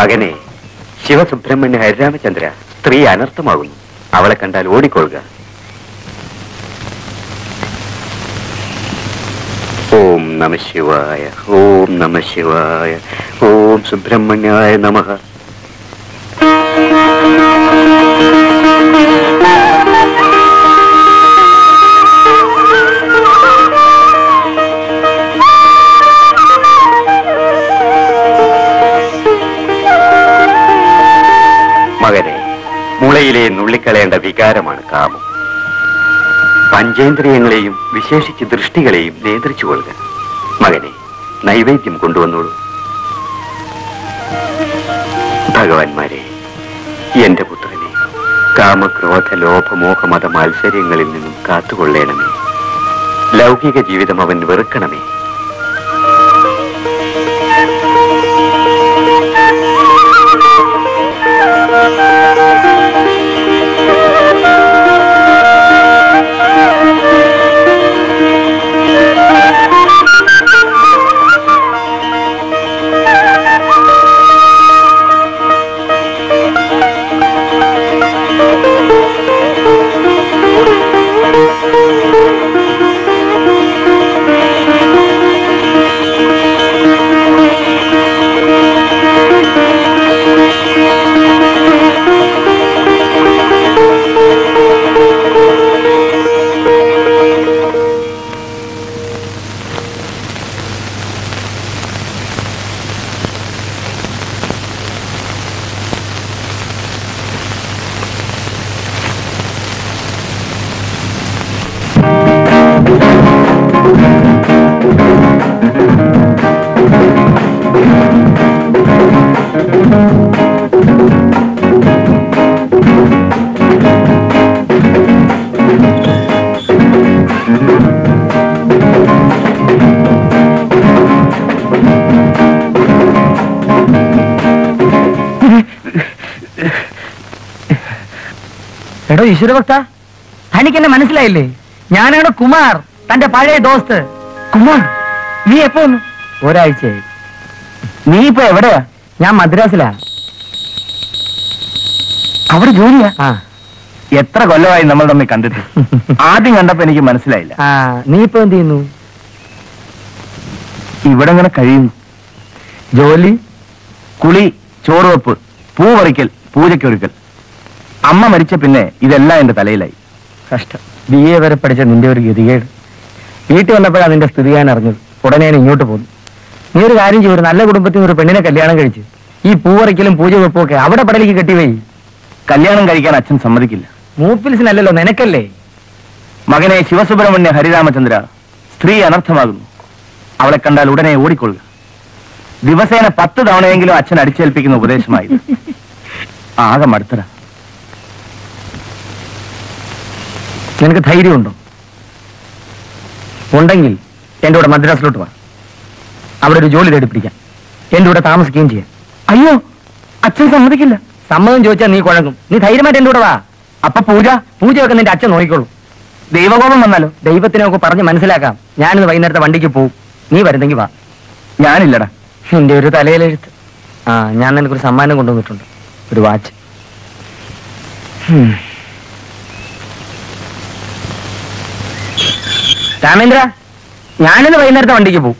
മകനെ ശിവസുബ്രഹ്മണ്യ ഹരിരാമചന്ദ്ര സ്ത്രീ അനർത്ഥമാകുന്നു അവളെ കണ്ടാൽ ഓടിക്കൊള്ളുക ഓം നമ ശിവായ ഓം നമ ശിവായ ഓം സുബ്രഹ്മണ്യായ നമ മകനെ മുളയിലെ നുള്ളിക്കളയേണ്ട വികാരമാണ് കാമം പഞ്ചേന്ദ്രിയങ്ങളെയും വിശേഷിച്ച് ദൃഷ്ടികളെയും നിയന്ത്രിച്ചു കൊള്ളുക മകനെ നൈവേദ്യം കൊണ്ടുവന്നോളൂ ഭഗവാന്മാരെ എന്റെ പുത്രനെ കാമക്രോധ ലോഭമോഹ മത മാത്സര്യങ്ങളിൽ നിന്നും കാത്തുകൊള്ളേണമേ ലൗകിക ജീവിതം അവൻ വെറുക്കണമേ എടോ ഈശ്വരഭക്ത തനിക്ക് എന്നെ മനസ്സിലായില്ലേ ഞാനാണ് കുമാർ തന്റെ പഴയ ദോസ്ത് കുമാർ നീ എപ്പോ വന്നു ഒരാഴ്ചയായി നീ ഇപ്പൊ എവിടെയാ ഞാൻ മദ്രാസിലാ അവിടെ ജോലിയാ ആ എത്ര കൊല്ലമായി നമ്മൾ തമ്മിൽ കണ്ടിട്ട് ആദ്യം കണ്ടപ്പോ എനിക്ക് മനസ്സിലായില്ല ആ നീ ഇപ്പൊ എന്ത് ചെയ്യുന്നു ഇവിടെ ഇങ്ങനെ കഴിയുന്നു ജോലി കുളി ചോറുവെപ്പ് പൂ പറിക്കൽ പൂജയ്ക്കൊരുക്കൽ അമ്മ മരിച്ച പിന്നെ ഇതെല്ലാം എന്റെ തലയിലായി കഷ്ടം ബി എ വരെ പഠിച്ച നിന്റെ ഒരു ഗതികേട് വീട്ടിൽ വന്നപ്പോഴാണ് നിന്റെ സ്ഥിതി ഞാൻ അറിഞ്ഞത് ഉടനെ ഞാൻ ഇങ്ങോട്ട് പോന്നു നീ ഒരു കാര്യം ചെയ്യും ഒരു നല്ല കുടുംബത്തിൽ നിന്ന് ഒരു പെണ്ണിനെ കല്യാണം കഴിച്ച് ഈ പൂവറയ്ക്കലും പൂജ വെപ്പും ഒക്കെ അവിടെ പടലേക്ക് കെട്ടിവൈ കല്യാണം കഴിക്കാൻ അച്ഛൻ സമ്മതിക്കില്ല മൂപ്പിൽസിനല്ലല്ലോ നിനക്കല്ലേ മകനെ ശിവസുബ്രഹ്മണ്യ ഹരിരാമചന്ദ്ര സ്ത്രീ അനർത്ഥമാകുന്നു അവളെ കണ്ടാൽ ഉടനെ ഓടിക്കൊള്ളുക ദിവസേന പത്ത് തവണയെങ്കിലും അച്ഛൻ അടിച്ചേൽപ്പിക്കുന്ന ഉപദേശമായി ആകെ മടുത്തര നിനക്ക് ധൈര്യമുണ്ടോ ഉണ്ടെങ്കിൽ എന്റെ കൂടെ മദ്രാസിലോട്ട് വാ അവിടെ ഒരു ജോലി തേടി പിടിക്കാം എന്റെ കൂടെ താമസിക്കുകയും ചെയ്യാം അയ്യോ അച്ഛൻ സമ്മതിക്കില്ല സമ്മതം ചോദിച്ചാൽ നീ കുഴങ്ങും നീ ധൈര്യമായിട്ട് എന്റെ കൂടെ വാ അപ്പൊ പൂജ പൂജയൊക്കെ നിന്റെ അച്ഛൻ നോക്കിക്കോളൂ ദൈവകോപം വന്നാലോ ദൈവത്തിനൊക്കെ പറഞ്ഞ് മനസ്സിലാക്കാം ഞാനിന്ന് വൈകുന്നേരത്തെ വണ്ടിക്ക് പോവും നീ വരുന്നെങ്കിൽ വാ ഞാനില്ലടാ എന്റെ ഒരു തലയിലെഴുത്ത് ആ ഞാൻ നിനക്കൊരു സമ്മാനം കൊണ്ടുവന്നിട്ടുണ്ട് ഒരു വാച്ച് ഹും. രാമേന്ദ്ര ഞാനിന്ന് വൈകുന്നേരത്തെ വണ്ടിക്ക് പോവും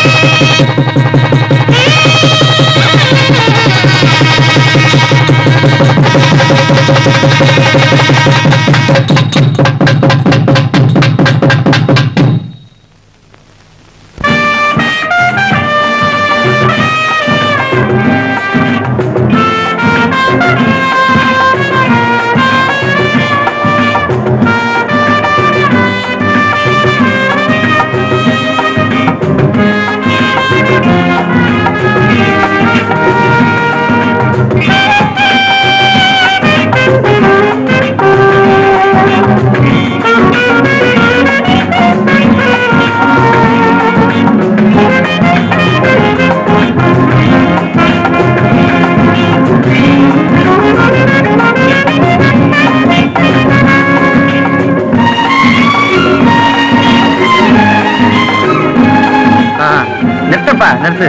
ആ നിർത്തപ്പാ നിർത്ത്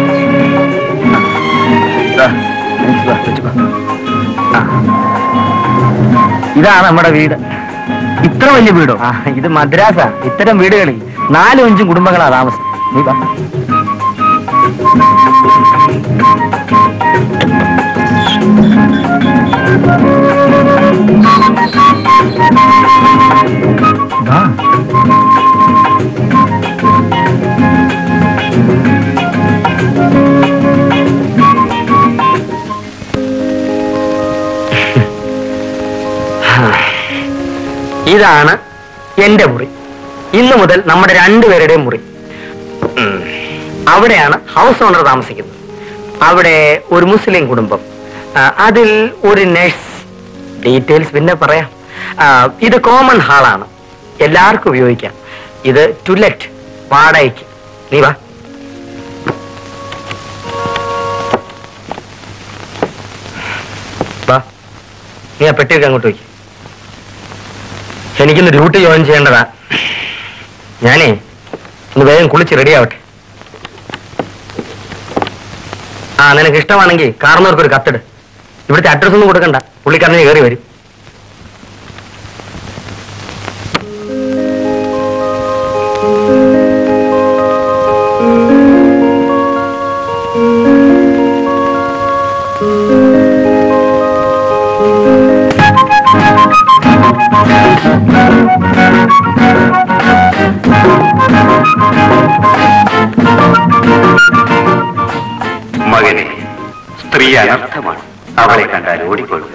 ദാ, മനസ്സിലാ, വെച്ചുക്കോ. ആ. ഇതാണ് നമ്മുടെ വീട് ഇത്ര വലിയ വീടോ ആ ഇത് മദ്രാസ ഇത്തരം വീടുകളിൽ നാലും അഞ്ചും കുടുംബങ്ങളാ താമസം നീ വാ. വാ. ഇതാണ് എന്റെ മുറി ഇന്ന് മുതൽ നമ്മുടെ രണ്ടുപേരുടെയും മുറി ഉം. അവിടെയാണ് ഹൗസ് ഓണർ താമസിക്കുന്നത് അവിടെ ഒരു മുസ്ലിം കുടുംബം ആ, അതിൽ ഒരു നഴ്സ് ഡീറ്റെയിൽസ് പിന്നെ പറയാം ആ, ഇത് കോമൺ ഹാളാണ് എല്ലാവർക്കും ഉപയോഗിക്കാം ഇത് ടുലറ്റ് വാടകയ്ക്ക് നീ വാ വാ നീ ആ പെട്ടിയൊക്കെ അങ്ങോട്ട് വയ്ക്കും എനിക്കിന്ന് ഡ്യൂട്ടി ജോയിൻ ചെയ്യേണ്ടതാ ഞാനേ ഒന്ന് വേഗം കുളിച്ച് റെഡി ആവട്ടെ ആ നിനക്ക് ഇഷ്ടമാണെങ്കിൽ കാർന്നവർക്ക് ഒരു കത്തിട് ഇവിടുത്തെ അഡ്രസ് ഒന്നും കൊടുക്കണ്ട പുള്ളിക്കാരനെ കയറി വരും മകനെ സ്ത്രീ അനർത്ഥമാണ് അവളെ കണ്ടാൽ ഓടിക്കൊള്ളും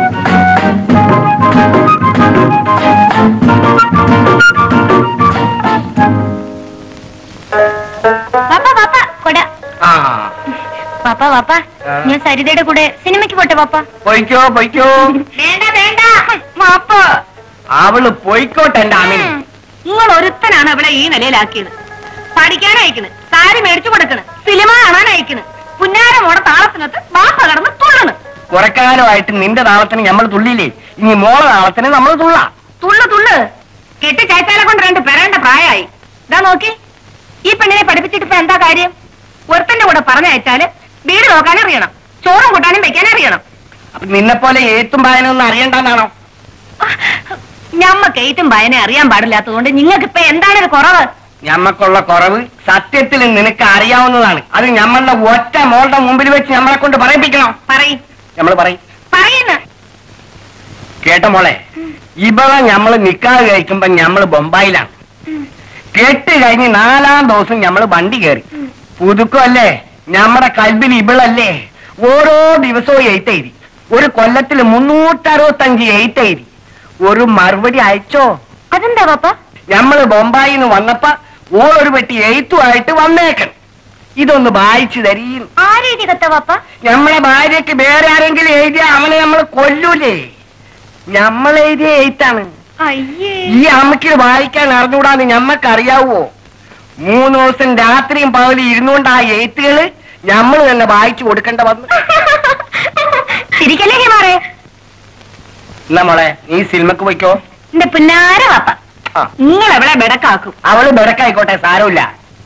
പാപ്പ പാപ്പ കൊട ആ പാപ്പ പാപ്പ ഞാൻ സരിതയുടെ കൂടെ സിനിമയ്ക്ക് പോട്ടെ പാപ്പ പൊയ്ക്കോ പൊയ്ക്കോ വേണ്ട വേണ്ട പാപ്പ അവള് പൊയ്ക്കോട്ടെ എന്റെ അമിന് നിങ്ങൾ ഒരുത്തനാണ് അവളെ ഈ നിലയിലാക്കിയത് പഠിക്കാൻ അയക്കണ് സാരി മേടിച്ചു കൊടുക്കണ് സിനിമ കാണാൻ അയക്കണ് പുന്നാര മോടെ താളത്തിനകത്ത് ബാപ്പ കടന്ന് തുള്ളണ് കുറെ കാലമായിട്ട് നിന്റെ താളത്തിന് നമ്മൾ തുള്ളിയില്ലേ ഇനി മോളെ താളത്തിന് നമ്മൾ തുള്ളാം തുള്ളു തുള്ളു കെട്ടി ചായച്ചാലെ കൊണ്ട് രണ്ട് പെരേണ്ട പ്രായമായി ഇതാ നോക്കി ഈ പെണ്ണിനെ പഠിപ്പിച്ചിട്ട് ഇപ്പൊ എന്താ കാര്യം ഒരുത്തന്റെ കൂടെ പറഞ്ഞയച്ചാല് വീട് നോക്കാൻ അറിയണം ചോറും കൂട്ടാനും വെക്കാൻ അറിയണം അപ്പൊ നിന്നെ പോലെ ഏത്തും പായനൊന്നും അറിയണ്ടെന്നാണോ ഞമ്മക്ക് ഏറ്റവും ഭയനെ അറിയാൻ പാടില്ലാത്തതുകൊണ്ട് നിങ്ങൾക്ക് ഇപ്പൊ എന്താണ് ഒരു കുറവ് ഞമ്മക്കുള്ള കുറവ് സത്യത്തിൽ നിനക്ക് അറിയാവുന്നതാണ് അത് ഞമ്മളുടെ ഒറ്റ മോളുടെ മുമ്പിൽ വെച്ച് നമ്മളെ കൊണ്ട് പറയിപ്പിക്കണം പറയും നമ്മൾ പറയും പറയുന്നു കേട്ട മോളെ ഇവളെ ഞമ്മള് നിക്കാതെ കഴിക്കുമ്പോ ഞമ്മള് ബൊമ്പായിലാണ് കെട്ട് കഴിഞ്ഞ് നാലാം ദിവസം ഞമ്മള് വണ്ടി കയറി പുതുക്കല്ലേ ഞമ്മടെ കൽബിൽ ഇവളല്ലേ ഓരോ ദിവസവും എയ്ത്ത് എഴുതി ഒരു കൊല്ലത്തിൽ മുന്നൂറ്ററുപത്തഞ്ച് എയ്ത്ത് എഴുതി ഒരു മറുപടി അയച്ചോ അതെന്താ പാപ്പ ഞമ്മള് ബൊമ്പായിന്ന് വന്നപ്പ ഓളൊരു പെട്ടി എഴുത്തുമായിട്ട് വന്നേക്കണം ഇതൊന്ന് വായിച്ചു തരീന്ന് ആ രീതി കത്ത പാപ്പ ഞമ്മളെ ഭാര്യക്ക് വേറെ ആരെങ്കിലും എഴുതിയ അവനെ നമ്മൾ കൊല്ലൂലേ ഞമ്മൾ എഴുതിയ എഴുത്താണ് അയ്യേ ഈ അമ്മയ്ക്ക് ഇത് വായിക്കാൻ അറിഞ്ഞൂടാന്ന് ഞമ്മക്ക് അറിയാവോ മൂന്ന് ദിവസം രാത്രിയും പകലും ഇരുന്നുകൊണ്ട് ആ എഴുത്തുകള് ഞമ്മൾ തന്നെ വായിച്ചു കൊടുക്കേണ്ട വന്നു ചിരിക്കല്ലേ ഹിമാറേ എന്നാ മോളെ നീ സിനിമക്ക് പോയിക്കോ എന്റെ പുന്നാര പാപ്പ ആ നിങ്ങൾ എവിടെ ബെടക്കാക്കും അവള് ബെടക്കായിക്കോട്ടെ സാരമില്ല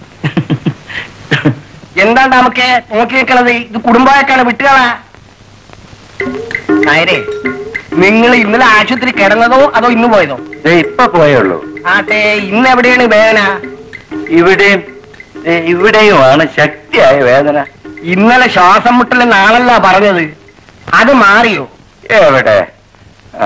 എന്താണ് നമുക്ക് നോക്കി നിൽക്കണത് ഇത് കുടുംബമായിട്ടാണ് വിട്ടുകളാ നായരെ നിങ്ങൾ ഇന്നലെ ആശുപത്രി കിടന്നതോ അതോ ഇന്ന് പോയതോ ദേ ഇപ്പൊ പോയുള്ളൂ ആട്ടെ ഇന്ന് എവിടെയാണ് വേദന ഇവിടെ ദേ ഇവിടെയുമാണ് ശക്തിയായ വേദന ഇന്നലെ ശ്വാസം മുട്ടൽ നാളല്ല പറഞ്ഞത് അത് മാറിയോ എവിടെ ആ,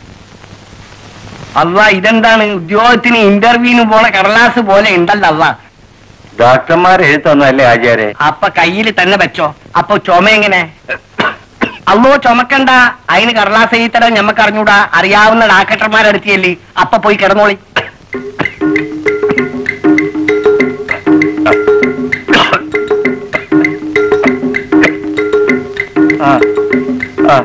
അല്ല ഇതെന്താണ് ഉദ്യോഗത്തിന് ഇന്റർവ്യൂവിന് പോണ കടലാസ് പോലെ ഉണ്ടല്ലോ അല്ല ഡോക്ടർമാർ എഴുത്തന്നല്ലേ ആചാര്യ അപ്പൊ കയ്യിൽ തന്നെ വെച്ചോ അപ്പൊ ചുമ എങ്ങനെ അല്ലോ ചുമക്കണ്ട അതിന് കടലാസ് എഴുത്തരം ഞമ്മക്ക് അറിഞ്ഞൂടാ അറിയാവുന്ന ഡാക്ടർമാരെടുത്തിയല്ലേ അപ്പൊ പോയി കിടന്നോളി ആ ആ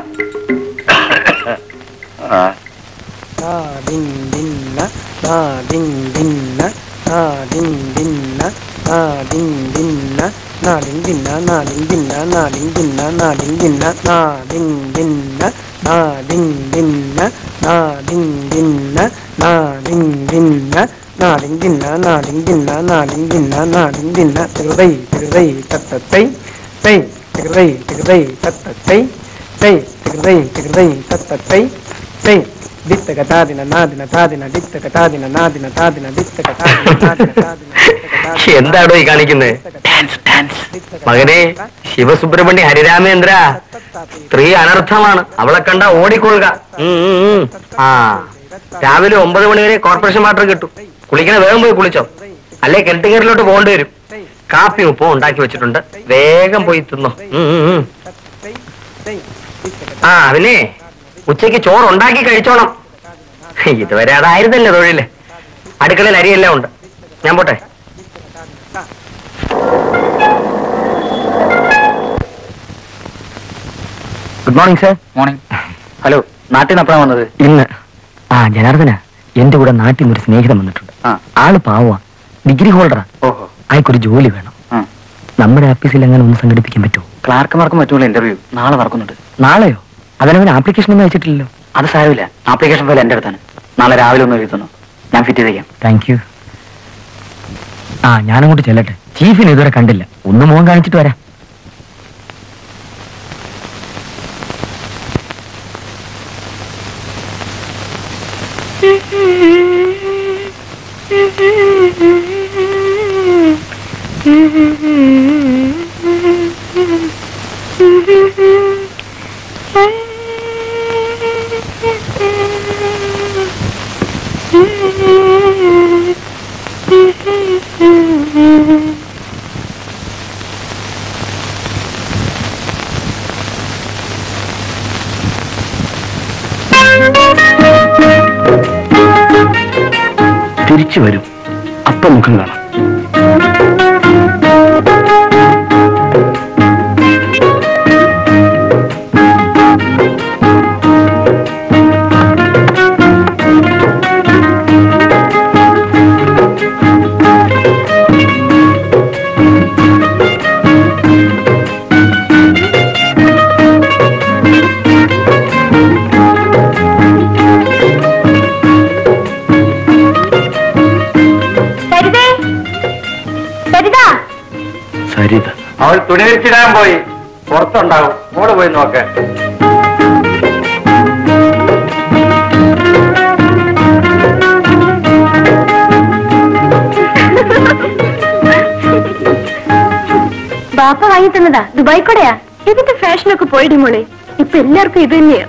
ആ na din din na na din din na na din din na na din din na na din din na na din din na na din din na na din din na na din din na na din din na na din din na na din din na na din din na na din din na na din din na na din din na തിരുതൈ തിരുതൈ തത്തത്തൈ തൈ തിരുതൈ തിരുതൈ തത്തത്തൈ തൈ തിരുതൈ തിരുതൈ തത്തത്തൈ തൈ ദിത്തകതാദിന നാദിന താദിന ദിത്തകതാദിന നാദിന താദിന ദിത്തകതാദിന നാദിന താദിന എന്താടോ ഈ കാണിക്കുന്നത് മകനെ ശിവസുബ്രഹ്മണ്യ ഹരിരാമേന്ദ്ര സ്ത്രീ അനർത്ഥമാണ് അവളെ കണ്ട ഓടിക്കൊള്ളുക ഉം, ഉം, ഉം. ആ രാവിലെ ഒമ്പത് മണി വരെ കോർപ്പറേഷൻ വാട്ടർ കിട്ടും കുളിക്കണ വേഗം പോയി കുളിച്ചോ അല്ലെ കെട്ടുകേറിലോട്ട് പോകേണ്ടി വരും കാപ്പി ഉപ്പോ ഉണ്ടാക്കി വെച്ചിട്ടുണ്ട് വേഗം പോയി തിന്നോ ഉം, ഉം, ഉം. ആ പിന്നെ ഉച്ചയ്ക്ക് ചോറ് ഉണ്ടാക്കി കഴിച്ചോണം ഇതുവരെ അതായിരുന്നല്ലേ തൊഴില് അടുക്കളയിൽ അരിയെല്ലാം ഉണ്ട് ഞാൻ പോട്ടെ good morning sir morning hello നാട്ടിൽ നിന്ന് എപ്പോഴാണ് വന്നത് ഇന്ന് ആ ജനാർദ്ദന എന്റെ കൂടെ നാട്ടിൽ നിന്ന് ഒരു സ്നേഹിതം വന്നിട്ടുണ്ട് ആ ആള് പാവാ ഡിഗ്രി ഹോൾഡറാ ഓഹോ അയാൾക്കൊരു ജോലി വേണം ആ നമ്മുടെ ഓഫീസിൽ എങ്ങനെ ഒന്ന് സംഘടിപ്പിക്കാൻ പറ്റുമോ ക്ലാർക്കുമാർക്കും പറ്റുള്ള ഇന്റർവ്യൂ നാളെ നടക്കുന്നുണ്ട് നാളെയോ അതിനവൻ ആപ്ലിക്കേഷൻ ഒന്നും അയച്ചിട്ടില്ലല്ലോ അത് സാരമില്ല ആപ്ലിക്കേഷൻ ഫയൽ എന്റെ അടുത്താണ് നാളെ രാവിലെ ഒന്ന് എഴുതുന്നു ഞാൻ ഫിറ്റ് ചെയ്തേക്കാം താങ്ക് യു ആ ഞാനങ്ങോട്ട് ചെല്ലട്ടെ ചീഫിനെ ഇതുവരെ കണ്ടില്ല ഒന്ന് മുഖം കാണിച്ചിട്ട് വരാം തിരിച്ചു വരും അപ്പം മുഖം കാണാം സരിതേ സരിത സരിത അവൾ തുണി വിരിച്ചിടാൻ പോയി പുറത്തുണ്ടാവും മോള് പോയി നോക്കാൻ ബാപ്പ വാങ്ങി തന്നതാ ദുബായ് കൂടെയാ ഇതിന്റെ ഫാഷനൊക്കെ പോയിടി മോളെ ഇപ്പൊ എല്ലാവർക്കും ഇത് തന്നെയാ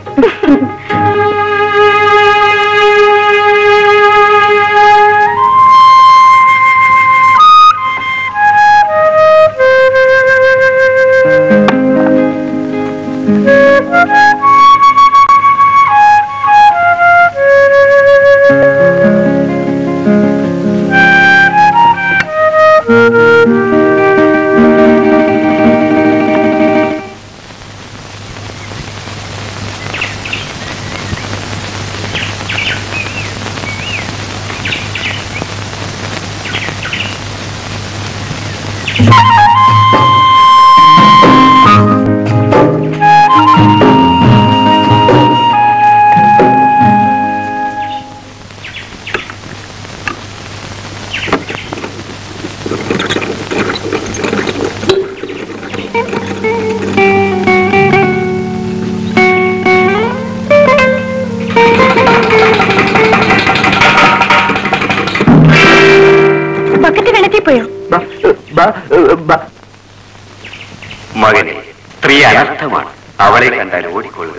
മകനെ സ്ത്രീ അനർത്ഥമാണ് അവളെ കണ്ടാൽ ഓടിക്കൊള്ളുക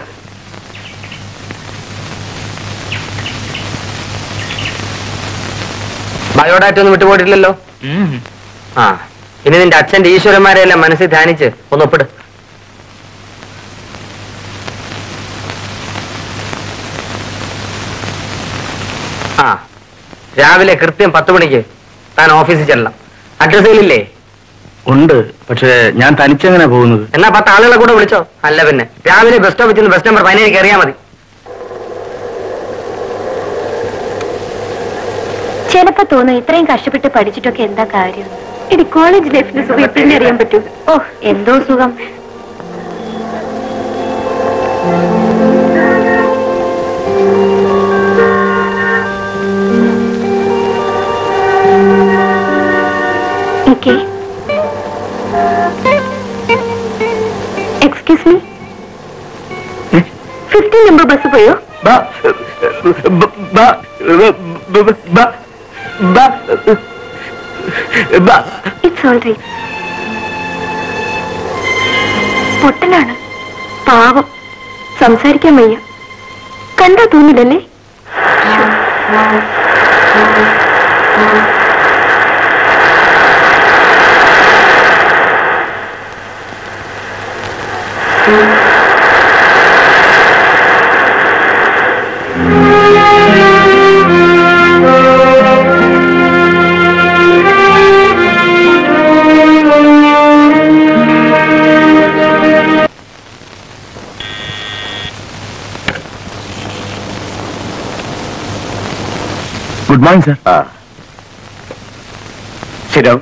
ബയോഡാറ്റ ഒന്നും വിട്ടുപോയിട്ടില്ലല്ലോ ആ ഇനി നിന്റെ അച്ഛന്റെ ഈശ്വരന്മാരെ എല്ലാം മനസ്സിൽ ധ്യാനിച്ച് ഒന്ന് ഒപ്പിട് ആ രാവിലെ കൃത്യം പത്ത് മണിക്ക് താൻ ഓഫീസിൽ ചെല്ലണം അഡ്രസ്സിലില്ലേ ഉണ്ട് പക്ഷേ ഞാൻ തനിച്ചെങ്ങനെ പോകുന്നത് എന്നാ പത്ത് ആളുകളെ കൂടെ വിളിച്ചോ അല്ല പിന്നെ രാവിലെ ബസ് സ്റ്റോപ്പിൽ ചെന്ന് ബസ് നമ്പർ പതിനേഴ് കയറിയാൽ മതി ചിലപ്പോ തോന്നും ഇത്രയും കഷ്ടപ്പെട്ട് പഠിച്ചിട്ടൊക്കെ എന്താ കാര്യം ഇടി കോളേജ് ലൈഫിന്റെ സുഖം പിന്നെ അറിയാൻ പറ്റൂ ഓ എന്തോ സുഖം Okay. Excuse me fifteen number bus പോയോ ഇറ്റ്സ് ഓൾ റൈറ്റ് പൊട്ടനാണ് പാവം സംസാരിക്കാൻ വയ്യ കണ്ടാ തോന്നില്ലല്ലേ ഗുഡ് മോർണിംഗ് സർ ആ ശരി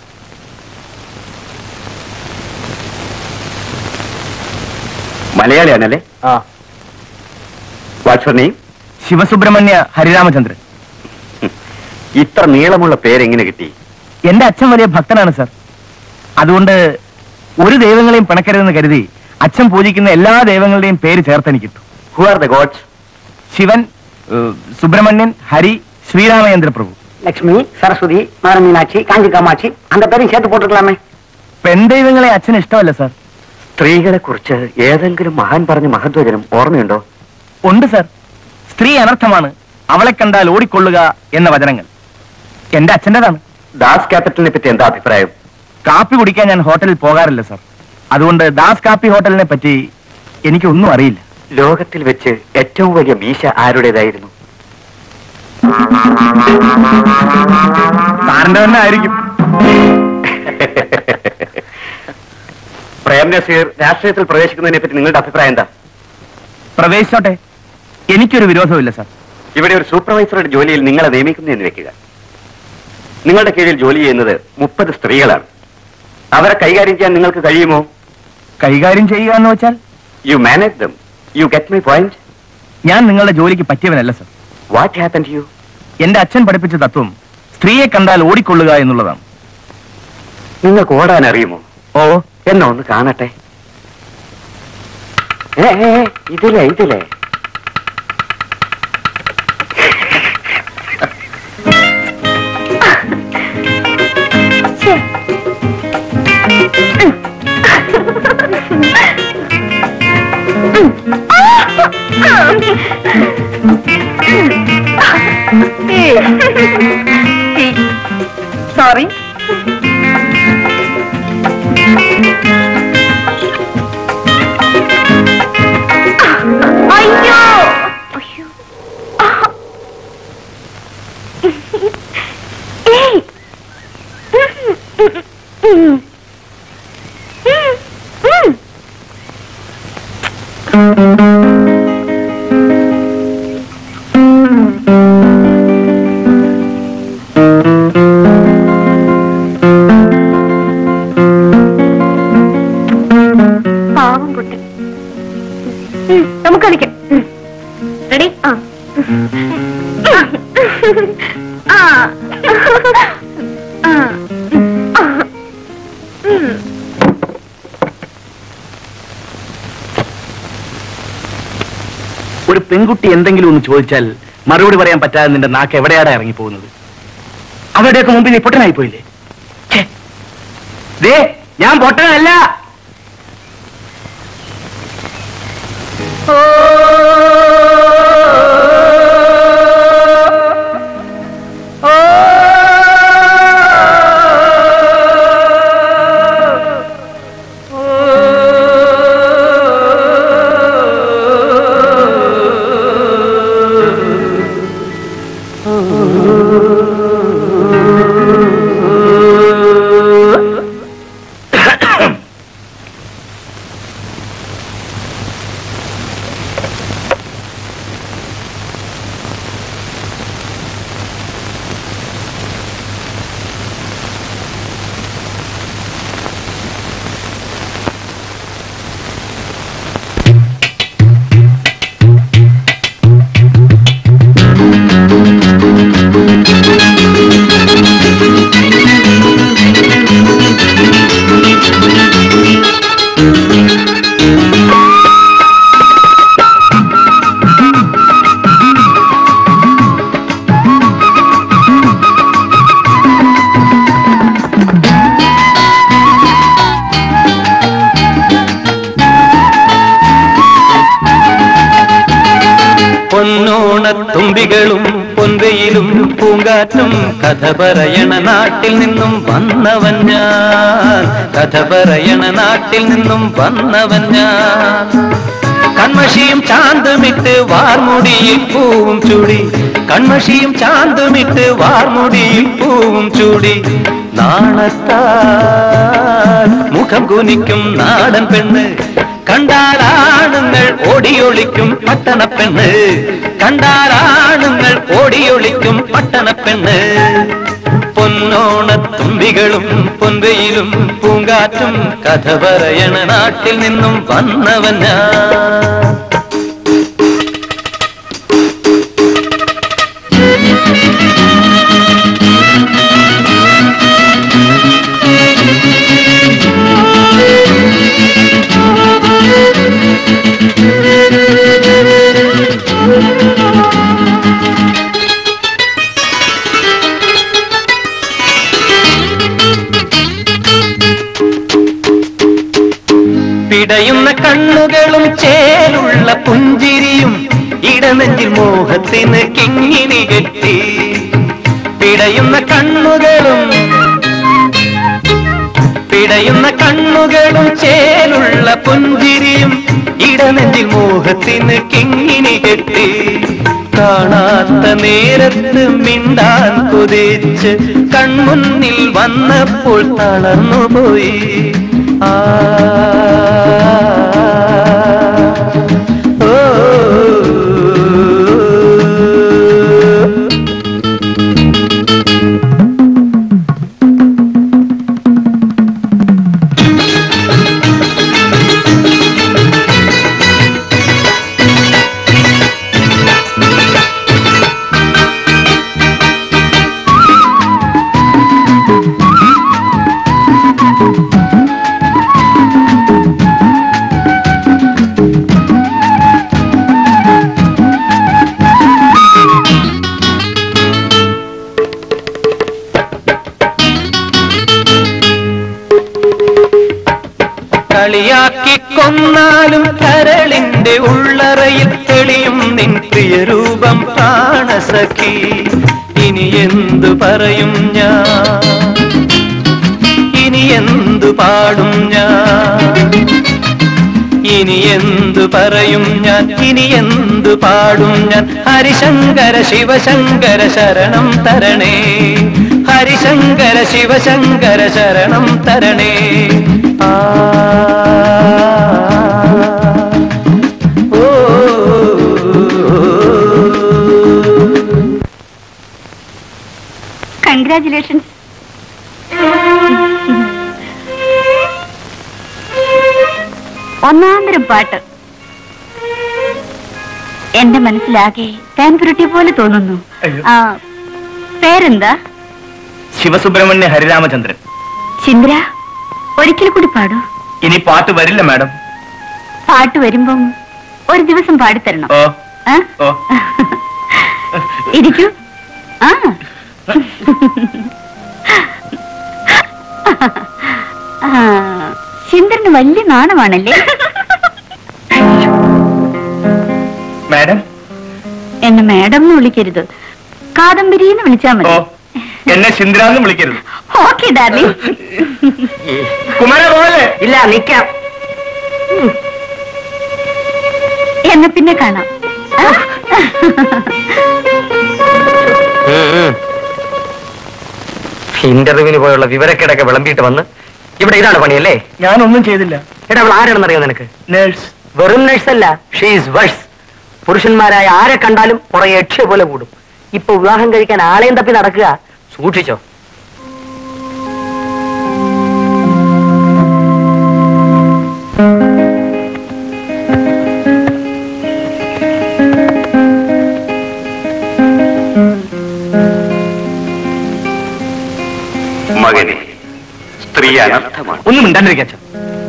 മലയാളിയാണല്ലേ ആ വാട്സ് നെയിം ശിവസുബ്രഹ്മണ്യ ഹരിരാമചന്ദ്രൻ ഇത്ര നീളമുള്ള പേരെങ്ങനെ കിട്ടി എന്റെ അച്ഛൻ വലിയ ഭക്തനാണ് സർ അതുകൊണ്ട് ഒരു ദൈവങ്ങളെയും പിണക്കരുതെന്ന് കരുതി അച്ഛൻ പൂജിക്കുന്ന എല്ലാ ദൈവങ്ങളുടെയും പേര് ചേർത്ത് എനിക്ക് കിട്ടും who are the gods Sivan ഏഹ്, സുബ്രഹ്മണ്യൻ ഹരി ശ്രീരാമചന്ദ്ര പ്രഭു லட்சுமி சரஸ்வதி மார மீனாட்சி காஞ்சி காமாட்சி அந்த பேரையும் சேர்த்து போட்டுக்கலாமே പെൺ ദൈവങ്ങളെ അച്ഛന് ഇഷ്ടമല്ല സർ സ്ത്രീകളെ കുറിച്ച് ഏതെങ്കിലും മഹാൻ പറഞ്ഞ മഹത്വചനം ഓർമ്മയുണ്ടോ ഉണ്ട് സർ സ്ത്രീ അനർത്ഥമാണ് അവളെ കണ്ടാൽ ഓടിക്കൊള്ളുക എന്ന വചനങ്ങൾ എന്റെ അച്ഛൻ്റെതാണ് ദാസ് ക്യാപിറ്റലിനെ പറ്റി എന്താ അഭിപ്രായം കാപ്പി കുടിക്കാൻ ഞാൻ ഹോട്ടലിൽ പോകാറില്ല സർ അതുകൊണ്ട് ദാസ് കാപ്പി ഹോട്ടലിനെ പറ്റി എനിക്കൊന്നും അറിയില്ല ലോകത്തിൽ വെച്ച് ഏറ്റവും വലിയ മീശ ആരുടേതായിരുന്നു സാറിന്റെ തന്നെ ആയിരിക്കും പ്രേം നസീർ രാഷ്ട്രീയത്തിൽ പ്രവേശിക്കുന്നതിനെ പറ്റി നിങ്ങളുടെ അഭിപ്രായം എന്താ പ്രവേശിച്ചോട്ടെ എനിക്കൊരു വിരോധമില്ല സർ ഇവിടെ ഒരു സൂപ്പർവൈസറുടെ ജോലിയിൽ നിങ്ങളെ നിയമിക്കുന്നു എന്ന് വെക്കുക നിങ്ങളുടെ കീഴിൽ ജോലി ചെയ്യുന്നത് മുപ്പത് സ്ത്രീകളാണ് അവരെ കൈകാര്യം ചെയ്യാൻ നിങ്ങൾക്ക് കഴിയുമോ കൈകാര്യം ചെയ്യുക എന്ന് വെച്ചാൽ you manage them you get my point ഞാൻ നിങ്ങളുടെ ജോലിക്ക് പറ്റിയവനല്ല sir what happen to you എന്റെ അച്ഛൻ പഠിപ്പിച്ച തത്വം സ്ത്രീയെ കണ്ടാൽ ഓടിക്കൊള്ളുക എന്നുള്ളതാണ് നിങ്ങൾക്ക് ഓടാൻ അറിയുമോ ഓ എന്നാ ഒന്ന് കാണട്ടെ ഏ, ഏ, ഏ, ഇതിലെ ഇതിലെ സോറി അയ്യോ അയ്യോ ആ. ഏയ് ഉം. ഉം. ഉം. പാവം കുട്ടി ഉം, നമുക്ക് കളിക്കാം റെഡി ആ ആ ആ ഉം. ഒരു പെൺകുട്ടി എന്തെങ്കിലും ഒന്ന് ചോദിച്ചാൽ മറുപടി പറയാൻ പറ്റാതെ നിന്റെ നാക്ക് എവിടെയാടാ ഇറങ്ങി പോകുന്നത് അവരുടെയൊക്കെ മുമ്പിൽ നീ പൊട്ടനായി പോയില്ലേ ഛേ, ദേ ഞാൻ പൊട്ടനല്ല പൊന്നോണത്തുമ്പികളും പൊൻവെയിലും പൂങ്കാറ്റും കഥ പറയണ നാട്ടിൽ നിന്നും വന്നവൻ ഞാൻ കഥ പറയണ നാട്ടിൽ നിന്നും വന്നവൻ ഞാൻ കൺമഷിയും ചാന്തുമിട്ട് വാർമുടിയിൽ പൂവും ചൂടി കൺമഷിയും ചാന്തുമിട്ട് വാർമുടിയിൽ പൂവും ചൂടി നാണത്താൽ മുഖം കുനിക്കും നാടൻ പെണ്ണ് കണ്ടാലാണുങ്ങൾ ഓടിയൊളിക്കും പട്ടണപ്പെണ്ണ് കണ്ടാലാണുങ്ങൾ ഓടിയൊളിക്കും പട്ടണപ്പെണ്ണ് പൊന്നോണത്തുമ്പികളും പൊൻവെയിലും പൂങ്കാറ്റും കഥ പറയണ നാട്ടിൽ നിന്നും വന്നവൻ ഞാൻ പിടയുന്ന കണ്ണുകളും ചേലുള്ള പുഞ്ചിരിയും ഇടനെഞ്ചിൽ മോഹത്തിന് കിങ്ങിണി കെട്ടി പിടയുന്ന കണ്ണുകളും പിടയുന്ന കണ്ണുകളും ചേലുള്ള പുഞ്ചിരിയും ഇടനെഞ്ചിൽ മോഹത്തിന് കിങ്ങിണി കെട്ടി കാണാത്ത നേരത്ത് മിണ്ടാൻ കൊതിച്ച് കൺമുന്നിൽ വന്നപ്പോൾ തളർന്നുപോയി ആ ഓ കളിയാക്കി കൊന്നാലും കരളിന്റെ ഉള്ളറയിൽ തെളിയും നിൻ പ്രിയരൂപം പ്രാണസഖി ഇനി എന്തു പറയും ഞാൻ ഇനി എന്തു പാടും ഞാൻ ഇനി എന്തു പറയും ഞാൻ ഇനി എന്തു പാടും ഞാൻ ഹരിശങ്കര ശിവശങ്കര ശരണം തരണേ ഹരിശങ്കര ശിവശങ്കര ശരണം തരണേ ആ ഓ കൺഗ്രാചുലേഷൻസ് ഒന്നാന്തരം പാട്ട് എന്റെ മനസ്സിലാകെ തേൻ പുരട്ടിയ പോലെ തോന്നുന്നു അയ്യോ. ആ പേരെന്താ ശിവസുബ്രഹ്മണ്യ ഹരിരാമചന്ദ്രൻ ചിന്ദ്ര ഒരിക്കൽ കൂടി പാടൂ ഇനി പാട്ട് വരില്ല മാഡം പാട്ട് വരുമ്പം ഒരു ദിവസം പാടിത്തരണം ഓ ആ? ഓ ഇരിക്കൂ ആ ചന്ദ്രന് വലിയ നാണമാണല്ലേ മാഡം എന്നെ മാഡം എന്ന് വിളിക്കരുത് കാദംബരി എന്ന് വിളിച്ചാ ഓ മതി എന്നെ ചിന്ദ്രാന്ന് വിളിക്കരുത് ഓക്കെ ഡാർലിംഗ് കുമാര പോലെ ഇല്ല നിക്കാം എന്നെ പിന്നെ കാണാം ആ? ഇന്റർവ്യൂവിന് പോയുള്ള വിവരക്കേടൊക്കെ വിളമ്പിയിട്ട് വന്ന് ഇവിടെ ഇതാണ് പണിയല്ലേ ഞാനൊന്നും ചെയ്തില്ല എടാ അവൾ ആരാണെന്നറിയോ നിനക്ക് നേഴ്സ് വെറും നഴ്സല്ല ഷീസ് വേഴ്സ് പുരുഷന്മാരായ ആരെ കണ്ടാലും പുറകെ യക്ഷ പോലെ കൂടും ഇപ്പൊ വിവാഹം കഴിക്കാൻ ആളെയും തപ്പി നടക്കുക സൂക്ഷിച്ചോ മകനെ സ്ത്രീ അനർത്ഥമാണ് ഒന്നും മിണ്ടാണ്ടിരിക്കാൻ അച്ഛൻ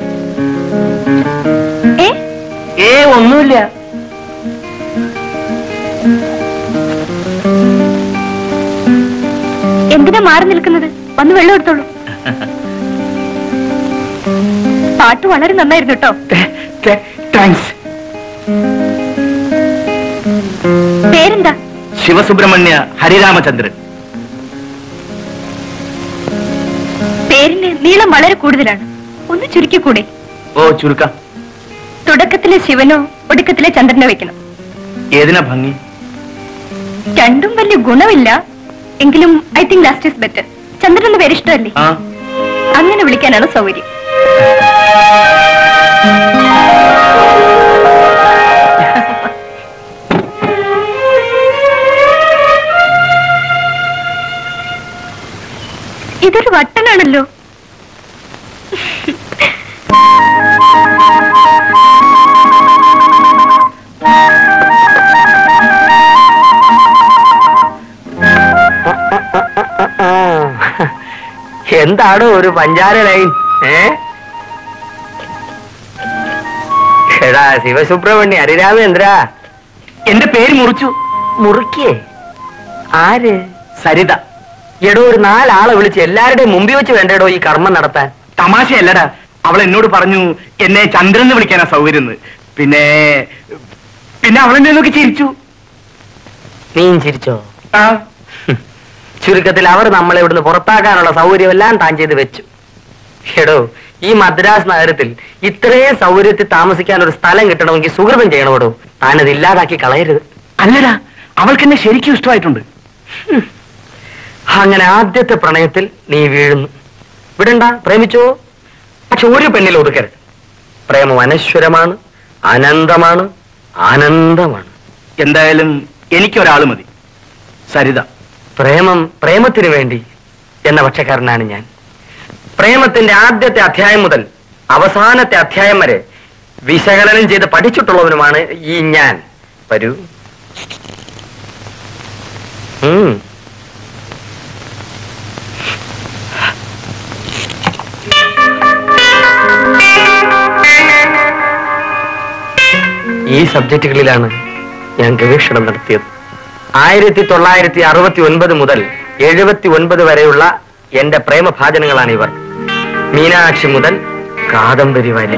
ഏ ഏ ഒന്നുമില്ല എന്തിനാ മാറി നിൽക്കുന്നത് വന്ന് വെള്ളം എടുത്തോളൂ പാട്ട് വളരെ നന്നായിരുന്നു കേട്ടോ താങ്ക്സ് പേരെന്താ ശിവസുബ്രഹ്മണ്യ ഹരിരാമചന്ദ്രൻ പേരിന് നീളം വളരെ കൂടുതലാണ് ഒന്ന് ചുരുക്കിക്കൂടെ ഓ ചുരുക്കം തുടക്കത്തിലെ ശിവനോ ഒടുക്കത്തിലെ ചന്ദ്രനോ വെക്കണം ഏതിനാ ഭംഗി രണ്ടും വലിയ ഗുണമില്ല എങ്കിലും I think last is better Chandran എന്ന പേര് ഇഷ്ടമല്ലേ ആ അങ്ങനെ വിളിക്കാനാണ് സൗകര്യം ഇതൊരു വട്ടനാണല്ലോ എന്താണോ ഒരു പഞ്ചാര ലൈൻ ഏ എടാ ശിവസുബ്രഹ്മണ്യ ഹരിരാമേന്ദ്ര എന്റെ പേര് മുറിച്ചു മുറുക്കിയേ ആര് സരിത എടോ ഒരു നാലാളെ വിളിച്ച് എല്ലാവരുടെയും മുമ്പിൽ വെച്ച് വേണ്ടേടോ ഈ കർമ്മം നടത്താൻ തമാശയല്ലടാ അവൾ എന്നോട് പറഞ്ഞു എന്നെ ചന്ദ്രൻ എന്ന് വിളിക്കാനാ സൗകര്യം എന്ന്. പിന്നെ പിന്നെ അവൾ എന്നെ നോക്കി ചിരിച്ചു നീയും ചിരിച്ചോ ആ ചുരുക്കത്തിൽ അവർ നമ്മളെ ഇവിടുന്ന് പുറത്താക്കാനുള്ള സൗകര്യമെല്ലാം താൻ ചെയ്ത് വെച്ചു എടോ ഈ മദ്രാസ് നഗരത്തിൽ ഇത്രയും സൗകര്യത്തിൽ താമസിക്കാൻ ഒരു സ്ഥലം കിട്ടണമെങ്കിൽ സുഹൃതം ചെയ്യണമെടോ താനത് ഇല്ലാതാക്കി കളയരുത് അല്ലടാ അവൾക്ക് എന്നെ ശരിക്കും ഇഷ്ടമായിട്ടുണ്ട് അങ്ങനെ ആദ്യത്തെ പ്രണയത്തിൽ നീ വീഴുന്നു വിടണ്ട പ്രേമിച്ചോ പക്ഷെ ഒരു പെണ്ണിൽ ഒതുക്കരുത് പ്രേമം അനശ്വരമാണ് അനന്തമാണ് ആനന്ദമാണ് എന്തായാലും എനിക്കൊരാള് മതി സരിത പ്രേമം പ്രേമത്തിനു വേണ്ടി എന്ന പക്ഷക്കാരനാണ് ഞാൻ പ്രേമത്തിന്റെ ആദ്യത്തെ അധ്യായം മുതൽ അവസാനത്തെ അധ്യായം വരെ വിശകലനം ചെയ്ത് പഠിച്ചിട്ടുള്ളവനുമാണ് ഈ ഞാൻ വരൂ ഉം. ഈ സബ്ജക്റ്റുകളിലാണ് ഞാൻ ഗവേഷണം നടത്തിയത് ആയിരത്തി തൊള്ളായിരത്തി അറുപത്തി ഒൻപത് മുതൽ എഴുപത്തി ഒൻപത് വരെയുള്ള എന്റെ പ്രേമഭാജനങ്ങളാണ് ഇവർ മീനാക്ഷി മുതൽ കാദംബരി വരെ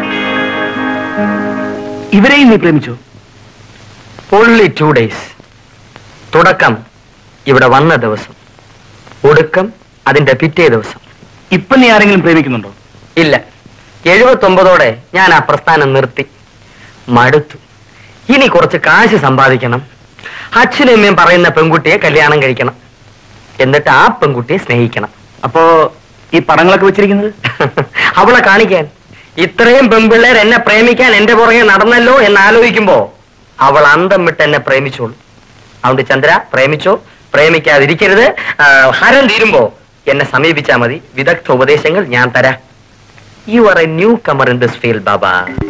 ഇവരെയും നീ പ്രേമിച്ചോ ഓൺലി ടു ഡേയ്സ് തുടക്കം ഇവിടെ വന്ന ദിവസം ഒടുക്കം അതിന്റെ പിറ്റേ ദിവസം ഇപ്പൊ നീ ആരെങ്കിലും പ്രേമിക്കുന്നുണ്ടോ ഇല്ല എഴുപത്തൊമ്പതോടെ ഞാൻ ആ പ്രസ്ഥാനം നിർത്തി മടുത്തു ഇനി കുറച്ച് കാശ് സമ്പാദിക്കണം അച്ഛനും അമ്മയും പറയുന്ന പെൺകുട്ടിയെ കല്യാണം കഴിക്കണം എന്നിട്ട് ആ പെൺകുട്ടിയെ സ്നേഹിക്കണം അപ്പോ ഈ പടങ്ങളൊക്കെ വെച്ചിരിക്കുന്നത് അവളെ കാണിക്കാൻ ഇത്രയും പെൺപിള്ളേർ എന്നെ പ്രേമിക്കാൻ എന്റെ പുറകെ നടന്നല്ലോ എന്ന് ആലോചിക്കുമ്പോ അവൾ അന്തം വിട്ട് എന്നെ പ്രേമിച്ചോളൂ അതുകൊണ്ട് ചന്ദ്ര പ്രേമിച്ചോ പ്രേമിക്കാതിരിക്കരുത് ആ, ഹരം തീരുമ്പോ എന്നെ സമീപിച്ചാ മതി വിദഗ്ധ ഉപദേശങ്ങൾ ഞാൻ തരാം you are a newcomer in this field ബാബ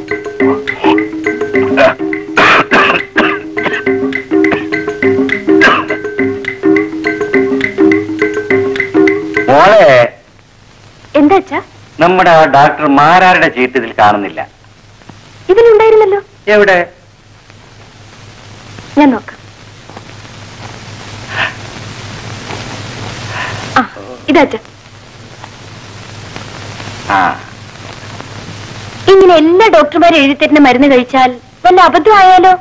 മോളെ എന്താ അച്ഛാ നമ്മുടെ ഡോക്ടർ മാരാരുടെ ചീട്ട് ഇതിൽ കാണുന്നില്ല ഇതിലുണ്ടായിരുന്നല്ലോ എവിടെ ഞാൻ നോക്കാം ആ ഇതാ അച്ഛാ ആ ഇങ്ങനെ എല്ലാ ഡോക്ടർമാരും എഴുതിത്തരുന്ന മരുന്ന് കഴിച്ചാൽ വല്ല അബദ്ധമായാലോ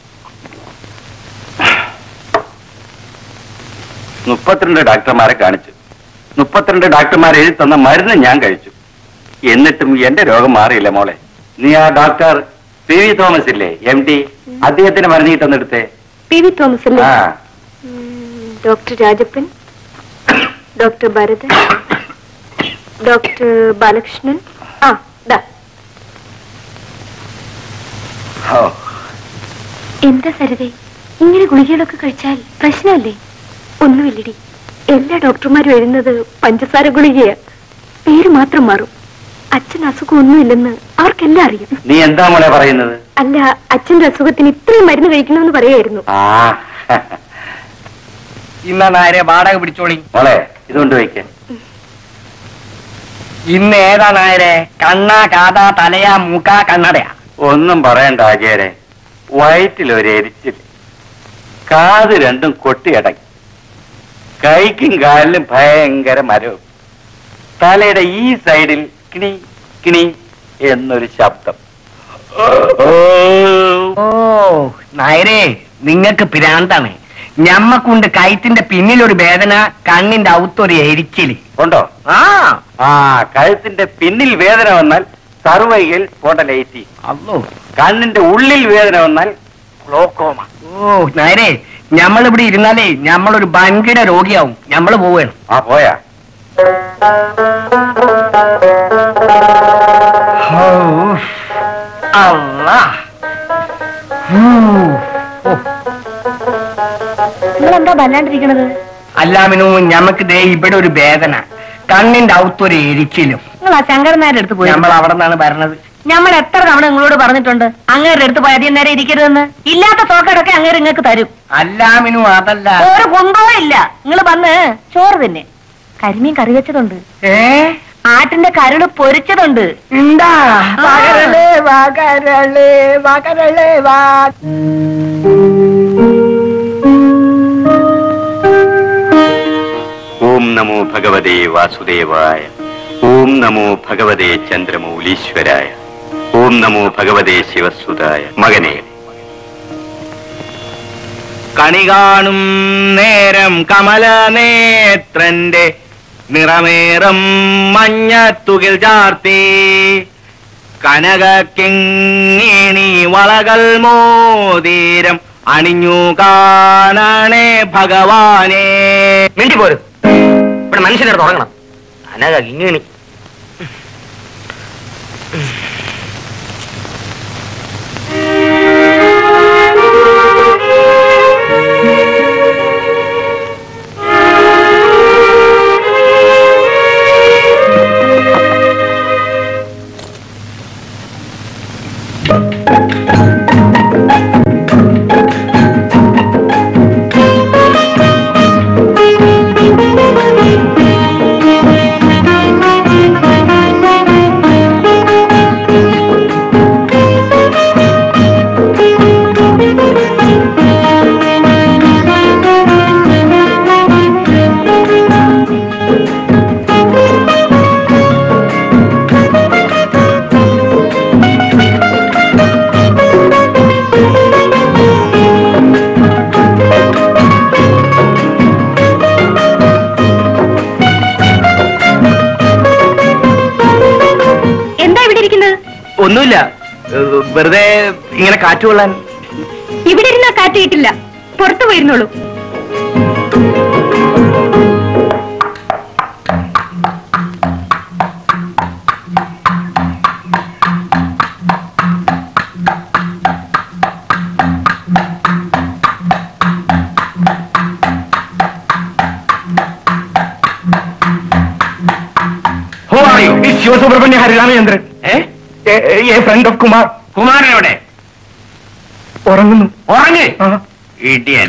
മുപ്പത്തിരണ്ട് ഡോക്ടർമാരെ കാണിച്ചു മുപ്പത്തിരണ്ട് ഡോക്ടർമാർ എഴുതി തന്ന മരുന്ന് ഞാൻ കഴിച്ചു എന്നിട്ടും എന്റെ രോഗം മാറിയില്ല മോളെ നീ ആ ഡോക്ടർ പി വി തോമസ് ഇല്ലേ എം ഡി അദ്ദേഹത്തിന് മരുന്ന് ഈ തന്നെടുത്തേ പി വി തോമസ് അല്ലേ ആ ഉം, doctor Rajappan doctor Bharathan doctor Balakrishnan ആ ദാ ഓ എന്താ സരിതേ ഇങ്ങനെ ഗുളികകളൊക്കെ കഴിച്ചാൽ പ്രശ്നമല്ലേ ഒന്നുമില്ലടി എല്ലാ ഡോക്ടർമാരും എഴുതുന്നത് പഞ്ചസാര ഗുളികയാ പേര് മാത്രം മാറും അച്ഛൻ അസുഖം ഒന്നുമില്ലെന്ന് അവർക്കെല്ലാം അറിയാം നീ എന്താ മോളെ പറയുന്നത് അല്ല അച്ഛന്റെ അസുഖത്തിന് ഇത്രയും മരുന്ന് കഴിക്കണമെന്ന് പറയായിരുന്നു ആ ഇന്ന നായരെ വാടക പിടിച്ചോളി മോളെ ഇതുകൊണ്ട് വയ്ക്ക ഇന്ന് ഏതാ നായരെ കണ്ണാ കാതാ തലയാ മൂക്കാ കണ്ണടയാ ഒന്നും പറയണ്ട ആചാരെ വയറ്റിലൊരു എരിച്ചിൽ കാത് രണ്ടും കൊട്ടിയടക്കി കൈക്കും കാലിലും ഭയങ്കര മരവും തലയുടെ ഈ സൈഡിൽ കിണി കിണി എന്നൊരു ശബ്ദം ഓ നായരെ നിങ്ങക്ക് പിരാന്താണ് ഞമ്മക്കുണ്ട് കയറ്റിന്റെ പിന്നിലൊരു വേദന കണ്ണിന്റെ ഔത്തൊരു എരിച്ചില് ഉണ്ടോ ആ ആ കഴുത്തിന്റെ പിന്നിൽ വേദന വന്നാൽ സർവൈകൽ സ്പോണ്ടലൈറ്റി അല്ലോ കണ്ണിന്റെ ഉള്ളിൽ വേദന വന്നാൽ ഗ്ലോക്കോമ ഓ നേരെ ഞമ്മളിവിടെ ഇരുന്നാലേ ഞമ്മളൊരു വൻകിട രോഗിയാവും ഞമ്മള് പോവുകയാണ് ആ പോയാ അല്ലാ നിങ്ങൾ എന്താ വല്ലാണ്ടിരിക്കണത് അല്ലാമിനു ഞമ്മക്ക് ദേ ഇവിടെ ഒരു വേദന കണ്ണിന്റെ ഔത്തൊരു എരിച്ചിലും നിങ്ങൾ ആ ശങ്കരനാരുടെ അടുത്ത് പോയി നമ്മൾ അവിടെ നിന്നാണ് വരണത് നമ്മൾ എത്ര തവണ നിങ്ങളോട് പറഞ്ഞിട്ടുണ്ട് അങ്ങേരുടെ അടുത്ത് പോയി അധികം നേരം ഇരിക്കരുതെന്ന് ഇല്ലാത്ത തോക്കടൊക്കെ അങ്ങേര് നിങ്ങൾക്ക് തരും അല്ലാമിനു അതല്ല ഒരു കുന്തവും ഇല്ല നിങ്ങൾ വന്ന് ചോറ് തന്നെ കരിമീൻ കറി വെച്ചതുണ്ട് ഏ ആട്ടിന്റെ കരള് പൊരിച്ചതുണ്ട് ഉണ്ടാ വകരളേ, വകരളേ വകരളേ വാ ഓം നമോ ഭഗവതേ വാസുദേവായ ഓം നമോ ഭഗവതേ ചന്ദ്രമൗലീശ്വരായ ഓം നമോ ഭഗവതേ ശിവസുതായ മകനെ കണി കാണും നേരം കമലനേത്രന്റെ നിറമേറും മഞ്ഞത്തുകിൽ ചാർത്തി കനകിങ്ങിണി വളകൾ മോതിരം അണിഞ്ഞു കാണണേ ഭഗവാനെ മിണ്ടി പോരും ഇവിടെ മനുഷ്യനെ തുടങ്ങണം അനക ഇങ്ങിണി എന്താ ഇവിടെ ഇരിക്കുന്നത് ഒന്നുമില്ല ഏഹ്, വെറുതെ ഇങ്ങനെ കാറ്റ് കൊള്ളാൻ ഇവിടെ ഇരുന്നാ കാറ്റ് കിട്ടില്ല പുറത്തു പോയിരുന്നോളൂ Who are you? It's Sivasubramania ഹരിരാമചന്ദ്രൻ ഏ ഫ്രണ്ട് ഓഫ് കുമാർ കുമാരൻ എവിടെ ഉറങ്ങുന്നു ഉറങ്ങ് ഇടിയൻ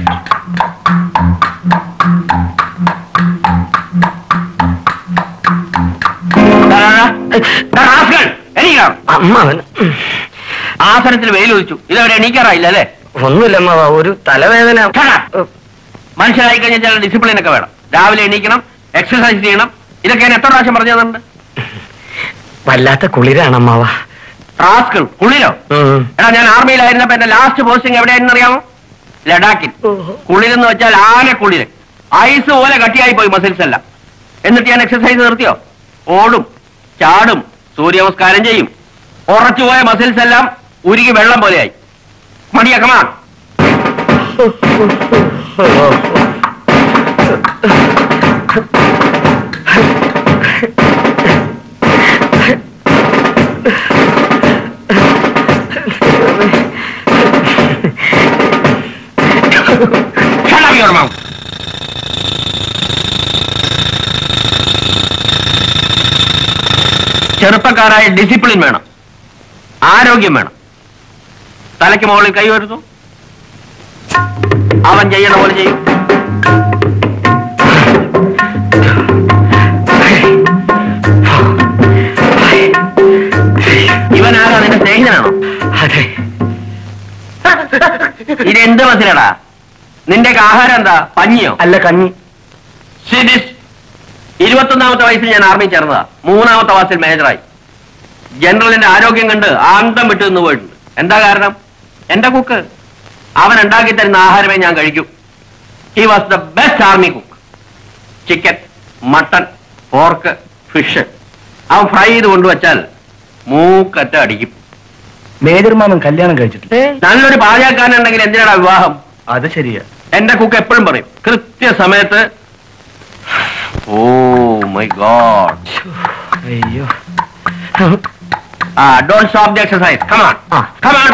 ആസനത്തിൽ വെയിൽ ഒഴിച്ചു ഇതവിടെ എണീക്കാറായില്ല അല്ലേ ഒന്നുമില്ല അമ്മാവ ഒരു തലവേദന മനുഷ്യരായി കഴിഞ്ഞാൽ ചില ഡിസിപ്ലിൻ ഒക്കെ വേണം രാവിലെ എണീക്കണം എക്സർസൈസ് ചെയ്യണം ഇതൊക്കെ ഞാൻ എത്ര പ്രാവശ്യം പറഞ്ഞു തന്നിട്ടുണ്ട് വല്ലാത്ത കുളിരാണ് അമ്മാവ റാസ്കൾ കുളിരോ എടാ ഞാൻ ആർമിയിലായിരുന്നപ്പോ എന്റെ ലാസ്റ്റ് പോസ്റ്റിംഗ് എവിടെയായിരുന്നു അറിയാമോ ലഡാക്കിൽ കുളിരെന്ന് വെച്ചാൽ ആന കുളിര് ഐസ് പോലെ കട്ടിയായി പോയി മസിൽസ് എല്ലാം എന്നിട്ട് ഞാൻ എക്സസൈസ് നിർത്തിയോ ഓടും ചാടും സൂര്യമസ്കാരം ചെയ്യും ഉറച്ചുപോയ മസിൽസ് എല്ലാം ഉരുകി വെള്ളം പോലെയായി മടിയാക്കമാ Shut up your mouth. ചെറുപ്പക്കാരായ ഡിസിപ്ലിൻ വേണം ആരോഗ്യം വേണം തലയ്ക്ക് മുകളിൽ കൈ വരുന്നു അവൻ ചെയ്യണ പോലെ ചെയ്യും ഇവനാകാ നിന്റെ സ്നേഹിതനാണോ അതെ ഇതെന്ത് മസിലടാ നിന്റെ ആഹാരം എന്താ പഞ്ഞിയോ അല്ല കഞ്ഞി സിദിസ് ഇരുപത്തൊന്നാമത്തെ വയസ്സിൽ ഞാൻ ആർമി ചേർന്നതാ മൂന്നാമത്തെ വയസ്സിൽ മേജറായി ജനറലിന്റെ ആരോഗ്യം കണ്ട് ആന്തം വിട്ടു നിന്ന് പോയിട്ടുണ്ട് എന്താ കാരണം എന്റെ കുക്ക് അവൻ ഉണ്ടാക്കി തരുന്ന ആഹാരമേ ഞാൻ കഴിക്കൂ he was the best army cook chicken mutton pork fish അവൻ ഫ്രൈ ചെയ്ത് കൊണ്ടുവച്ചാൽ മൂക്കറ്റ അടിക്കും മേജർ മാമൻ കല്യാണം കഴിച്ചിട്ടില്ല നല്ലൊരു പാചകക്കാരനുണ്ടെങ്കിൽ എന്തിനാണ് വിവാഹം അത് ശരിയാ എന്റെ കുക്ക് എപ്പോഴും പറയും കൃത്യസമയത്ത് ഓ മൈ ഗോഡ് അയ്യോ ആ don't stop the exercise come on ആ. കമാൺ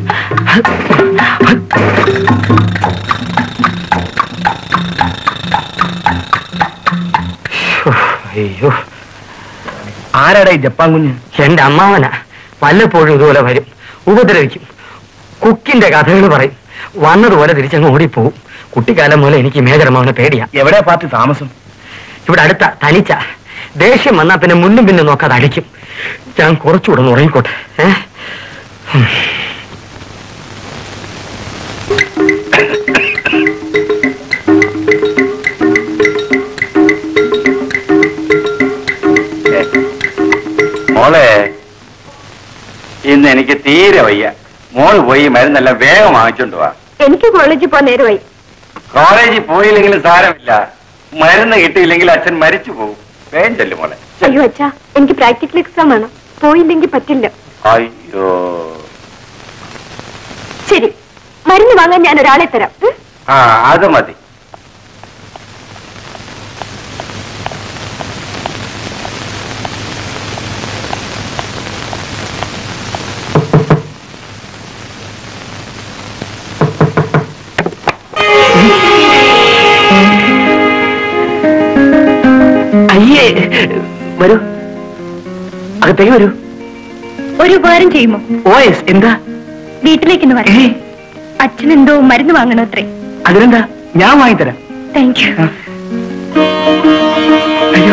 അയ്യോ ആരാടാ ഈ ജപ്പാൻ കുഞ്ഞ് എന്റെ അമ്മാവനാ വല്ലപ്പോഴും ഇതുപോലെ വരും ഉപദ്രവിക്കും കുക്കിന്റെ കഥകൾ പറയും വന്നതുപോലെ തിരിച്ചങ്ങ് ഓടിപ്പോവും കുട്ടിക്കാലം മുതൽ എനിക്ക് മേജർ അമ്മാവനെ പേടിയാ എവിടെയാ പാർട്ടി താമസം ഇവിടെ അടുത്ത തനിച്ച ദേഷ്യം വന്നാ പിന്നെ മുന്നും പിന്നും നോക്കാതെ അടിക്കും ഞാൻ കുറച്ചുകൂടെ ഒന്ന് ഉറങ്ങിക്കോട്ടെ ഏ മോളെ ഇന്ന് എനിക്ക് തീരെ വയ്യ മോള് പോയി മരുന്നെല്ലാം വേഗം വാങ്ങിച്ചോണ്ട് വാ എനിക്ക് കോളേജിൽ പോകാൻ നേരമായി കോളേജിൽ പോയില്ലെങ്കിലും സാരമില്ല മരുന്ന് കിട്ടിയില്ലെങ്കിൽ അച്ഛൻ മരിച്ചു പോകും വേഗം ചെല്ലു മോളെ ചെല്ല്. അയ്യോ അച്ഛാ എനിക്ക് പ്രാക്ടിക്കൽ എക്സാം ആണ് പോയില്ലെങ്കിൽ പറ്റില്ല അയ്യോ ശരി മരുന്ന് വാങ്ങാൻ ഞാൻ ഒരാളെ തരാം ഉം? ആ അത് മതി അയ്യേ വരൂ അകത്തേക്ക് വരൂ ഒരു ഉപകാരം ചെയ്യുമോ ഓയസ് എന്താ വീട്ടിലേക്കൊന്ന് ഏ വരാം അച്ഛൻ എന്തോ മരുന്ന് വാങ്ങണോ അത്രേ അതിനെന്താ ഞാൻ വാങ്ങിത്തരാം താങ്ക് യു അയ്യോ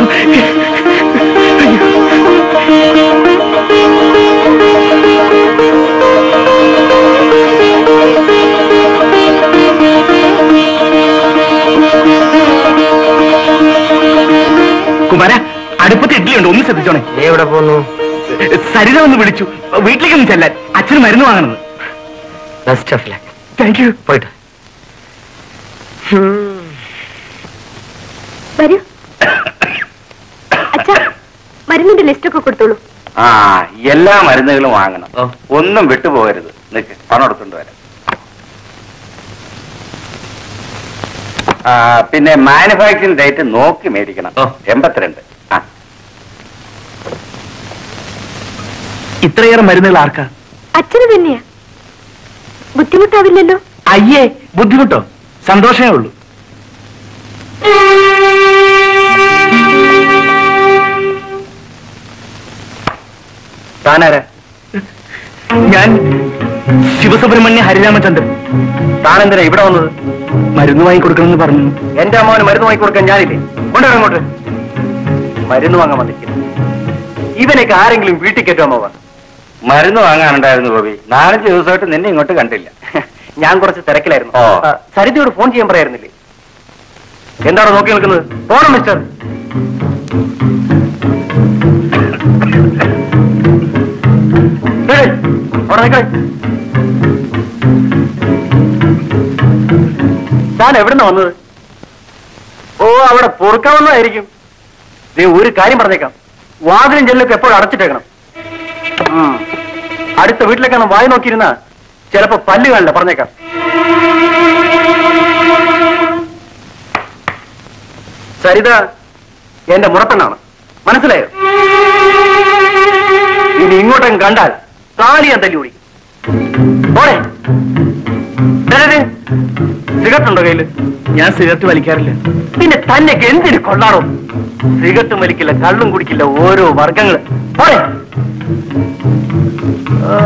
കുമാര അടുപ്പത്ത് ഇഡ്ഡലിയുണ്ട് ഒന്ന് ശ്രദ്ധിച്ചോണേ എവിടെ പോന്നു സരിത ഒന്ന് വിളിച്ചു വീട്ടിലേക്ക് ഒന്ന് ചെല്ലാൻ അച്ഛന് മരുന്ന് വാങ്ങണത് best of luck thank you പോയിട്ട് വരൂ അച്ഛാ മരുന്നിന്റെ ലിസ്റ്റ് ഒക്കെ കൊടുത്തോളൂ ആ എല്ലാ മരുന്നുകളും വാങ്ങണം ഒന്നും വിട്ടുപോകരുത് നിക്ക് പണം എടുത്തുകൊണ്ട് വരാം ആ, പിന്നെ മാനുഫാക്ചറിംഗ് ഡേറ്റ് നോക്കി മേടിക്കണം ഓ. എൺപത്തിരണ്ട് ആ ഇത്രയേറെ മരുന്നുകൾ ആർക്കാ അച്ഛന് തന്നെയാ ബുദ്ധിമുട്ടാവില്ലല്ലോ അയ്യേ ബുദ്ധിമുട്ടോ സന്തോഷമേ ഉള്ളൂ താനാരാ ഞാൻ ശിവസുബ്രഹ്മണ്യ ഹരിരാമചന്ദ്രൻ താനെന്തിനാ ഇവിടെ വന്നത് മരുന്ന് വാങ്ങി കൊടുക്കണമെന്ന് പറഞ്ഞു എന്റെ അമ്മാവന് മരുന്ന് വാങ്ങി കൊടുക്കാൻ ഞാനില്ലേ കൊണ്ടുവരാം അങ്ങോട്ട് മരുന്ന് വാങ്ങാൻ വന്നിരിക്കുന്നു ഇവനൊക്കെ ആരെങ്കിലും വീട്ടിൽ കയറ്റുമോ മരുന്ന് വാങ്ങാനുണ്ടായിരുന്നു ഗോപി നാലഞ്ച് ദിവസമായിട്ട് നിന്നെ ഇങ്ങോട്ട് കണ്ടില്ല ഞാൻ കുറച്ച് തിരക്കിലായിരുന്നു ഓ. ആ, സരിതയോട് ഫോൺ ചെയ്യാൻ പറയായിരുന്നില്ലേ എന്താണ് നോക്കി നിൽക്കുന്നത് പോണം മിസ്റ്റർ ഏയ്, അവിടെ നിൽക്കണേ താൻ എവിടുന്ന വന്നത് ഓ അവിടെ പൊറുക്കാൻ വന്നതായിരിക്കും ദേ ഒരു കാര്യം പറഞ്ഞേക്കാം വാതിലും ജനലൊക്കെ എപ്പോഴും അടച്ചിട്ടേക്കണം ഉം. അടുത്ത വീട്ടിലേക്കാണ് വായി നോക്കിയിരുന്ന ചിലപ്പോ പല്ല് കാണില്ല പറഞ്ഞേക്കാം സരിത എന്റെ മുറപ്പെണ്ണാണ് മനസ്സിലായോ ഇനി ഇങ്ങോട്ടും കണ്ടാൽ താലി ഞാൻ തല്ലി ഓടിക്കും പോരെ സിഗരറ്റ് ഉണ്ടോ കയ്യില് ഞാൻ സിഗരറ്റ് വലിക്കാറില്ല പിന്നെ തന്നെയൊക്കെ എന്തിന് കൊള്ളാറോ സിഗരറ്റും വലിക്കില്ല കള്ളും കുടിക്കില്ല ഓരോ വർഗങ്ങള് പോരെ ആ.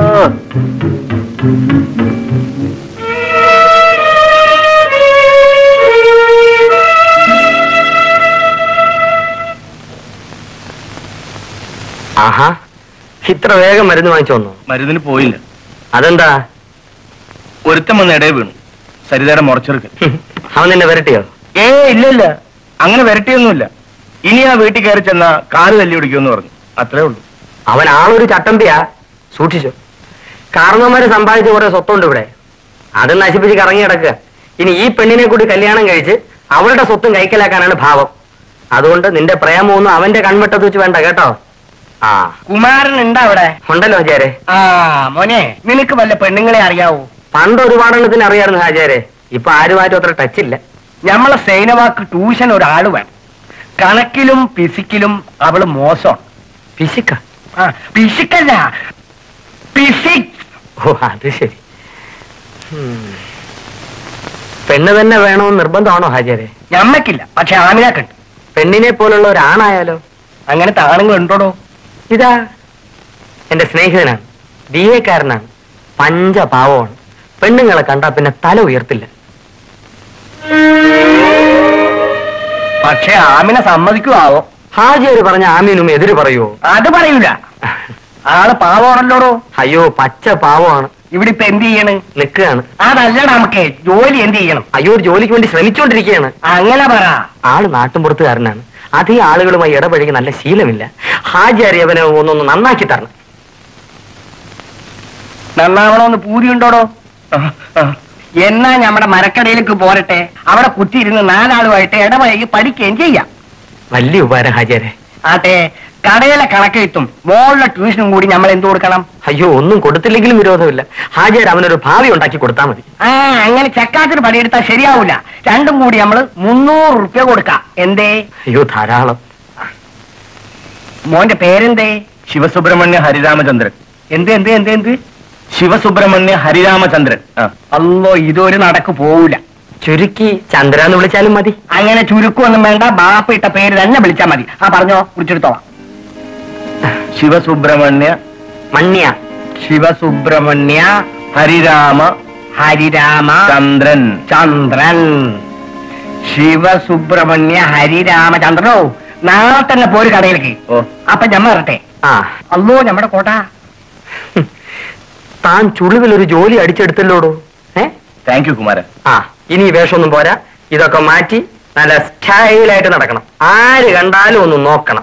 ആഹാ ഇത്ര വേഗം മരുന്ന് വാങ്ങിച്ചു വന്നു മരുന്നിന് പോയില്ല അതെന്താ ഒരുത്തം വന്ന് ഇടയിൽ വീണു സരിതയുടെ മുറച്ചെറുക്കൻ ഹും, അവൻ നിന്നെ വരട്ടിയോ ഏ ഇല്ല ഇല്ല അങ്ങനെ വരട്ടിയൊന്നുമില്ല ഇനി ആ വീട്ടിൽ കയറി ചെന്ന കാല് തല്ലി പിടിക്കുമെന്ന് പറഞ്ഞു അത്രേ ഉള്ളൂ അവൻ ആളൊരു ചട്ടമ്പിയാ സൂക്ഷിച്ചു കാരണവന്മാര് സമ്പാദിച്ച കുറെ സ്വത്തുണ്ട് ഇവിടെ അത് നശിപ്പിച്ച് കറങ്ങി കിടക്കുക ഇനി ഈ പെണ്ണിനെ കൂടി കല്യാണം കഴിച്ച് അവളുടെ സ്വത്തും കൈക്കലാക്കാനാണ് ഭാവം അതുകൊണ്ട് നിന്റെ പ്രേമമൊന്നും അവന്റെ കൺവെട്ടത്ത് വെച്ച് വേണ്ട കേട്ടോ ആ കുമാരൻ ഉണ്ടാ അവിടെ ഉണ്ടല്ലോ ഹാജാരെ ആ മോനെ നിനക്ക് വല്ല പെണ്ണുങ്ങളെ അറിയാവൂ പണ്ട് ഒരുപാടെണ്ണത്തിന് അറിയായിരുന്നു ഹാജാരെ ഇപ്പൊ ആരുമായിട്ടും അത്ര ടച്ച് ഇല്ല ഞമ്മളെ സൈനവാക്ക് ട്യൂഷൻ ഒരാള് വേണം കണക്കിലും ഫിസിക്കിലും അവള് മോശമാണ് ഫിസിക്ക ആ ഫിസിക്കല്ല ഫിസിക്സ് ഓ അത് ശരി ഉം. പെണ്ണ് തന്നെ വേണമെന്ന് നിർബന്ധമാണോ ഹാജാരെ ഞമ്മക്കില്ല പക്ഷെ ആമിനാക്കുണ്ട് പെണ്ണിനെ പോലുള്ള ഒരു ആണായാലോ അങ്ങനത്തെ ആണുങ്ങൾ ഉണ്ടോടോ ഇതാ എന്റെ സ്നേഹിതനാണ് ബി എക്കാരനാണ് പഞ്ചപാവമാണ് പെണ്ണുങ്ങളെ കണ്ടാ പിന്നെ തല ഉയർത്തില്ല പക്ഷെ ആമിനെ സമ്മതിക്കുവാവോ ഹാജിയര് പറഞ്ഞ ആമീനും എതിര് പറയുവോ അത് പറയൂല ആള് പാവമാണല്ലോടോ അയ്യോ പച്ച പാവമാണ് ഇവിടെ ഇപ്പൊ എന്ത് ചെയ്യണ് നിൽക്കുകയാണ് അതല്ല നമുക്ക് ജോലി എന്ത് ചെയ്യണം അയ്യോ ഒരു ജോലിക്ക് വേണ്ടി ശ്രമിച്ചുകൊണ്ടിരിക്കുകയാണ് അങ്ങനെ പറ ആള് നാട്ടുമ്പുറത്തുകാരനാണ് അധികം ആളുകളുമായി ഇടപഴകി നല്ല ശീലമില്ല ഹാജിയാരി അവനെ ഒന്നൊന്ന് നന്നാക്കി തരണം നന്നാവണമെന്ന് പൂതി ഉണ്ടോടോ എന്നാ നമ്മുടെ മരക്കടയിലേക്ക് പോരട്ടെ അവിടെ കുത്തിയിരുന്ന് നാലാളുമായിട്ട് ഇടപഴകി പഠിക്കുകയും ചെയ്യാം വലിയ ഉപകാരം ഹാജിയാരെ ആട്ടെ കടയിലെ കണക്കെഴുത്തും മോളിലെ ട്യൂഷനും കൂടി നമ്മൾ എന്ത് കൊടുക്കണം അയ്യോ ഒന്നും കൊടുത്തില്ലെങ്കിലും വിരോധമില്ല ഹാജിയാർ അവനൊരു ഭാവി ഉണ്ടാക്കി കൊടുത്താൽ മതി ആ അങ്ങനെ ചക്കാത്തിന് പണിയെടുത്താൽ ശരിയാവൂല രണ്ടും കൂടി നമ്മൾ മുന്നൂറ് റുപ്യ കൊടുക്കാം എന്തേ അയ്യോ ധാരാളം മോന്റെ പേരെന്തേ ശിവസുബ്രഹ്മണ്യ ഹരിരാമചന്ദ്രൻ എന്ത് എന്ത് എന്ത് എന്ത് ശിവസുബ്രഹ്മണ്യ ഹരിരാമചന്ദ്രൻ ആ അല്ലോ ഇതൊരു നടക്ക് പോവൂല ചുരുക്കി ചന്ദ്ര എന്ന് വിളിച്ചാലും മതി അങ്ങനെ ചുരുക്കൊന്നും വേണ്ട ബാപ്പ ഇട്ട പേര് തന്നെ വിളിച്ചാൽ മതി ആ പറഞ്ഞോ കുറിച്ചെടുത്തോളാം ശിവസുബ്രഹ്മണ്യ മണ്യ ശിവസുബ്രഹ്മണ്യ ഹരിരാമ ഹരിരാമ ചന്ദ്രൻ ചന്ദ്രൻ ശിവസുബ്രഹ്മണ്യ ഹരിരാമചന്ദ്രനോ നാളെ തന്നെ പോര് കടയിലേക്ക് ഓ അപ്പൊ ഞമ്മ വരട്ടെ ആ അല്ലോ നമ്മുടെ കോട്ട താൻ ചുളിവിൽ ഒരു ജോലി അടിച്ചെടുത്തല്ലോടോ ഏ താങ്ക് യു കുമാരൻ ആ ഇനി ഈ വേഷമൊന്നും പോരാ ഇതൊക്കെ മാറ്റി നല്ല സ്റ്റൈലായിട്ട് നടക്കണം ആര് കണ്ടാലും ഒന്ന് നോക്കണം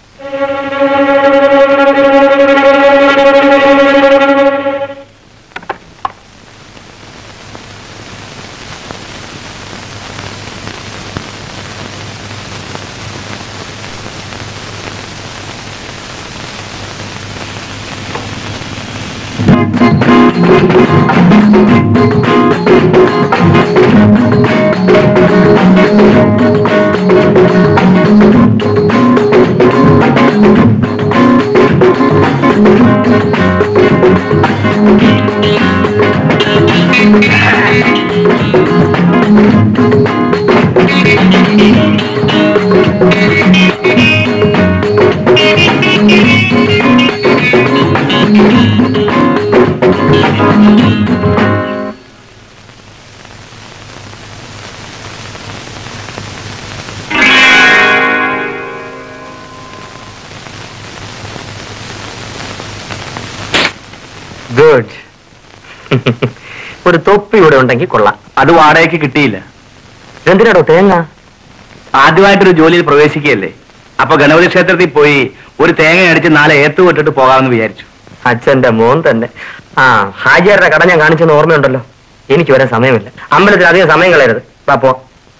ഗുഡ് ഒരു തൊപ്പി ഇവിടെ ഉണ്ടെങ്കിൽ കൊള്ളാം അത് വാടകയ്ക്ക് കിട്ടിയില്ല എന്തിനാടോ തേങ്ങ ആദ്യമായിട്ടൊരു ജോലിയിൽ പ്രവേശിക്കുകയല്ലേ അപ്പൊ ഗണപതി ക്ഷേത്രത്തിൽ പോയി ഒരു തേങ്ങ അടിച്ച് നാളെ ഏത്ത് വിട്ടിട്ട് പോകാമെന്ന് വിചാരിച്ചു അച്ഛന്റെ മോൻ തന്നെ ആ ഹാജിയാരുടെ കട ഞാൻ കാണിച്ചെന്ന് ഓർമ്മയുണ്ടല്ലോ എനിക്ക് വരാൻ സമയമില്ല അമ്പലത്തിൽ അധികം സമയം കളയരുത് വാ പോ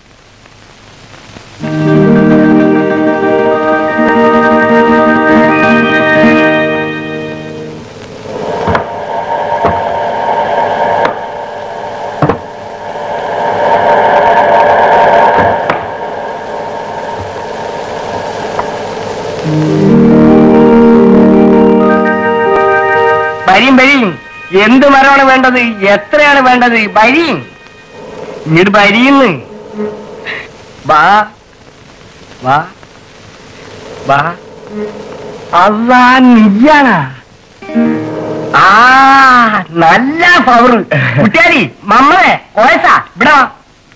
വരിയും വരിയും എന്ത് മരമാണ് വേണ്ടത് എത്രയാണ് വേണ്ടത് വരിയും ഇങ്ങോട്ട് വരിയുന്ന് വാ വാ വാ അല്ലാ നീയാണാ ആ നല്ല പവർ കുട്ടിയാരി മമ്മളെ ഓയസാ ഇവിടെ വാ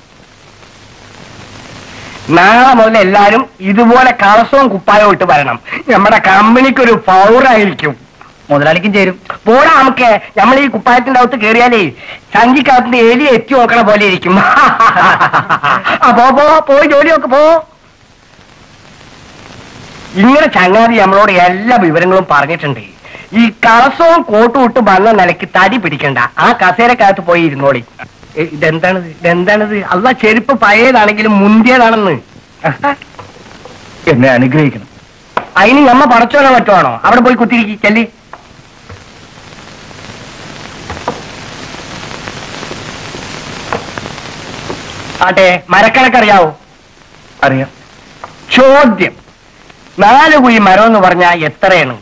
നാളെ മുതൽ എല്ലാരും ഇതുപോലെ കളസവും കുപ്പായവും ഇട്ട് വരണം നമ്മുടെ കമ്പനിക്ക് ഒരു പൗറായിരിക്കും മുതലാളിക്കും ചേരും പോടാ നമുക്ക് നമ്മൾ ഈ കുപ്പായത്തിന്റെ അകത്ത് കയറിയാലേ സഞ്ചിക്കകത്ത് എലി എത്തി നോക്കണ പോലെ ഇരിക്കും ആ പോ പോ പോയി ജോലി നോക്ക് പോ ഇങ്ങനെ ചങ്ങാതി നമ്മളോട് എല്ലാ വിവരങ്ങളും പറഞ്ഞിട്ടുണ്ട് ഈ കളസവും കോട്ടും ഇട്ട് വന്ന നിലയ്ക്ക് തടി പിടിക്കണ്ട ആ കസേരക്കകത്ത് പോയി ഇരുന്നോളി ഏ, ഇതെന്താണിത് ഇതെന്താണിത് അല്ല ചെരുപ്പ് പഴയതാണെങ്കിലും മുന്തിയതാണെന്ന് എന്നെ അനുഗ്രഹിക്കണം അതിന് നമ്മ പടച്ചോനോ മറ്റോ ആണോ അവിടെ പോയി കുത്തിരിക്കി ചെല്ലി ആട്ടെ മരക്കണക്കറിയാവോ അറിയാം ചോദ്യം നാല് കുഴി മരം എന്ന് പറഞ്ഞാൽ എത്രയാണ്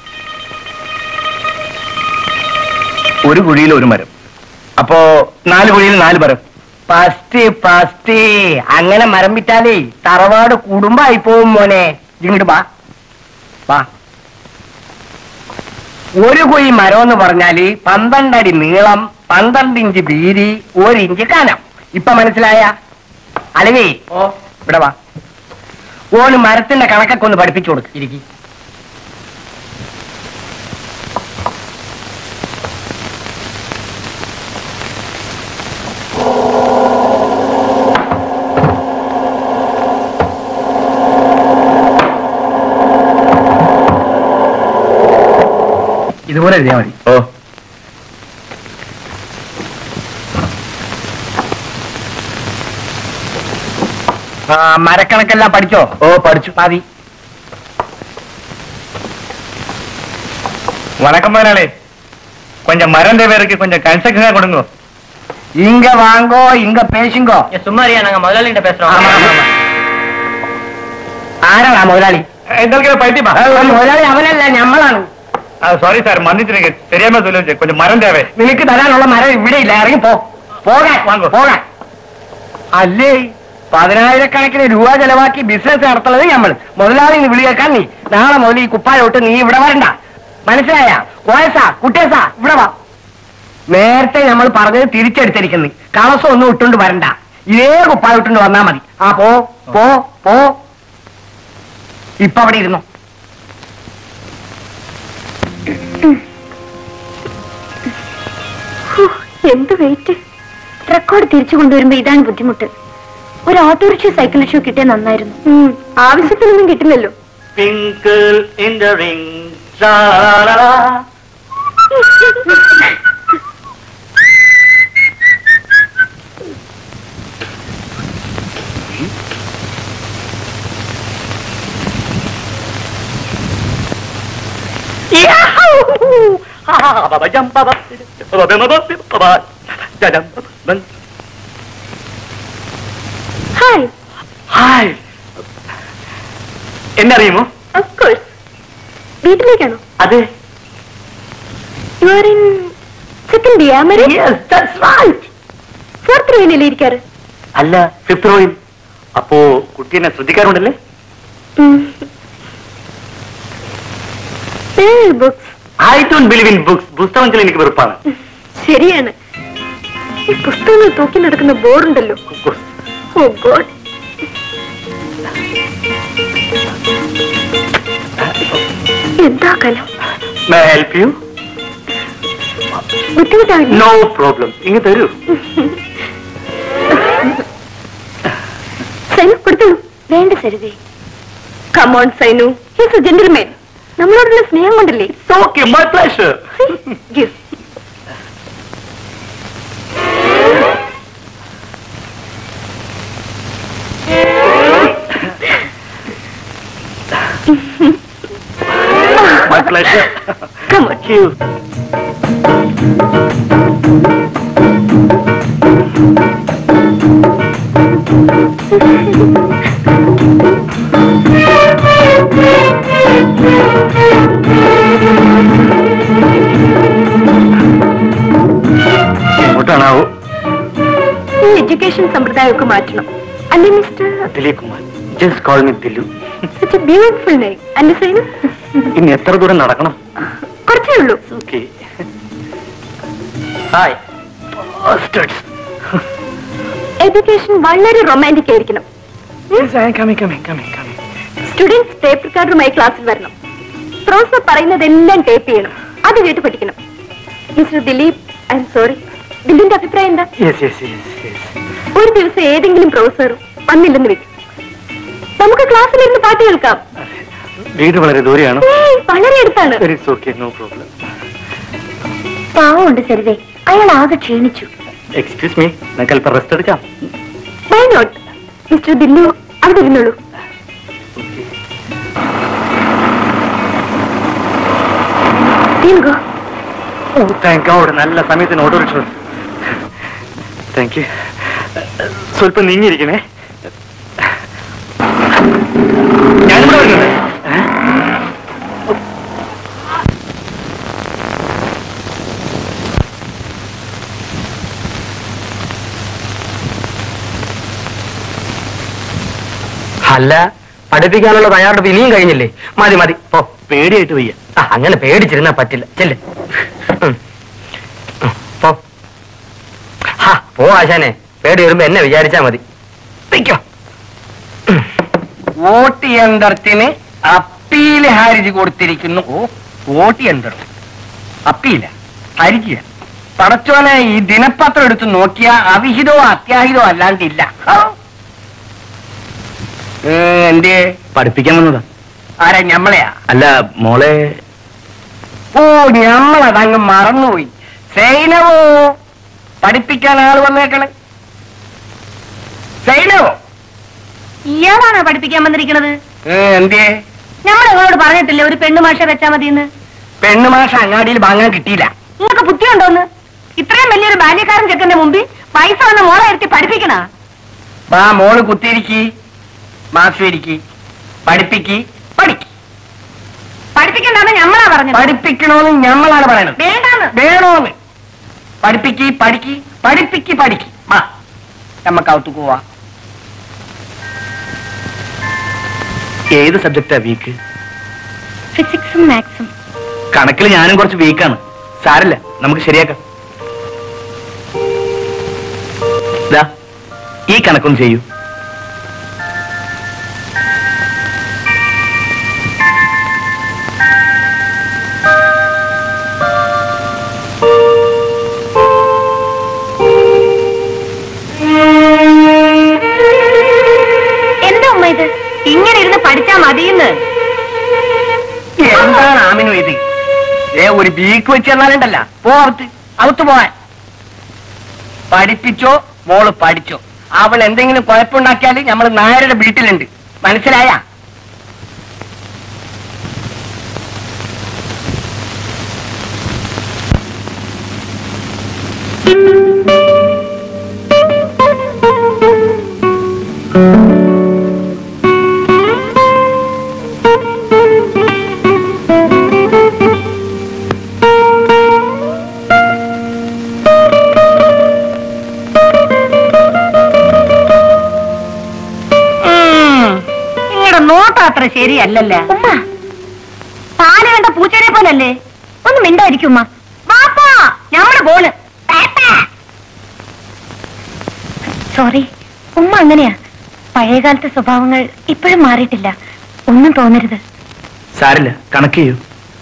ഒരു കുഴിയിൽ ഒരു മരം അപ്പോ നാല് കുഴിയിൽ നാല് മരം ഫസ്റ്റ് ഫസ്റ്റ് അങ്ങനെ മരം വിറ്റാലേ തറവാട് കുടുംബമായി പോവും മോനെ ഇങ്ങോട്ട് വാ വാ ഒരു കുഴി മരം എന്ന് പറഞ്ഞാല് പന്ത്രണ്ട് അടി നീളം പന്ത്രണ്ട് ഇഞ്ച് വീതി ഒരു ഇഞ്ച് കനം ഇപ്പൊ മനസ്സിലായ അലവേ ഓ ഇവിടെ വാ ഓന് മരത്തിന്റെ കണക്കൊക്കെ ഒന്ന് പഠിപ്പിച്ചു കൊടുക്ക് ഇരിക്കി ഇതുപോലെ എഴുതിയാൽ മതി ഓ ആ മരക്കണക്കെല്ലാം പഠിച്ചോ ഓ പഠിച്ചു മതി வணக்கம் முதலாளி கொஞ்சம் மரம் தேவைக்கு கொஞ்சம் கன்ஸ்ட்ரக்ஷனா கொடுங்க இங்க வாங்கோ இங்க பேசுங்கோ சும்மாரியா நாங்க முதலாளிகிட்ட பேசுறோம் ஆமா, ஆமா. ആരാടാ മുതലാളി எங்களுக்கு பைத்தியமா ആ, മുതലാളി അവനല്ല ഞമ്മളാണ് சாரி சார் மன்னிச்சிருங்க தெரியாம சொல்லி கொஞ்சம் மரம் தேவை നിനക്ക് തരാനുള്ള മരം ഇവിടെ ഇല്ല ഇറങ്ങി പോ പോകാൻ വാങ്ങോ. പോകാൻ അല്ലേ പതിനായിരക്കണക്കിന് രൂപ ചെലവാക്കി ബിസിനസ് നടത്തുന്നത് നമ്മൾ മുതലാളി നീ വിളി കേൾക്കാൻ നീ നാളെ മുതൽ ഈ കുപ്പായോട്ട് നീ ഇവിടെ വരണ്ട മനസ്സിലായ കോയസാ കുട്ടിയസാ ഇവിടെ വാ നേരത്തെ നമ്മൾ പറഞ്ഞത് തിരിച്ചെടുത്തിരിക്കുന്നു കളസം ഒന്നും ഇട്ടുകൊണ്ട് വരണ്ട ഇതേ കുപ്പായോട്ടുണ്ട് വന്നാ മതി ആ പോ പോ പോ ഇപ്പൊ അവിടെ ഇരുന്നു ഹോ, എന്ത് വെയിറ്റ് റെക്കോർഡ് തിരിച്ചു കൊണ്ടുവരുമ്പോ ഇതാണ് ബുദ്ധിമുട്ട് ഒരു ഓട്ടോറിക്ഷ സൈക്കിൾ റിക്ഷ കിട്ടിയ നന്നായിരുന്നു ഉം, ആവശ്യത്തിനൊന്നും കിട്ടില്ലല്ലോ Twinkle in the ring. La la la. Hi hi എന്നെ അറിയുമോ ഓഫ് കോഴ്സ് വീട്ടിലേക്കാണോ അതെ you are in second B ആമറി ഫോർത്ത് റോയിലല്ലേ ഇരിക്കാറ് അല്ല ഫിഫ്ത് റോയിൽ അപ്പോ കുട്ടി എന്നെ ശ്രദ്ധിക്കാറുണ്ടല്ലേ books I don't believe in books പുസ്തകത്തിൽ എനിക്ക് വെറുപ്പാണ് ശരിയാണ് ഈ പുസ്തകങ്ങൾ തൂക്കി നടക്കുന്ന ബോർഡുണ്ടല്ലോ ഓ ഗോഡ് എന്താ കലം മേ ഹെൽപ്പ് യു ബുദ്ധിമുട്ടാവില്ല നോ പ്രോബ്ലം ഇങ്ങ് തരൂ സൈനു കൊടുത്തോളൂ വേണ്ട സരിതേ come on Sainu he's a gentleman നമ്മളോടുള്ള സ്നേഹം കൊണ്ടല്ലേ okay my pleasure give my pleasure Come on. Thank you. എങ്ങോട്ടാണാവോ ഈ എഡ്യൂക്കേഷൻ സമ്പ്രദായമൊക്കെ മാറ്റണം അല്ലേ mister Dileep Kumar just call me Dillu such a beautiful name അല്ലേ സൈനു ഇനി എത്ര ദൂരം നടക്കണം കുറച്ചേ ഉള്ളൂ ഓക്കെ ഹായ് ബാസ്റ്റേഴ്സ് എഡ്യൂക്കേഷൻ വളരെ റൊമാൻറ്റിക് ആയിരിക്കണം coming coming coming coming students tape റെക്കോർഡറുമായി ക്ലാസ്സിൽ വരണം പ്രൊഫസർ പറയുന്നതെല്ലാം ടേപ്പ് ചെയ്യണം അത് കേട്ട് പഠിക്കണം mister Dileep I'm sorry ദിലീപിന്റെ അഭിപ്രായം എന്താ യെസ് യെസ് യെസ് യെസ് ഒരു ദിവസം ഏതെങ്കിലും പ്രൊഫസർ വന്നില്ലെന്ന് വെക്കും നമുക്ക് ക്ലാസ്സിലിരുന്ന് പാട്ട് കേൾക്കാം വീട് വളരെ ദൂരെയാണ് ഏയ്, വളരെ അടുത്താണ് ഇറ്റ്സ് ഓക്കെ നോ പ്രോബ്ലം പാവമുണ്ട് സരിതേ അയാൾ ആകെ ക്ഷീണിച്ചു എക്സ്ക്യൂസ് മീ നമുക്ക് അല്പം റെസ്റ്റ് എടുക്കാം വൈ നോട്ട് മിസ്റ്റർ ദില്ലു അവിടെ ഇരുന്നുള്ളൂ ഓ താങ്ക് ഗോഡ് നല്ല സമയത്തിന് ഓട്ടോറിക്ഷ താങ്ക് യു സ്വല്പം നീങ്ങിയിരിക്കണേ ഞാനിവിടെ വരുന്നുണ്ട് ഏ? അല്ല പഠിപ്പിക്കാനുള്ള തയ്യാറെടുപ്പ് ഇനിയും കഴിഞ്ഞില്ലേ മതി മതി പോ പേടിയായിട്ട് വയ്യ ആ, അങ്ങനെ പേടിച്ചിരുന്നാ പറ്റില്ല ചെല്ല് ഉം. ഉം, പോ ഹാ പോ ആശാനെ പേടി വരുമ്പോ എന്നെ വിചാരിച്ചാ മതി വെക്കോ വോട്ട് യന്ത്രത്തിന് അപ്പീൽ ഹർജി കൊടുത്തിരിക്കുന്നു ഓ വോട്ട് യന്ത്രം അപ്പീല ഹർജിയ പടച്ചോനെ ഈ ദിനപത്രം എടുത്ത് നോക്കിയ അവിഹിതമോ അത്യാഹിതമോ അല്ലാണ്ടില്ല ആ. ഏ, എന്തേ പഠിപ്പിക്കാൻ വന്നതാ ആരാ ഞമ്മളെയാ അല്ല മോളെ ഓ ഞമ്മളതങ്ങ് മറന്നുപോയി സൈനവോ പഠിപ്പിക്കാൻ ആള് വന്നേക്കണേ സൈനവോ ഇയാളാണോ പഠിപ്പിക്കാൻ വന്നിരിക്കുന്നത് ഏ, എന്തേ നമ്മൾ നിങ്ങളോട് പറഞ്ഞിട്ടില്ലേ ഒരു പെണ്ണു മാഷ വെച്ചാ മതിയെന്ന് പെണ്ണുമാഷ അങ്ങാടിയിൽ വാങ്ങാൻ കിട്ടിയില്ല നിങ്ങൾക്ക് ബുദ്ധിയുണ്ടോന്ന് ഇത്രയും വലിയൊരു ബാല്യക്കാരൻ ചെക്കന്റെ മുമ്പിൽ പൈസ വന്ന മോളെ ഇരുത്തി പഠിപ്പിക്കണ വാ മോള് കുത്തിയിരിക്കി മാസ്വരിക്ക് പഠിപ്പിക്ക് പഠിക്ക് പഠിപ്പിക്കണ്ടെന്ന് ഞമ്മളാ പറഞ്ഞത് പഠിപ്പിക്കണോന്ന് ഞമ്മളാണ് പറയണത് വേണ്ടാന്ന് വേണോന്ന് പഠിപ്പിക്ക് പഠിക്ക് പഠിപ്പിക്ക് പഠിക്ക് വാ നമ്മക്ക് അകത്ത് പോവാ ഏത് സബ്ജക്റ്റാ വീക്ക് ഫിസിക്സും മാത്സും കണക്കിൽ ഞാനും കുറച്ച് വീക്കാണ് സാരല്ല നമുക്ക് ശരിയാക്കാം ദാ, ഈ കണക്കൊന്ന് ചെയ്യൂ എന്താ ഉമ്മ ഇത് ഇങ്ങനെ ഇരുന്ന് പഠിച്ചാ മതിയെന്ന് എന്താണ് ആമിനു ഇത് ഏ ഒരു ബീക്ക് വെച്ച് തന്നാലുണ്ടല്ല പോ അകത്ത് അകത്ത് പോവാൻ പഠിപ്പിച്ചോ മോള് പഠിച്ചോ അവൾ എന്തെങ്കിലും കുഴപ്പമുണ്ടാക്കിയാൽ നമ്മൾ നായരുടെ വീട്ടിലുണ്ട് മനസ്സിലായ നിങ്ങളുടെ നോട്ടം അത്ര ശരിയല്ലല്ല ഉമ്മ പാല് കണ്ട പൂച്ചനെ പോലല്ലേ ഒന്ന് മിണ്ടായിരിക്കും ഉമ്മ വാപ്പാ ഞമ്മള് പോണ് സോറി ഉമ്മ അങ്ങനെയാ പഴയകാലത്തെ സ്വഭാവങ്ങൾ ഇപ്പോഴും മാറിയിട്ടില്ല ഒന്നും തോന്നരുത് സാരില്ല കണക്ക് ചെയ്യൂ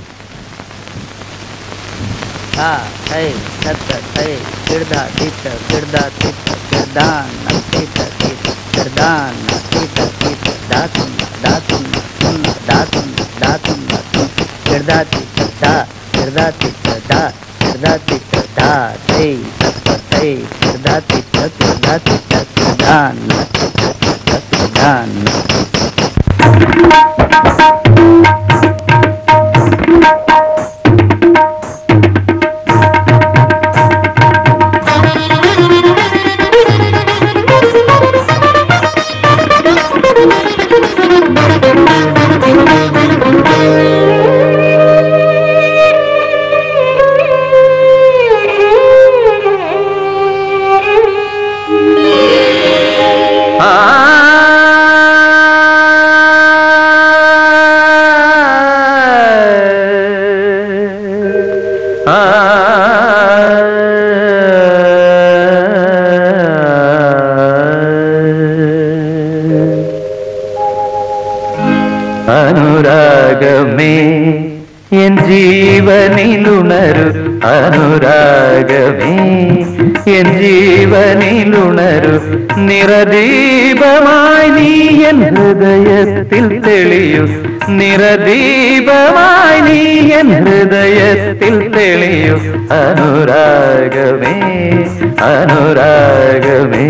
ആ ഹൈ സത്ത ഹൈ കിർദ തിത്ത കിർദ തിത്ത കിർദാന തിത്ത തിത്ത കിർദാന തിത്ത തിത്ത ദാതുന്ന ദാതുന്ന തുന്ന ദാതുന്ന ദാതുന്ന തുന്ന tirda tirda tirda tirda tirda tirda hey tirda hey tirda tirda tirda tirda tirda tirda tirda അനുരാഗമേ എൻ ജീവനിലുണരു അനുരാഗമേ എൻ ജീവനിലുണരു നിറദീപമായി നീ എൻ ഹൃദയത്തിൽ തെളിയു നിറദീപമായി നീ എൻ ഹൃദയത്തിൽ തെളിയു അനുരാഗമേ അനുരാഗമേ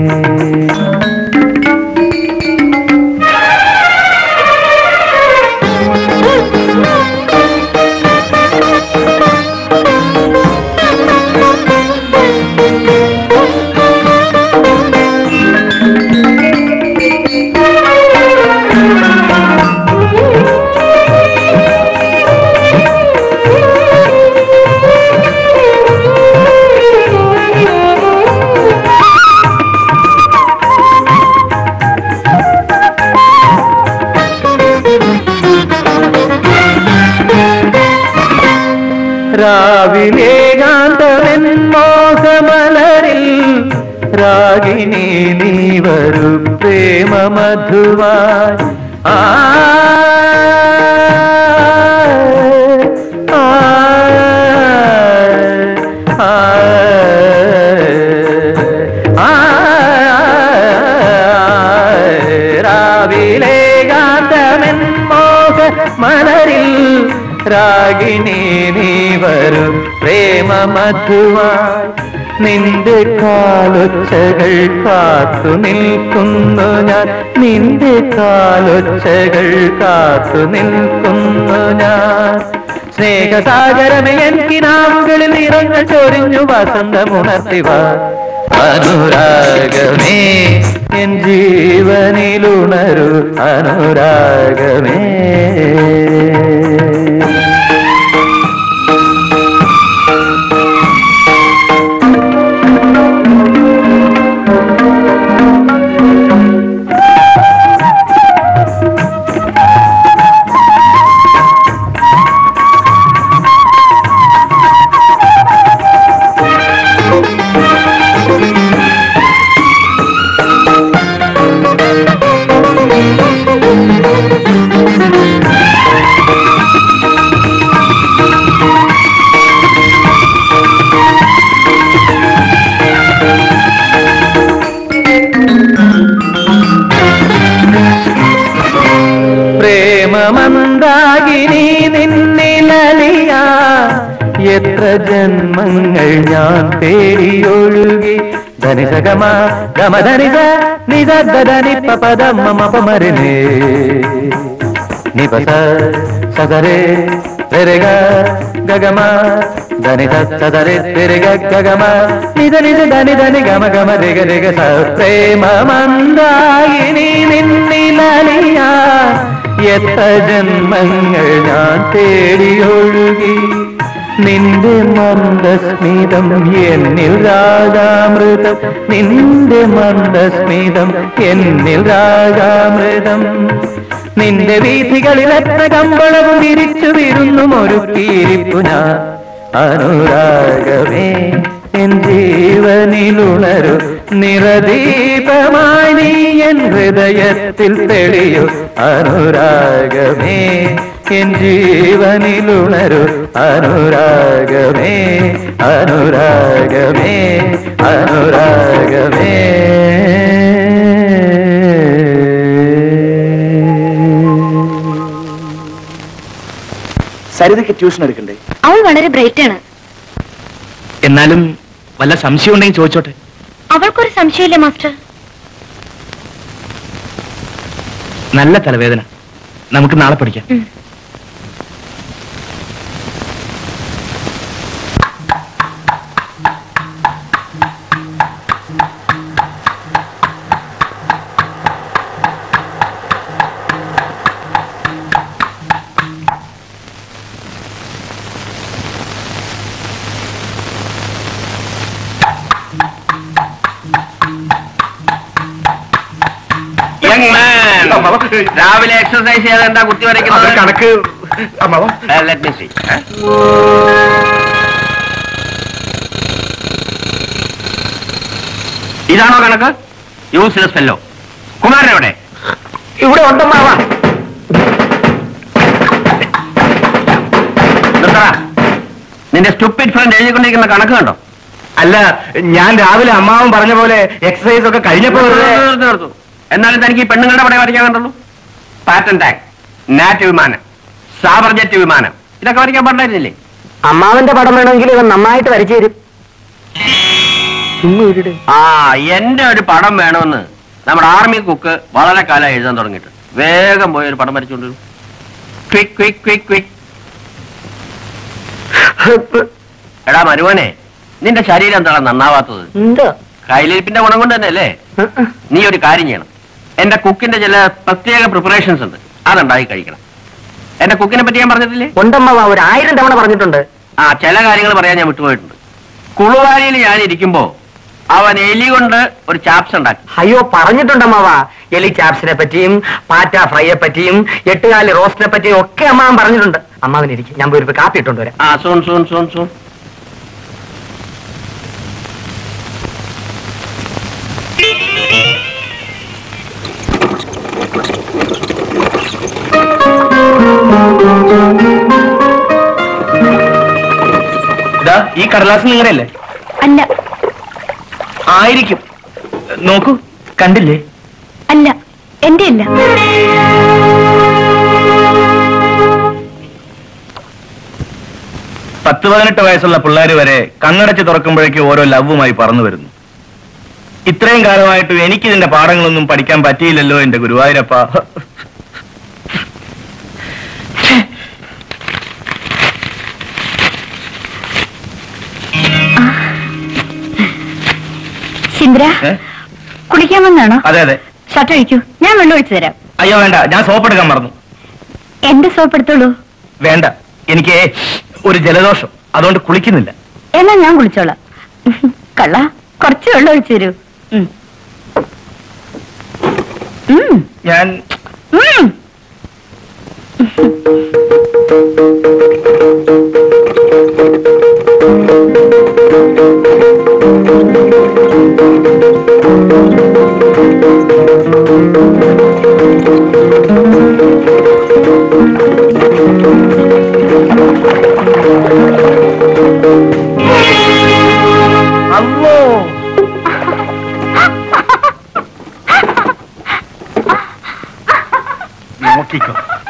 രാവിലെ കാന്തവൻ മോഹമലരിൽ രാഗിണി നീ വരൂ പ്രേമ മധുവായി ആ ആ, ആ, ആ, രാവിലെ കാന്തവൻ മോഹ മലരിൽ രാഗിണി നീ വരും പ്രേമ മധുവായി നിന്റെ കാലൊച്ചകൾ കാത്തു നിൽക്കുന്നു ഞാൻ നിന്റെ കാലൊച്ചകൾ കാത്തു നിൽക്കുന്നു ഞാൻ സ്നേഹസാഗരമേ എൻ കിനാവുകളിൽ നിറങ്ങൾ ചൊരിഞ്ഞു വസന്തമുണർത്തിവ അനുരാഗമേ എൻ ജീവനിലുണരു അനുരാഗമേ പ്രേമമന്ദാകിനി നിന്നിലലിയ എത്ര ജന്മങ്ങൾ ഞാൻ തേടിയൊഴുകി ധനിസഗമ ഗമധനിസ നിസദ്ദനിപ്പ പദം മമ പമരിനേ നിപസ സദരേ തെരക ഗഗമ ധനി സദരെ തെരക ഗഗമ നിജ നിജ ധനി ധനി ഗമ ഗമ രഗ രഗ സ പ്രേമമന്ദായിനി നിന്നിലലിയ എത്ര ജന്മങ്ങൾ ഞാൻ തേടിയൊഴുകി നിന്റെ മന്ദസ്മിതം എന്നിൽ രാഗാമൃതം നിന്റെ മന്ദസ്മിതം എന്നിൽ രാഗാമൃതം നിന്റെ വീഥികളിൽ എത്ര കമ്പളവും തിരിച്ചു വിരുന്നും ഒരുക്കിയിരിപ്പു ഞാൻ അനുരാഗമേ എൻ ജീവനിലുണരു നിറദീപമായി നീ എൻ ഹൃദയത്തിൽ തെളിയു അനുരാഗമേ എൻ ജീവനിലുണരു അനുരാഗമേ അനുരാഗമേ അനുരാഗമേ സരിതയ്ക്ക് ട്യൂഷൻ എടുക്കണ്ടേ അവൾ വളരെ ബ്രൈറ്റ് ആണ് എന്നാലും വല്ല സംശയം ഉണ്ടെങ്കിൽ ചോദിച്ചോട്ടെ അവൾക്കൊരു സംശയമില്ല മാസ്റ്റർ നല്ല തലവേദന നമുക്ക് നാളെ പഠിക്കാം ഉം. Young man. രാവിലെ എക്സർസൈസ് ചെയ്യാതെ എന്താ കുത്തി വരയ്ക്കുന്നത് കണക്ക് അമ്മാവ ലെറ്റ് മീ സീ ഇതാണോ കണക്ക് യൂസ്ലെസ് ഫെല്ലോ കുമാരൻ എവിടെ ഇവിടെ ഉണ്ടമ്മാവ നിർത്തടാ. നിന്റെ സ്റ്റുപ്പിഡ് ഫ്രണ്ട് എഴുതിക്കൊണ്ടിരിക്കുന്ന കണക്ക് കണ്ടോ അല്ല ഞാൻ രാവിലെ അമ്മാവൻ പറഞ്ഞ പോലെ എക്സസൈസ് ഒക്കെ കഴിഞ്ഞപ്പോ വെറുതെ- നിർത്ത് നിർത്ത്. എന്നാലും തനിക്ക് ഈ പെണ്ണുങ്ങളുടെ പടം വരയ്ക്കാൻ കണ്ടുള്ളൂ പാറ്റൻ ടാങ്ക് നാറ്റ് വിമാനം സാബർ ജെറ്റ് വിമാനം ഇതൊക്കെ വരയ്ക്കാൻ പാടില്ലായിരുന്നില്ലേ അമ്മാവന്റെ പടം വേണമെങ്കിൽ ഇവൻ നന്നായിട്ട് വരച്ചു തരും ചുമ്മാ ഇരിടെ. ആ എന്റെ ഒരു പടം വേണമെന്ന് നമ്മുടെ ആർമി കുക്ക് വളരെ കാലം എഴുതാൻ തുടങ്ങിയിട്ട് വേഗം പോയി ഒരു പടം വരച്ചുകൊണ്ട് വരും ക്വിക്ക് ക്വിക്ക് ക്വിക്ക് ക്വിക്ക് എടാ മരുവനെ നിന്റെ ശരീരം എന്താണ് നന്നാവാത്തത് എന്താ കയ്യിലിരിപ്പിന്റെ ഗുണം കൊണ്ട് തന്നെ അല്ലേ നീ ഒരു കാര്യം ചെയ്യണം എന്റെ കുക്കിന്റെ ചില പ്രത്യേക പ്രിപ്പറേഷൻസ് ഉണ്ട് അതുണ്ടായി കഴിക്കണം എന്റെ കുക്കിനെ പറ്റി ഞാൻ പറഞ്ഞിട്ടില്ലേ ഉണ്ടമ്മാവ ഒരു ആയിരം തവണ പറഞ്ഞിട്ടുണ്ട് ആ ചില കാര്യങ്ങൾ പറയാൻ ഞാൻ വിട്ടുപോയിട്ടുണ്ട് കുളുവാരിയിൽ ഞാൻ ഇരിക്കുമ്പോ അവൻ എലി കൊണ്ട് ഒരു ചാപ്സ് ഉണ്ടാക്കി അയ്യോ പറഞ്ഞിട്ടുണ്ടമ്മാവ എലി ചാപ്സിനെ പറ്റിയും പാറ്റ ഫ്രൈയെ പറ്റിയും എട്ടുകാലി റോസ്റ്റിനെ പറ്റിയും ഒക്കെ അമ്മാവൻ പറഞ്ഞിട്ടുണ്ട് അമ്മാവനിരിക്കും ഞാൻ പോയി ഒരു കാപ്പി ഇട്ടുകൊണ്ട് വരാം ആ സൂൺ സൂൺ സൂൺ സൂൺ ഇതാ ഈ കടലാസ് നിങ്ങളുടെ അല്ലേ അല്ല ആയിരിക്കും നോക്കൂ കണ്ടില്ലേ അല്ല എന്റെ അല്ല പത്ത് പതിനെട്ട് വയസ്സുള്ള പിള്ളേർ വരെ കണ്ണടച്ച് തുറക്കുമ്പോഴേക്കും ഓരോ ലവുമായി പറന്നു വരുന്നു ഇത്രയും കാലമായിട്ടും എനിക്ക് ഇതിന്റെ പാഠങ്ങളൊന്നും പഠിക്കാൻ പറ്റിയില്ലല്ലോ എന്റെ ഗുരുവായൂരപ്പ ശിന്ദ്ര ഏ? കുളിക്കാൻ വന്നാണോ അതെ അതെ ഷർട്ട് ഒഴിക്കൂ ഞാൻ വെള്ളം ഒഴിച്ചു തരാം അയ്യോ വേണ്ട ഞാൻ സോപ്പ് എടുക്കാൻ മറന്നു എന്റെ സോപ്പ് എടുത്തോളൂ വേണ്ട എനിക്ക് ഒരു ജലദോഷം അതുകൊണ്ട് കുളിക്കുന്നില്ല എന്നാ ഞാൻ കുളിച്ചോളാം കള്ള കുറച്ച് വെള്ളം ഒഴിച്ചു തരൂ ഉം. ഉം. ഞാൻ ഉം. അല്ലോ നോക്കിക്കോ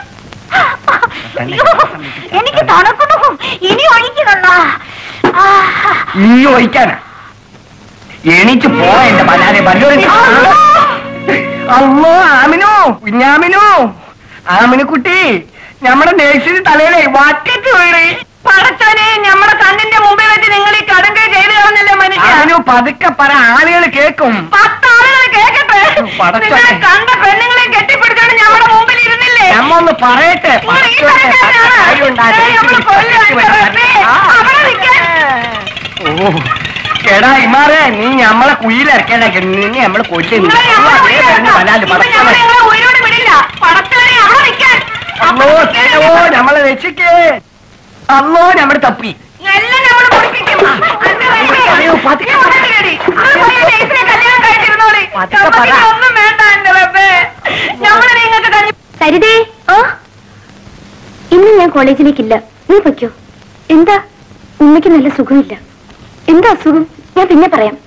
എനിക്ക് തണുക്കുന്നു ഇനി ഒഴിക്കണല്ല നീ ഒഴിക്കാനാ എണീച്ച് പോ എന്റെ മലാനെ വല്ലോരും അമ്മോ ആമിനു കുഞ്ഞാമിനു ആമിനുക്കുട്ടി നമ്മുടെ നേഴ്സിന് തലയിലെ വാറ്റിട്ട് വീണ് പടച്ചോനെ നമ്മുടെ കണ്ണിന്റെ മുമ്പിൽ വെച്ച് നിങ്ങൾ ഈ കടുങ്ക ചെയ്തു കളഞ്ഞല്ലേ മനുഷ്യ ആമിനു പതുക്കെ പറ ആളുകൾ കേൾക്കും പത്താളുകൾ കേക്കട്ടെ പടച്ചോനെ. നിങ്ങളെ കണ്ട പെണ്ണുങ്ങളെ കെട്ടിപ്പിടിച്ചോണ്ട് നമ്മുടെ മുമ്പിൽ ഇരുന്നില്ലേ നമ്മ ഒന്ന് പറയട്ടെ നിങ്ങൾ ഈ തരക്കാരനാണ്. ദേ, നമ്മള് കൊല്ലുവാണ് റബ്ബേ. അവിടെ നിൽക്കാൻ. ഓ എടാ ഇമാറെ നീ നമ്മളെ കുയിലിറക്കേണ്ട നീ നമ്മളെ കൊച്ചു നിങ്ങൾ നമ്മളെ കൊല്ലുവാണ്. ഇപ്പൊ ഞങ്ങൾ നിങ്ങളെ ഉയിരോട് വിടില്ല പടച്ചോനെ അവിടെ നിൽക്കാൻ അല്ലോ ചേട്ടോ നമ്മളെ രക്ഷിക്കേ അല്ലോ നമ്മുടെ തപ്പി എല്ലാം നമ്മൾ പൊടിപ്പിക്കും അന്റെ റബ്ബേ. അയ്യോ, പതുക്കെ നീ ഉടനെ കേറി. നിങ്ങൾ പോയി നേഴ്സിനെ കല്യാണം കഴിച്ചിരുന്നോളി പതുക്കെ നമുക്ക് പറ. ഇനി ഒന്നും വേണ്ട എന്റെ റബ്ബേ ഞങ്ങളെ നിങ്ങൾക്ക് കഞ്ഞി സരിതേ ഓ ഇന്ന് ഞാൻ കോളേജിലേക്കില്ല നീ പൊയ്ക്കോ എന്താ ഉമ്മയ്ക്ക് നല്ല സുഖമില്ല എന്താ അസുഖം ഞാൻ പിന്നെ പറയാം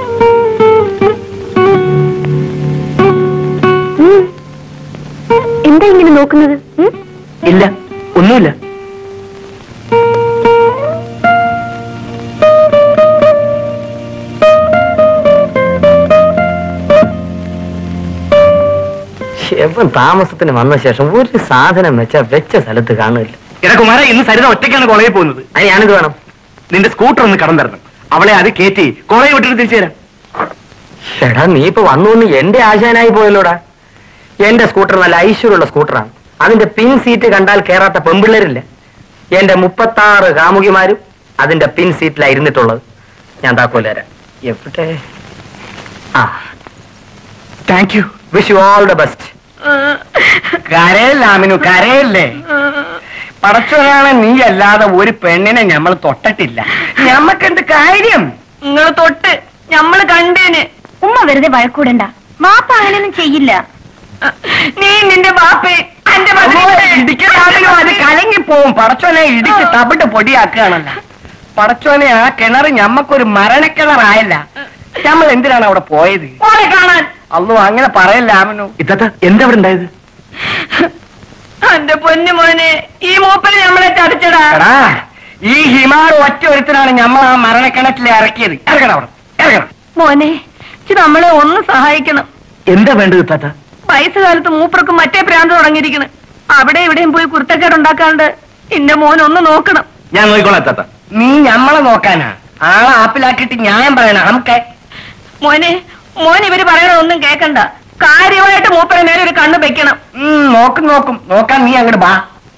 ഉം. എന്താ ഇങ്ങനെ നോക്കുന്നത് ഉം? ഇല്ല ഒന്നുമില്ല എവൻ താമസത്തിന് വന്ന ശേഷം ഒരു സാധനം വെച്ച വെച്ച സ്ഥലത്ത് കാണില്ല എടാ കുമാര ഇന്ന് സരിത ഒറ്റയ്ക്കാണ് കോളേജിൽ പോകുന്നത് അത് ഞാനിത് വേണം നിന്റെ സ്കൂട്ടർ ഒന്ന് കടം തരണം അവളെ അത് കയറ്റി കോളേജ് വിട്ടിട്ട് തിരിച്ചു തരാം എടാ നീ ഇപ്പൊ വന്നു വന്ന് എന്റെ ആശാനായി പോയല്ലോടാ എന്റെ സ്കൂട്ടർ നല്ല ഐശ്വര്യമുള്ള സ്കൂട്ടറാണ് അതിന്റെ പിൻ സീറ്റ് കണ്ടാൽ കേറാത്ത പെമ്പിള്ളേരില്ല എന്റെ മുപ്പത്താറ് കാമുകിമാരും അതിന്റെ പിൻ സീറ്റിലാണ് ഇരുന്നിട്ടുള്ളത് ഞാൻ താക്കോലേരാ എവിടെ ആ thank you wish you all the best കരയല്ല അമിനു കരയല്ലേ പടച്ചോനാണ് നീ അല്ലാതെ ഒരു പെണ്ണിനെ നമ്മൾ തൊട്ടിട്ടില്ല ഞമ്മക്കെന്ത് കാര്യം നിങ്ങൾ തൊട്ട് ഞമ്മള് കണ്ടേന് ഉമ്മ വെറുതെ വഴക്കൂടണ്ട വാപ്പ അങ്ങനെയൊന്നും ചെയ്യില്ല നീ നിന്റെ ബാപ്പേ എന്റെ മകനെ ഇടിക്കാനും അത് കലങ്ങി പോവും പടച്ചോനെ ഇടിച്ച് തവിട്ട് പൊടിയാക്കുകയാണല്ലോ പടച്ചോനെ ആ കിണർ ഞമ്മക്കൊരു മരണക്കിണറായല്ല നമ്മൾ എന്തിനാണ് അവിടെ പോയത് മോളെ കാണാൻ അല്ലോ അങ്ങനെ പറയല്ല ആമനു ഇത്തത്ത എന്താ അവിടെ ഉണ്ടായത് എന്റെ പൊന്നു മോനെ ഈ മൂപ്പര് നമ്മളെ ചടച്ചടാ എടാ ഈ ഹിമാർ ഒറ്റ ഒരുത്തനാണ് ഞമ്മൾ ആ മരണക്കിണറ്റിൽ ഇറക്കിയത് ഇറങ്ങണം അവിടെ ഇറങ്ങണം മോനെ ഇത് നമ്മളെ ഒന്ന് സഹായിക്കണം എന്താ വേണ്ടത് ഇത്തത്ത വയസ്സുകാലത്ത് മൂപ്പർക്ക് മറ്റേ ഭ്രാന്ത് തുടങ്ങിയിരിക്കണ് അവിടെ ഇവിടെയും പോയി കുരുത്തക്കേട് ഉണ്ടാക്കാണ്ട് എന്റെ മോൻ ഒന്ന് നോക്കണം ഞാൻ നോക്കിക്കോളാം ഇത്തത്ത നീ ഞമ്മളെ നോക്കാനാ ആളെ ആപ്പിലാക്കിയിട്ട് ന്യായം പറയണം നമുക്ക് മോനെ മോൻ ഇവര് പറയണ ഒന്നും കേക്കണ്ട കാര്യമായിട്ട് മൂപ്പരെ നേരെ ഒരു കണ്ണ് വെക്കണം ഉം, നോക്കും നോക്കും നോക്കാൻ നീ അങ്ങോട്ട് ബാ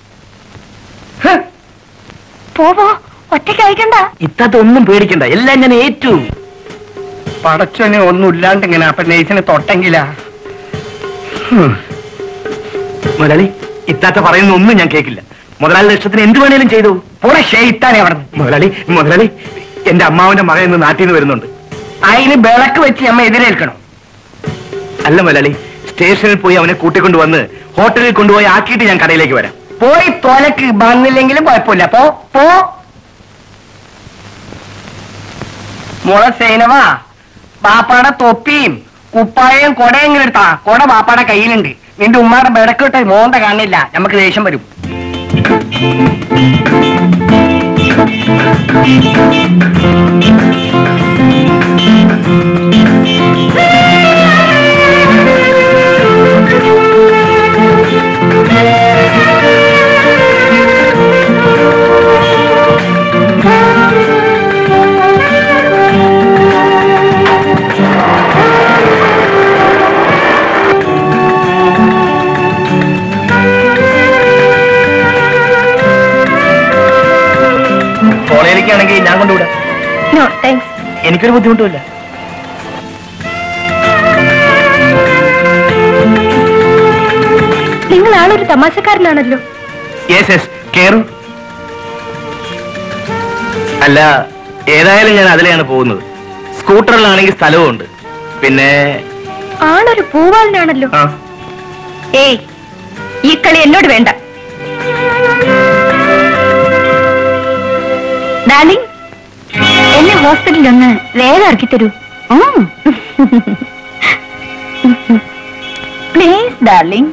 ഹ്, പോവോ ഒറ്റയ്ക്ക് അയക്കണ്ട ഇത്തത്ത ഒന്നും പേടിക്കണ്ട എല്ലാം ഞാൻ ഏറ്റു പടച്ചോനെ ഒന്നും ഇല്ലാണ്ട് ഇങ്ങനെ അപ്പൊ നെയ്സിനെ തൊട്ടെങ്കിലാ ഹും. മുതലാളി ഇത്താത്ത പറയുന്ന ഒന്നും ഞാൻ കേൾക്കില്ല മുതലാളിയുടെ ഇഷ്ടത്തിന് എന്ത് വേണേലും ചെയ്തു പോടെ ഷെയ്ത്താനെ അവിടെ മുതലാളി മുതലാളി എന്റെ അമ്മാവന്റെ മകൻ ഇന്ന് നാട്ടിൽ നിന്ന് വരുന്നുണ്ട് അതിന് വിളക്ക് വെച്ച് നമ്മ എതിരേൽക്കണം അല്ല മുതലാളി സ്റ്റേഷനിൽ പോയി അവനെ കൂട്ടിക്കൊണ്ട് വന്ന് ഹോട്ടലിൽ കൊണ്ടുപോയി ആക്കിയിട്ട് ഞാൻ കടയിലേക്ക് വരാം പോയി തോലക്ക് വന്നില്ലെങ്കിലും കുഴപ്പമില്ല പോ പോ മുള സേനവാ ബാപ്പാടെ തൊപ്പിയും കുപ്പായയും കൊടയും ഇങ്ങനെ എടുത്താ കൊട ബാപ്പാടെ കയ്യിലുണ്ട് നിന്റെ ഉമ്മാടെ ബെടക്കിട്ട് മോന്ത കാണില്ല നമുക്ക് ദേഷ്യം വരും കോളേജിലേക്കാണെങ്കിൽ ഞാൻ കൊണ്ടുവിടാം നോ താങ്ക്സ് എനിക്കൊരു ബുദ്ധിമുട്ടുമില്ല നിങ്ങൾ ആളൊരു തമാശക്കാരനാണല്ലോ യെസ് യെസ് കേറു അല്ല ഏതായാലും ഞാൻ അതിലെയാണ് പോകുന്നത് സ്കൂട്ടറിലാണെങ്കിൽ സ്ഥലവും ഉണ്ട് പിന്നെ ആളൊരു പൂവാലനാണല്ലോ ആ ഏയ് ഈ കളി എന്നോട് വേണ്ട ഡാർലിംഗ് എന്നെ ഹോസ്പിറ്റലിൽ ഒന്ന് വേഗം ഇറക്കി തരൂ പ്ലീസ് ഡാർലിംഗ്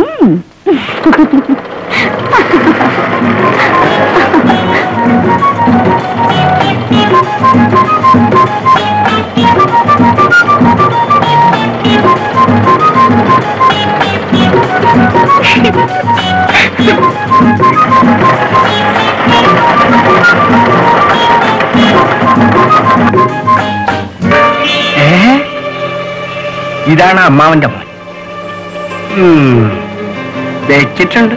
ഏ ഇതാണ് അമ്മാവന്റെ മോൻ ഉം, വെച്ചിട്ടുണ്ട്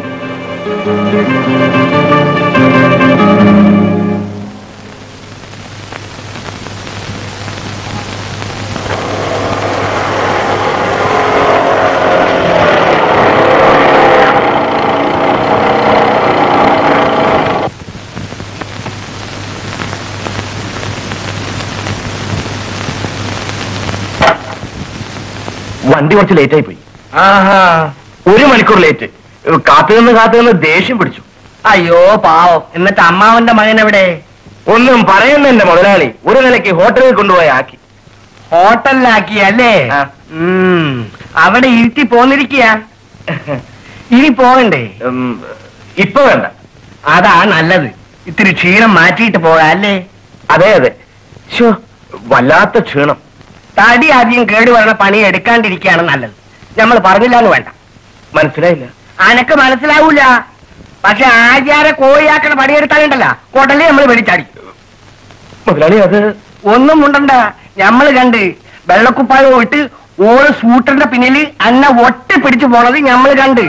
വണ്ടി കുറച്ച് ലേറ്റ് ആയി പോയി ഒരു മണിക്കൂർ ലേറ്റ് കാത്തു നിന്ന് കാത്തു നിന്ന് ദേഷ്യം പിടിച്ചു അയ്യോ പാവം എന്നിട്ട് അമ്മാവന്റെ മകൻ എവിടെ ഒന്നും പറയുന്ന എന്റെ മുതലാളി ഒരു നിലയ്ക്ക് ഹോട്ടലിൽ കൊണ്ടുപോയി ആക്കി ഹോട്ടലിലാക്കി അല്ലേ ആ. ഉം, അവിടെ ഇരുത്തി പോന്നിരിക്കുക ഇനി പോകണ്ടേ ഉം, ഇപ്പൊ വേണ്ട അതാ നല്ലത് ഇത്തിരി ക്ഷീണം മാറ്റിയിട്ട് പോകാം അല്ലേ അതെ അതെ ശോ വല്ലാത്ത ക്ഷീണം തടി ആദ്യം കേടുവരണ പണി എടുക്കാണ്ടിരിക്കുകയാണ് നല്ലത് നമ്മൾ പറഞ്ഞില്ല എന്ന് വേണ്ട മനസ്സിലായില്ല അനക്ക് മനസ്സിലാവൂല പക്ഷെ ആചാര കോഴിയാക്കണ പണിയെടുത്താലുണ്ടല്ല കൊടലേ നമ്മൾ വെടിച്ചാടി മുതലാളി അത് ഒന്നും മുണ്ടണ്ട ഞമ്മള് കണ്ട് വെള്ളക്കുപ്പായം ഇട്ട് ഓള് സ്കൂട്ടറിന്റെ പിന്നില് അന്ന ഒട്ടി പിടിച്ചു പോണത് ഞമ്മള് കണ്ട്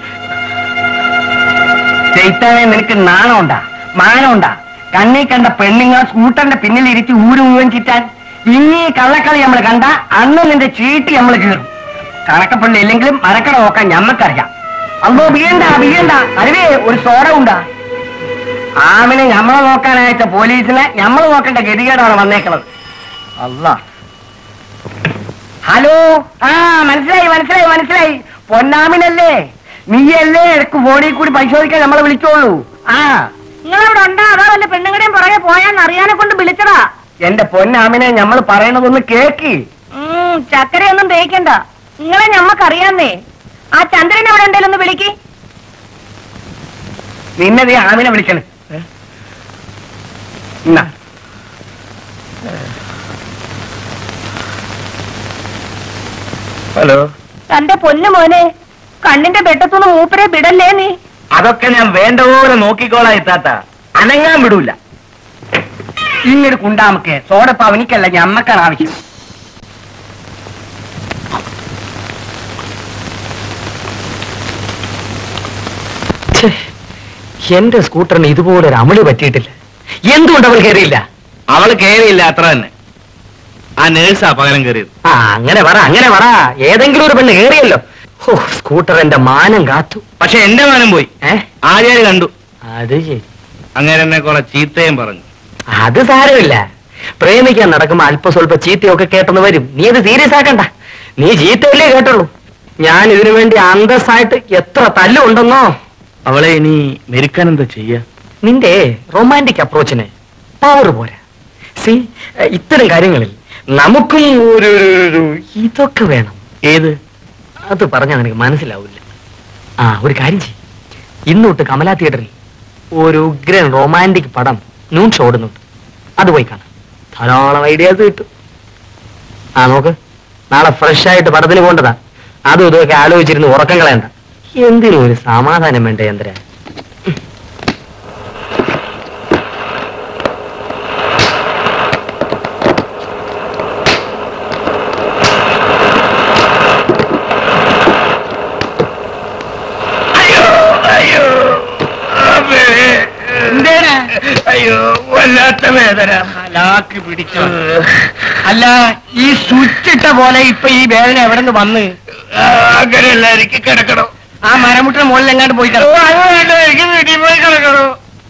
ചെയ്ത്താനെ നിനക്ക് നാണമുണ്ടാ മാനമുണ്ടാ കണ്ണി കണ്ട പെണ്ണുങ്ങൾ സ്കൂട്ടറിന്റെ പിന്നിൽ ഇരുത്തി ഊര് മുഴുവൻ ചിറ്റാൻ ഇനി കള്ളക്കളി നമ്മൾ കണ്ട അന്ന് നിന്റെ ചീട്ടി നമ്മൾ കീറും കണക്കപ്പള്ളി ഇല്ലെങ്കിലും മരക്കട നോക്കാൻ ഞമ്മക്കറിയാം അല്ലോ വീണ്ട വീണ്ട അരുവേ ഒരു സോഡ ഉണ്ടാ ആമിനെ ഞമ്മളെ നോക്കാനയച്ച പോലീസിനെ ഞമ്മൾ നോക്കേണ്ട ഗതികേടാണ് വന്നേക്കുന്നത് അല്ല ഹലോ ആ മനസ്സിലായി മനസ്സിലായി മനസ്സിലായി പൊന്നാമിനല്ലേ നീയല്ലേ ഇടക്ക് ഫോണിൽ കൂടി പരിശോധിക്കാൻ നമ്മളെ വിളിച്ചോളൂ ആ നിങ്ങളിവിടെ ഉണ്ടാ അതോ വല്ല പെണ്ണുങ്ങളുടെയും പുറകെ പോയാന്ന് അറിയാനെ കൊണ്ട് വിളിച്ചതാ എന്റെ പൊന്നാമിനെ നമ്മൾ പറയണതൊന്ന് കേക്ക് ഉം ചക്കരയൊന്നും തേക്കണ്ട നിങ്ങളെ ഞമ്മക്കറിയാന്നേ ആ ചന്ദ്രൻ എവിടെ ഉണ്ടേലും ഒന്ന് വിളിക്ക് നിന്നെ നീ ആമിനെ വിളിക്കണേ എന്നാ ഹലോ തന്റെ പൊന്നു മോനെ കണ്ണിന്റെ വെട്ടത്തുനിന്ന് മൂപ്പരെ വിടല്ലേ നീ അതൊക്കെ ഞാൻ വേണ്ട പോലെ നോക്കിക്കോളാം ഇത്താത്ത അനങ്ങാൻ വിടൂല ഇങ്ങോട്ട് കുണ്ടാമക്ക് സോഡപ്പ അവനിക്കല്ല ഞമ്മക്കാണ് ആവശ്യം ഛേ, എന്റെ സ്കൂട്ടറിന് ഇതുപോലെ ഒരു അമളി പറ്റിയിട്ടില്ല എന്തുകൊണ്ട് അവൾ കയറിയില്ല അവള് കേറിയില്ല അത്ര തന്നെ ആ നേഴ്സാ പകരം കയറിയത് ആ അങ്ങനെ പറ അങ്ങനെ പറ ഏതെങ്കിലും ഒരു പെണ്ണ് കയറിയല്ലോ ഓ സ്കൂട്ടർ എന്റെ മാനം കാത്തു പക്ഷെ എന്റെ മാനം പോയി ഏ ആര്യാര് കണ്ടു അത് ശരി അങ്ങനെ എന്നെ കുറെ ചീത്തയും പറഞ്ഞു അത് സാരമില്ല പ്രേമിക്കാൻ നടക്കുമ്പോ അല്പ സ്വല്പ ചീത്തയൊക്കെ കേട്ടെന്ന് വരും നീ അത് സീരിയസ് ആക്കണ്ട നീ ചീത്തയല്ലേ കേട്ടുള്ളൂ ഞാൻ ഇതിനു വേണ്ടി അന്തസ്സായിട്ട് എത്ര തല്ലുണ്ടെന്നോ അവളെ ഇനി മെരുക്കാൻ എന്താ ചെയ്യാ നിന്റെ റൊമാൻറ്റിക് അപ്രോച്ചിന് പവർ പോരാ സി ഇത്തരം കാര്യങ്ങളിൽ നമുക്കും ഒരു ഒരു- ഒരു ഇതൊക്കെ വേണം ഏത് അത് പറഞ്ഞാൽ നിനക്ക് മനസ്സിലാവില്ല ആ ഒരു കാര്യം ചെയ്യും ഇന്നോട്ട് കമലാ തിയേറ്ററിൽ ഒരു ഉഗ്രൻ റൊമാൻറ്റിക് പടം നൂൺ ഷോ ഓടുന്നുണ്ട് അത് പോയി കാണാം ധാരാളം ഐഡിയാസ് കിട്ടും ആ നോക്ക് നാളെ ഫ്രഷ് ആയിട്ട് പടത്തിന് പോകേണ്ടതാ അതും ഇതൊക്കെ ആലോചിച്ചിരുന്ന് ഉറക്കം കളയണ്ട എന്തിനും ഒരു സമാധാനം വേണ്ട ചന്ദ്ര എന്തേടാ അയ്യോ വല്ലാത്ത വേദന ഹലാക്ക് പിടിച്ചു അല്ല ഈ സ്വിച്ച് ഇട്ട പോലെ ഇപ്പൊ ഈ വേദന എവിടെ നിന്ന് വന്ന് അങ്ങനെയല്ല എനിക്ക് കിടക്കണം ആ മരമുട്ടിന് മുകളിൽ എങ്ങാണ്ട് പോയി കിടക്കും അത് വേണ്ട എനിക്ക് വീട്ടിൽ പോയി കിടക്കണോ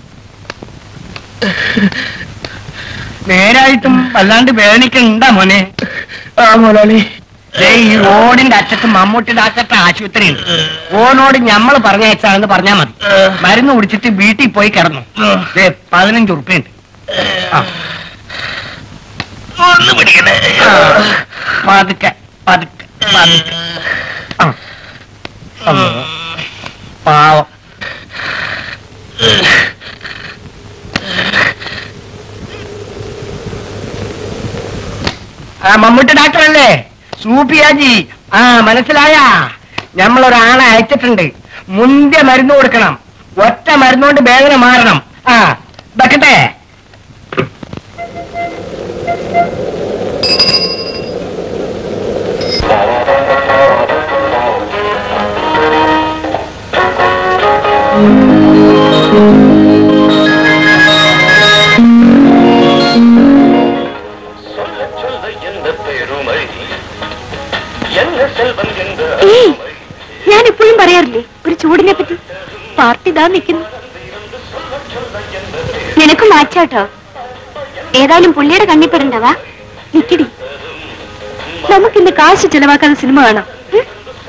നേരായിട്ടും വല്ലാണ്ട് വേദനിക്കുന്നുണ്ടാ മോനെ ആ മുതലാളി ദേ ഈ റോഡിന്റെ അറ്റത്ത് മമ്മൂട്ടിയുടെ അറ്റത്ത് ആശുപത്രി ഉണ്ട് ഓനോട് ഞമ്മൾ പറഞ്ഞയച്ചാണെന്ന് പറഞ്ഞാ മതി മരുന്ന് കുടിച്ചിട്ട് വീട്ടിൽ പോയി കിടന്നു ദേ പതിനഞ്ച് ഉറുപ്പയുണ്ട് ആ, ഒന്ന് പിടിക്കണേ പതുക്കെ പതുക്കെ പതുക്കെ ആ. അമ്മോ. പാവം ആ മമ്മൂട്ടി ഡാക്ടർ അല്ലേ സൂപ്പിയാജി ആ മനസ്സിലായ നമ്മളൊരാളെ അയച്ചിട്ടുണ്ട് മുന്തിയ മരുന്ന് കൊടുക്കണം ഒറ്റ മരുന്നുകൊണ്ട് വേദന മാറണം ആ വെക്കട്ടെ ഏയ് ഞാൻ എപ്പോഴും പറയാറില്ലേ ഒരു ചൂടിനെ പറ്റി പാർട്ടി ഇതാ നിൽക്കുന്നു നിനക്ക് മാച്ചാട്ടോ ഏതായാലും പുള്ളിയുടെ കണ്ണിപ്പെടണ്ടവാ നിക്കടി നമുക്കിന്ന് കാശ് ചെലവാക്കാതെ സിനിമ കാണാം ഉം?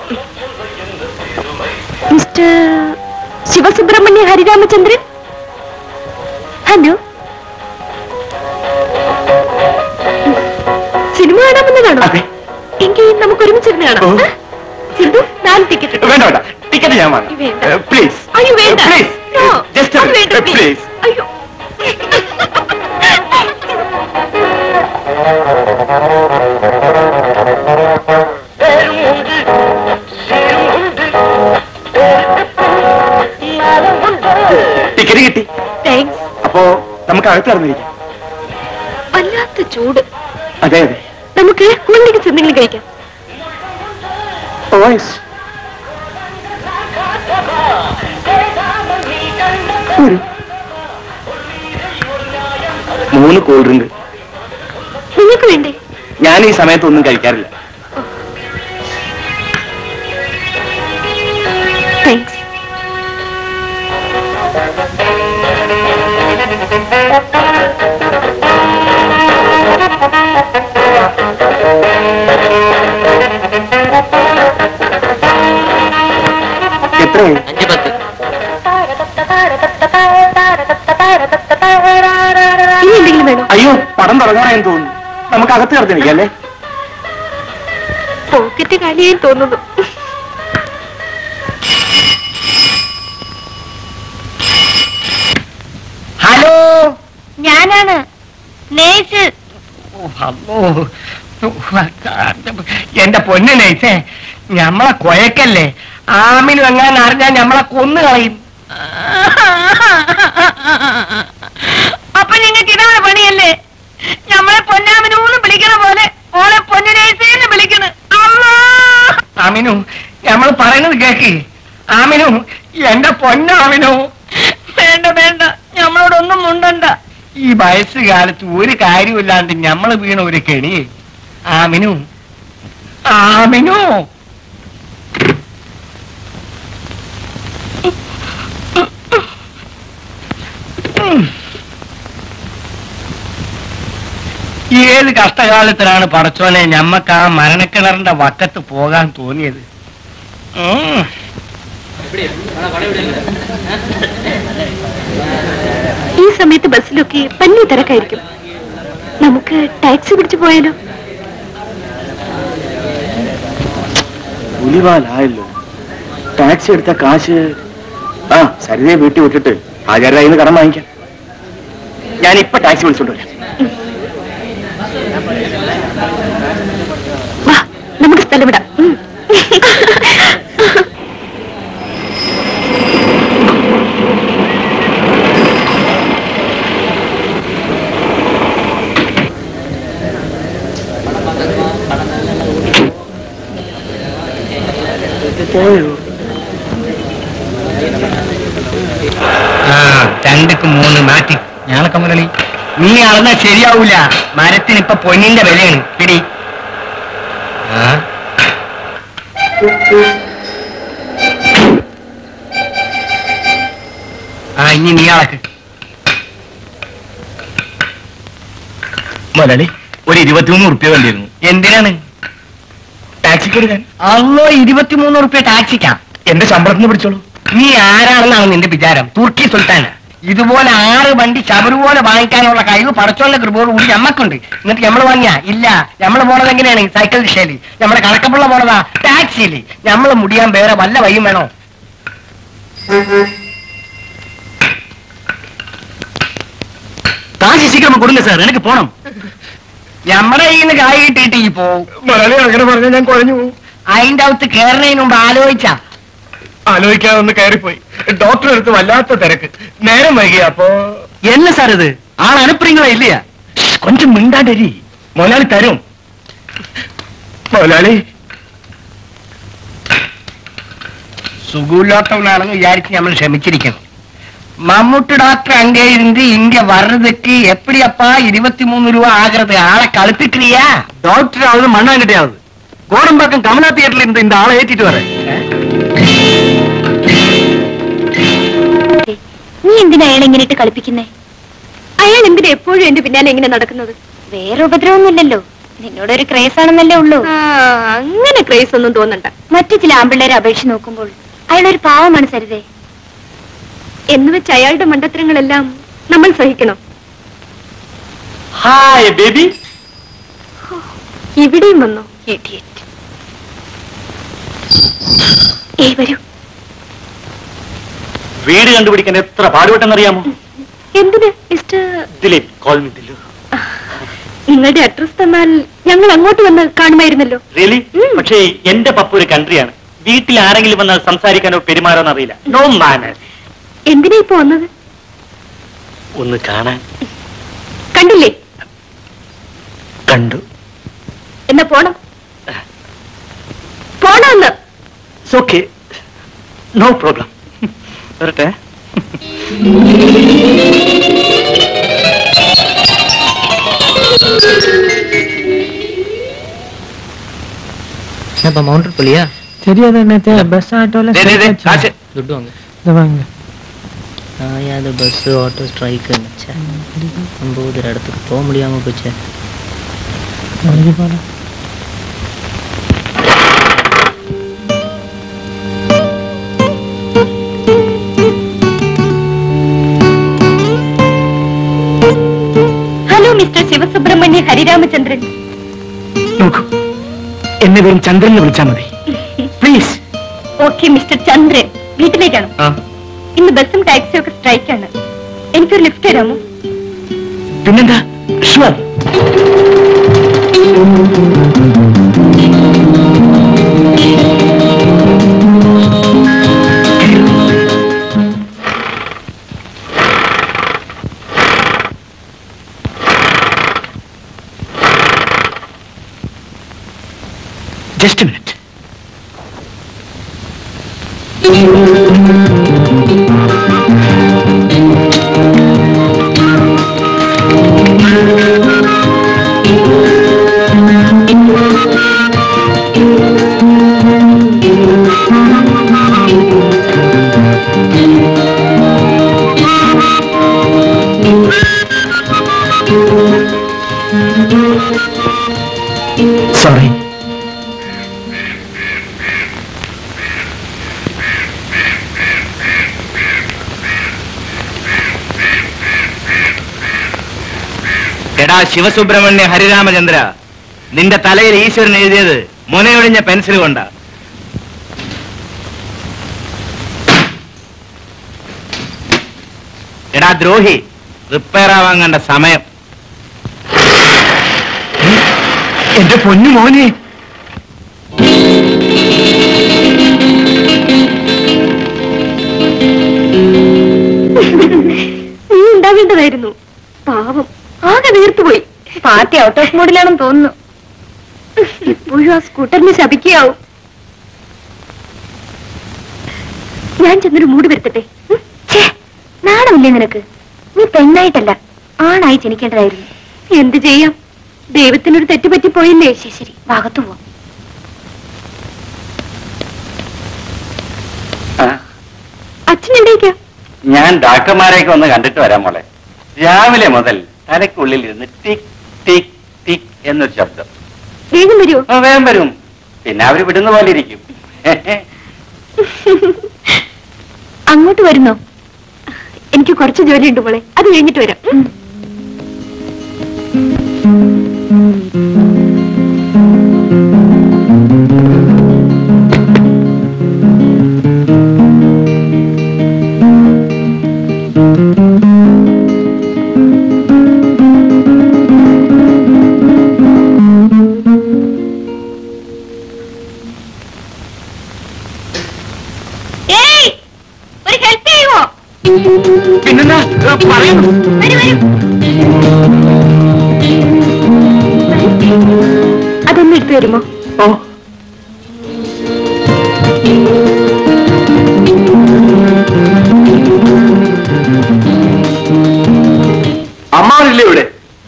മിസ്റ്റർ ശിവസുബ്രഹ്മണ്യ ഹരിരാമചന്ദ്രൻ ഹലോ സിനിമ കാണാമെന്നതാണോ എങ്കിൽ നമുക്ക് ഒരുമിച്ചിരുന്ന് കാണാം ആ? സിന്ധു നാല് ടിക്കറ്റ് വേണ്ട വേണ്ട ടിക്കറ്റ് പറഞ്ഞിട്ട് ഞാൻ വന്നു വേണ്ട. പ്ലീസ് അയ്യോ വേണ്ട പ്ലീസ് No, ജസ്റ്റ് അത് വേണ്ട, please. പ്ലീസ് അയ്യോ ടിക്കറ്റ് കിട്ടി താങ്ക്സ് അപ്പോ നമുക്ക് അകത്ത് നടന്നിരിക്കാം വല്ലാത്ത ചൂട് അതെ അതെ നമുക്ക് കുളിലേക്ക് എന്തെങ്കിലും കഴിക്കാം ഓ യെസ് മൂന്ന് കൂൾ ഡ്രിങ്ക് നിങ്ങൾക്ക് വേണ്ടേ ഞാൻ ഈ സമയത്ത് ഒന്നും കഴിക്കാറില്ല താങ്ക്സ് എത്രയായി അഞ്ച് പത്ത് ഇനി എന്തെങ്കിലും വേണോ അയ്യോ പടം തുടങ്ങാറായെന്ന് തോന്നുന്നു നമുക്ക് അകത്ത് കിടന്നിരിക്കാം അല്ലേ പോക്കറ്റ് കാലിയായി തോന്നുന്നു ഹലോ ഞാനാണ് നേഴ്സ് ഓ, അമ്മോ. എന്റെ പൊന്നു നൈസേ ഞമ്മളെ കൊയക്കല്ലേ ആമിനും എങ്ങാനും അറിഞ്ഞാൽ ഞമ്മളെ കൊന്നു കളയും അപ്പൊ നിങ്ങൾക്ക് ഇതാണ് പണിയല്ലേ നമ്മളെ പൊന്നാമിനൂന്ന് വിളിക്കണ പോലെ ഓളെ പൊന്നു നേഴ്സേന്ന് വിളിക്കണ അമ്മా ആമിനു നമ്മൾ പറയുന്നത് കേക്ക് ആമിനു എന്റെ പൊന്നാമിനു വേണ്ട വേണ്ട നമ്മളോടൊന്നും മുണ്ടണ്ട ഈ വയസ്സുകാലത്ത് ഒരു കാര്യമില്ലാണ്ട് ഞമ്മള് വീണ ഒരു കെണി ആമിനു ആമിനു ഉം. ഏത് കഷ്ടകാലത്തിലാണ് പടച്ചോനെ ഞമ്മക്ക് ആ മരണക്കിണറിന്റെ വക്കത്ത് പോകാൻ തോന്നിയത് ഉം. ഈ സമയത്ത് ബസ്സിലൊക്കെ പല്ലി തിരക്കായിരിക്കും നമുക്ക് ടാക്സി പിടിച്ചു പോയാലോ പുലിവാലായല്ലോ ടാക്സി എടുത്ത കാശ് ആ സരിതയെ വീട്ടിൽ വിട്ടിട്ട് ആചാര്യ കയ്യിൽ നിന്ന് കടം വാങ്ങിക്കാം ഞാൻ ഇപ്പൊ ടാക്സി വിളിച്ചോണ്ട് വരാം വാ നമുക്ക് സ്ഥലം വിടാം ഉം. പോയോ ആ രണ്ടുക്ക് മൂന്ന് മാറ്റി ഞാളൊക്കെ മുരളി നീ അളന്നാ ശരിയാവൂല മരത്തിന് ഇപ്പൊ പൊന്നിന്റെ വിലയാണ് പിടി ആ ആ ഇനി നീ അളക്ക് മുരളി ഒരു ഇരുപത്തിമൂന്ന് ഉറുപ്പ്യ വേണ്ടിയിരുന്നു എന്തിനാണ് ടാക്സിക്ക് എടുക്കാൻ അല്ലോ ഇരുപത്തിമൂന്ന് ഉറുപ്പ്യ ടാക്സിക്കാം എന്റെ ശമ്പളത്തിന് പിടിച്ചോളൂ നീ ആരാണെന്നാണ് നിന്റെ വിചാരം തുർക്കി സുൽത്താന് ഇതുപോലെ ആറ് വണ്ടി ശബരി പോലെ വാങ്ങിക്കാനുള്ള കഴിവ് പടച്ചോന്റെ കൃപയോട് കൂടി ഞമ്മക്കുണ്ട് എന്നിട്ട് നമ്മൾ വാങ്ങിയ ഇല്ല നമ്മൾ പോണത് എങ്ങനെയാണ് സൈക്കിൾ ദിശയില് നമ്മുടെ കണക്കപ്പുള്ള പോണതാ ടാക്സിയില് നമ്മൾ മുടിയാൻ വേറെ വല്ല വഴിയും വേണോ കാശ് ശീക്രം കൊടുங்க സാർ എനിക്ക് പോണം നമ്മുടെ കയ്യിൽ നിന്ന് കായ് കിട്ടിയിട്ട് ഈ പോവും മുരളി അങ്ങനെ പറഞ്ഞാൽ ഞാൻ കുഴഞ്ഞു പോകും അതിന്റെ അകത്ത് കയറുന്നതിന് മുമ്പ് ആലോചിച്ചാ ആലോചിക്കാതെ ഒന്ന് കയറിപ്പോയി ഡോക്ടർ എടുത്ത് വല്ലാത്ത തിരക്ക് നേരം വൈകി അപ്പോ என்ன சார் இது ஆள் அனுப்புறீங்களா இல்லையா கொஞ்சம் മിണ്ടാണ്ടരി മുതലാളി തരും മുതലാളി സുഖമില്ലാത്തവനാണെന്ന് വിചാരിച്ച് നമ്മൾ ക്ഷമിച്ചിരിക്കണം മമ്മൂട്ടി டாக்டர் அங்கே இருந்து இங்க வர்றதுக்கு எப்படி அப்பா இருபத்தி மூணு ரூபா ஆகிறது ஆளை கழுப்பிக்கிறியா டாக்டர் ஆகுது மண்ணாங்கட்டியாவது கோடம்பாக்கம் கமலா தியேட்டர்ல இருந்து இந்த ஆளை ஏத்திட்டு வரேன் നീ എന്തിനാ അയാളെ ഇങ്ങനെ ഇട്ട് കളിപ്പിക്കുന്നേ അയാൾ എന്തിനാ എപ്പോഴും എന്റെ പിന്നാലെ ഇങ്ങനെ നടക്കുന്നത് വേറെ ഉപദ്രവമൊന്നുമില്ലല്ലോ നിന്നോടൊരു ക്രേസ് ആണെന്നല്ലേ ഉള്ളൂ അങ്ങനെ ക്രേസ് ഒന്നും തോന്നണ്ട മറ്റു ചില ആമ്പിള്ളേരെ അപേക്ഷിച്ച് നോക്കുമ്പോൾ അയാളൊരു പാവമാണ് സരിതേ എന്ന് വെച്ച് അയാളുടെ മണ്ടത്തരങ്ങളെല്ലാം നമ്മൾ സഹിക്കണം ഹായ് ബേബി ഇവിടെയും വന്നോ ഇഡിയറ്റ് ഏയ് വരൂ വീട് കണ്ടുപിടിക്കാൻ എത്ര പാടുപെട്ടെന്നറിയാമോ എന്തിന് mister Dileep call me Dillu നിങ്ങളുടെ അഡ്രസ് തന്നാൽ ഞങ്ങൾ അങ്ങോട്ട് വന്ന് കാണുമായിരുന്നല്ലോ റിയലി ഉം. പക്ഷേ എന്റെ പപ്പ ഒരു കൺട്രിയാണ് വീട്ടിൽ ആരെങ്കിലും വന്നാൽ സംസാരിക്കാനോ പെരുമാറാനോ അറിയില്ല നോ മാനേഴ്സ് എന്തിനാ ഇപ്പൊ വന്നത് ഒന്ന് കാണാൻ കണ്ടില്ലേ കണ്ടു എന്നാ പോണം പോണമെന്ന് ഓക്കെ നോ പ്രോബ്ലം വരട്ടെ என்னப்பா மவுண்டர் போலியா தெரியாது நேத்து பஸ் ஆட்டோல ദേ, ദേ, ദേ, കാശ്. துட்டு வாங்க இது வாங்க ஆயாது பஸ் ஆட்டோ ஸ்ட்ரைக்கு நம்ம ஒரு இடத்துக்கு போக முடியாம போச்சே வண்டி போலாம் ഹലോ മിസ്റ്റർ ശിവസുബ്രഹ്മണ്യ ഹരിരാമചന്ദ്രൻ നോക്കൂ എന്നെ വെറും ചന്ദ്രൻ എന്ന് വിളിച്ചാൽ മതി പ്ലീസ് ഓക്കെ മിസ്റ്റർ ചന്ദ്രൻ വീട്ടിലേക്കാണ് ഇന്ന് ബസ്സും ടാക്സിയും ഒക്കെ സ്ട്രൈക്കാണ് എനിക്കൊരു ലിഫ്റ്റ് തരാമോ പിന്നെന്താ ഷുവർ ജസ്റ്റ് മിനിറ്റ് സോറി എടാ ശിവസുബ്രഹ്മണ്യ ഹരിരാമചന്ദ്ര നിന്റെ തലയിൽ ഈശ്വരൻ എഴുതിയത് മുനയൊഴിഞ്ഞ പെൻസിൽ കൊണ്ടാ എടാ ദ്രോഹി റിപ്പയർ ആവാൻ കണ്ട സമയം എന്റെ പൊന്നു മോനെ നീ ഉണ്ടാവേണ്ടതായിരുന്നു പാവം ആകെ വീർത്തുപോയി പാർട്ടി ഔട്ട് ഓഫ് മൂഡിലാണെന്ന് തോന്നുന്നു ഇപ്പോഴും ആ സ്കൂട്ടറിനെ ശപിക്കുകയാവും ഞാൻ ചെന്നൊരു മൂട് വരുത്തട്ടെ ഉം? ഛേ, നാണമില്ലേ നിനക്ക് നീ പെണ്ണായിട്ടല്ല ആണായി ജനിക്കേണ്ടതായിരുന്നു എന്ത് ചെയ്യാം ദൈവത്തിനൊരു തെറ്റുപറ്റി പോയില്ലേ ശരി ശരി ഭാഗത്തു പോവാം ആ, അച്ഛൻ എവിടേക്കാ ഞാൻ ഡാക്ടർമാരെയൊക്കെ ഒന്ന് കണ്ടിട്ട് വരാം മോളെ രാവിലെ മുതൽ തലയ്ക്കുള്ളിൽ ഇരുന്ന് ടിക് ടിക് ടിക് എന്നൊരു ശബ്ദം വേഗം വരുമോ ആ, വേഗം വരും പിന്നെ അവര് വിടുന്ന പോലെ ഇരിക്കും അങ്ങോട്ട് വരുന്നോ എനിക്ക് കുറച്ച് ജോലിയുണ്ട് മോളെ അത് കഴിഞ്ഞിട്ട് വരാം ഉം. ഏയ് ഒരു ഹെൽപ്പ് ചെയ്യുമോ പിന്നെന്താ ഏ, പറയുന്നു വരൂ വരൂ അതൊന്ന് എടുത്തു തരുമോ ഓ അമ്മാവനില്ലേ ഇവിടെ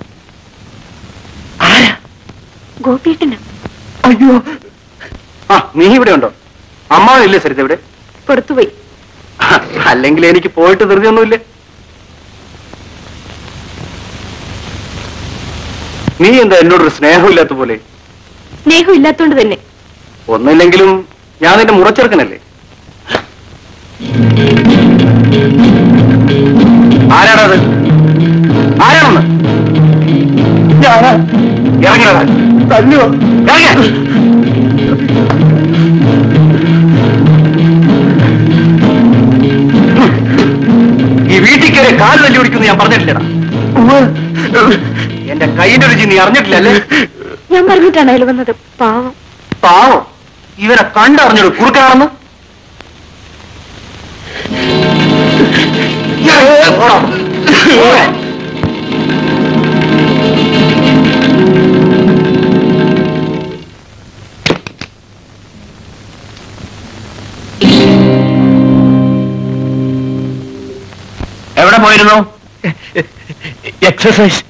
ആരാ ഗോപിയേട്ടന് അയ്യോ ആ നീ ഇവിടെ ഉണ്ടോ അമ്മാവനില്ലേ സരിത ഇവിടെ പുറത്തുപോയി അല്ലെങ്കിൽ എനിക്ക് പോയിട്ട് ധൃതിയൊന്നുമില്ലേ നീ എന്താ എന്നോടൊരു സ്നേഹമില്ലാത്ത പോലെ സ്നേഹം ഇല്ലാത്തോണ്ട് തന്നെ ഒന്നില്ലെങ്കിലും ഞാൻ നിന്റെ മുറച്ചെറുക്കനല്ലേ ആരാണത് ആരാണെന്ന് ഞാനാ ഇറങ്ങിയതാ തല്ലുവോ ഇറങ്ങിയ ഇങ്ങനെ കാല് തല്ലി ഓടിക്കുന്നു ഞാൻ പറഞ്ഞിട്ടില്ലടാ എന്റെ കൈയുടെ രുചി നീ അറിഞ്ഞിട്ടില്ലല്ലേ ഞാൻ പറഞ്ഞിട്ടാണ് അയാൾ വന്നത് പാവം പാവം ഇവരെ കണ്ടറിഞ്ഞൊരു കുറുക്കാണെന്ന് പോടാ. പോടാ. എവിടെ പോയിരുന്നു എക്സസൈസ്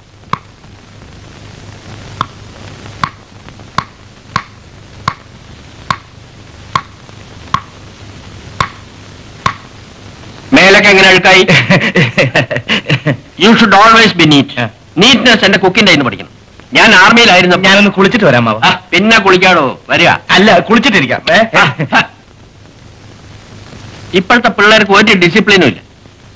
മേലൊക്കെ എങ്ങനെ അഴുക്കായി you should always be neat neatness എന്റെ കുക്കിന്റെ കയ്യിൽ നിന്ന് പഠിക്കണം ഞാൻ ആർമിയിലായിരുന്നു ഞാനൊന്ന് കുളിച്ചിട്ട് വരാം മാവ ആ, പിന്നെ കുളിക്കാടോ വരിക അല്ല കുളിച്ചിട്ടിരിക്കാം ഏ? ആ, ആ. ഇപ്പോഴത്തെ പിള്ളേർക്ക് ഒരു ഡിസിപ്ലിനും ഇല്ല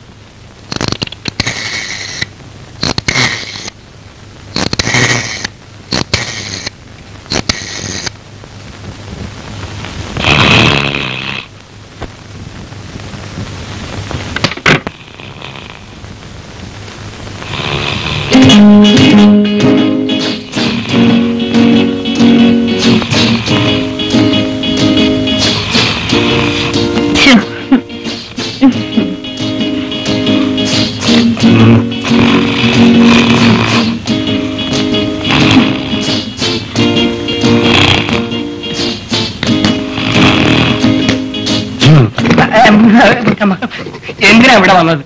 എന്തിനാ ഇവിടെ വന്നത്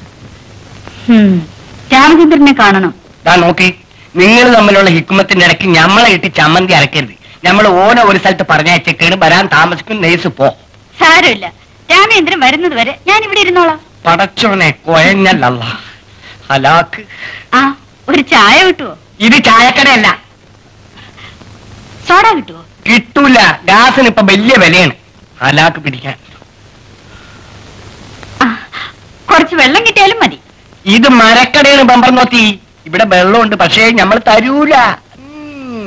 രാമചന്ദ്രനെ കാണണം ദാ നോക്കി നിങ്ങൾ തമ്മിലുള്ള ഹിക്കുമത്തിന്റെ ഇടയ്ക്ക് ഞമ്മളെ ഇട്ട് ചമ്മന്തി അരക്കരുത് നമ്മൾ ഓരോ ഒരു സ്ഥലത്ത് പറഞ്ഞയച്ചേക്കാണ് വരാൻ താമസിക്കും നെയ്സ് പോ സാരമില്ല രാമേന്ദ്രൻ വരുന്നത് വരെ ഞാൻ ഇവിടെ ഇരുന്നോളാം പടച്ചോനെ കൊയഞ്ഞല്ല ഹലാക്ക് ആ ഒരു ചായ കിട്ടുവോ ഇത് ചായക്കടയല്ല സോഡ കിട്ടുവോ കിട്ടൂല ഗ്യാസിന് ഇപ്പൊ വലിയ വിലയാണ് ഹലാക്ക് പിടിക്കാൻ ആ, കുറച്ച് വെള്ളം കിട്ടിയാലും മതി ഇത് മരക്കടയാണ് ബമ്പർ നോത്തി ഇവിടെ വെള്ളമുണ്ട് പക്ഷേ നമ്മൾ തരൂല ഉം.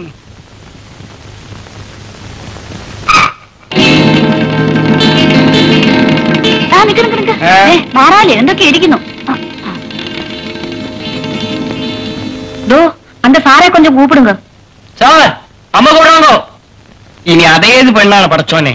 ആ നിക്ക് നിക്ക് നിക്ക് ഏ? ഏ, മാറാലേ എന്തൊക്കെ ഇരിക്കുന്നു ആ, ആ. ദോ அந்த സാറെ കൊഞ്ചം കൂപ്പിടുങ്ക സാർ അമ്മ കൂടാണോ ഇനി അതേത് പെണ്ണാണ് പടച്ചോനെ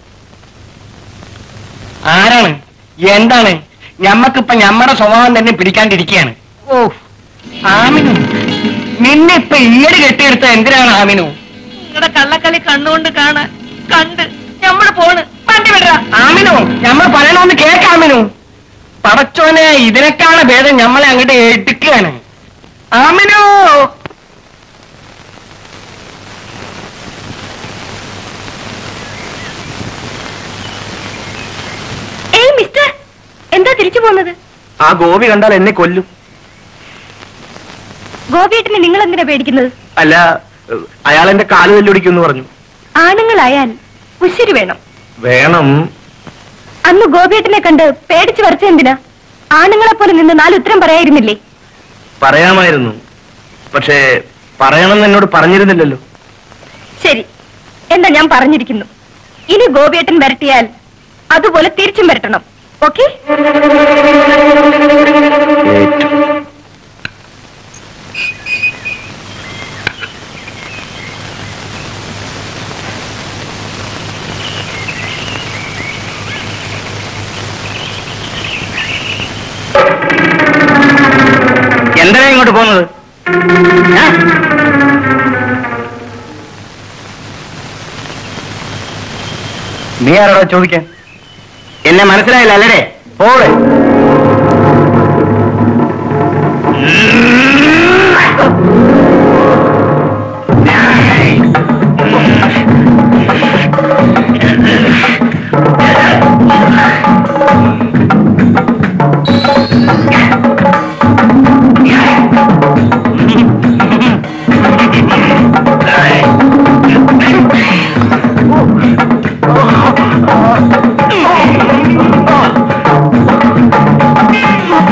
ആരാണ് എന്താണ് ഞമ്മക്കിപ്പൊ ഞമ്മടെ സ്വഭാവം തന്നെ പിടിക്കാണ്ടിരിക്കുകയാണ് ഓ ആമിനു നിന്നെ ഇപ്പൊ ഇങ്ങട് കെട്ടിയെടുത്ത എന്തിനാണ് ആമിനു നിങ്ങളുടെ കള്ളക്കളി കണ്ണുകൊണ്ട് കാണാൻ കണ്ട് നമ്മള് പോണ് വണ്ടി വിട ആമിനു ഞമ്മൾ പറയണമെന്ന് കേക്കാമിനു പടച്ചോനെ ഇതിനേക്കാളെ ഭേദം ഞമ്മളെ അങ്ങോട്ട് എടുക്കുകയാണ് ആമിനു ഏയ് മിസ്റ്റർ എന്താ തിരിച്ചു പോകുന്നത് ആ ഗോപി കണ്ടാൽ എന്നെ കൊല്ലും ഗോപിയേട്ടനെ നിങ്ങൾ എന്തിനാ പേടിക്കുന്നത് അല്ല അയാൾ എന്റെ കാല് തല്ലൊടിക്കുന്നു പറഞ്ഞു ആണുങ്ങളായാൽ ഉശിരി വേണം വേണം അന്ന് ഗോപിയേട്ടനെ കണ്ട് പേടിച്ചു വരച്ച എന്തിനാ ആണുങ്ങളെ പോലെ നിന്ന് നാല് ഉത്തരം പറയായിരുന്നില്ലേ പറയാമായിരുന്നു പക്ഷേ പറയണമെന്ന് എന്നോട് പറഞ്ഞിരുന്നില്ലല്ലോ ശരി എന്താ ഞാൻ പറഞ്ഞിരിക്കുന്നു ഇനി ഗോപിയേട്ടൻ വരട്ടിയാൽ അതുപോലെ തിരിച്ചും വരട്ടണം ഓക്കെ എന്തിനാ ഇങ്ങോട്ട് പോകുന്നത് ഏ? നീ ആരോടാ ചോദിക്കാൻ എന്നെ മനസ്സിലായില്ല അല്ലേ പോടെ ആ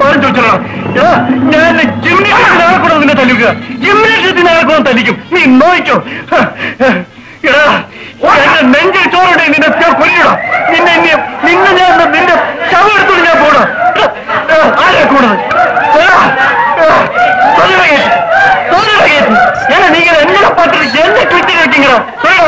വിവരം ചോദിച്ചോളാം എടാ, ഞാൻ ജിംനേഷ്യത്തിനാളെ കൂടെ നിന്നെ തല്ലുക ജിംനേഷ്യത്തിനാളെ കൂടെ തല്ലിക്കും നീ നോയിക്കോ ഹ, ഹ. എടാ എന്റെ നെഞ്ചിൽ ചോറുണ്ടെ നിന്നെ ഞാൻ കൊല്ലണം നിന്നെ ഇനി നിന്നെ ഞാൻ ഒന്ന് നിന്റെ ശവം എടുത്തോണ്ട് ഞാൻ പോണം എടാ, എടാ, ആരാ കൂടെ ഞാൻ നീ ഇങ്ങനെ എന്നെ പറ്റിട്ട് എന്നെ കിട്ടി കിട്ടിങ്ങോ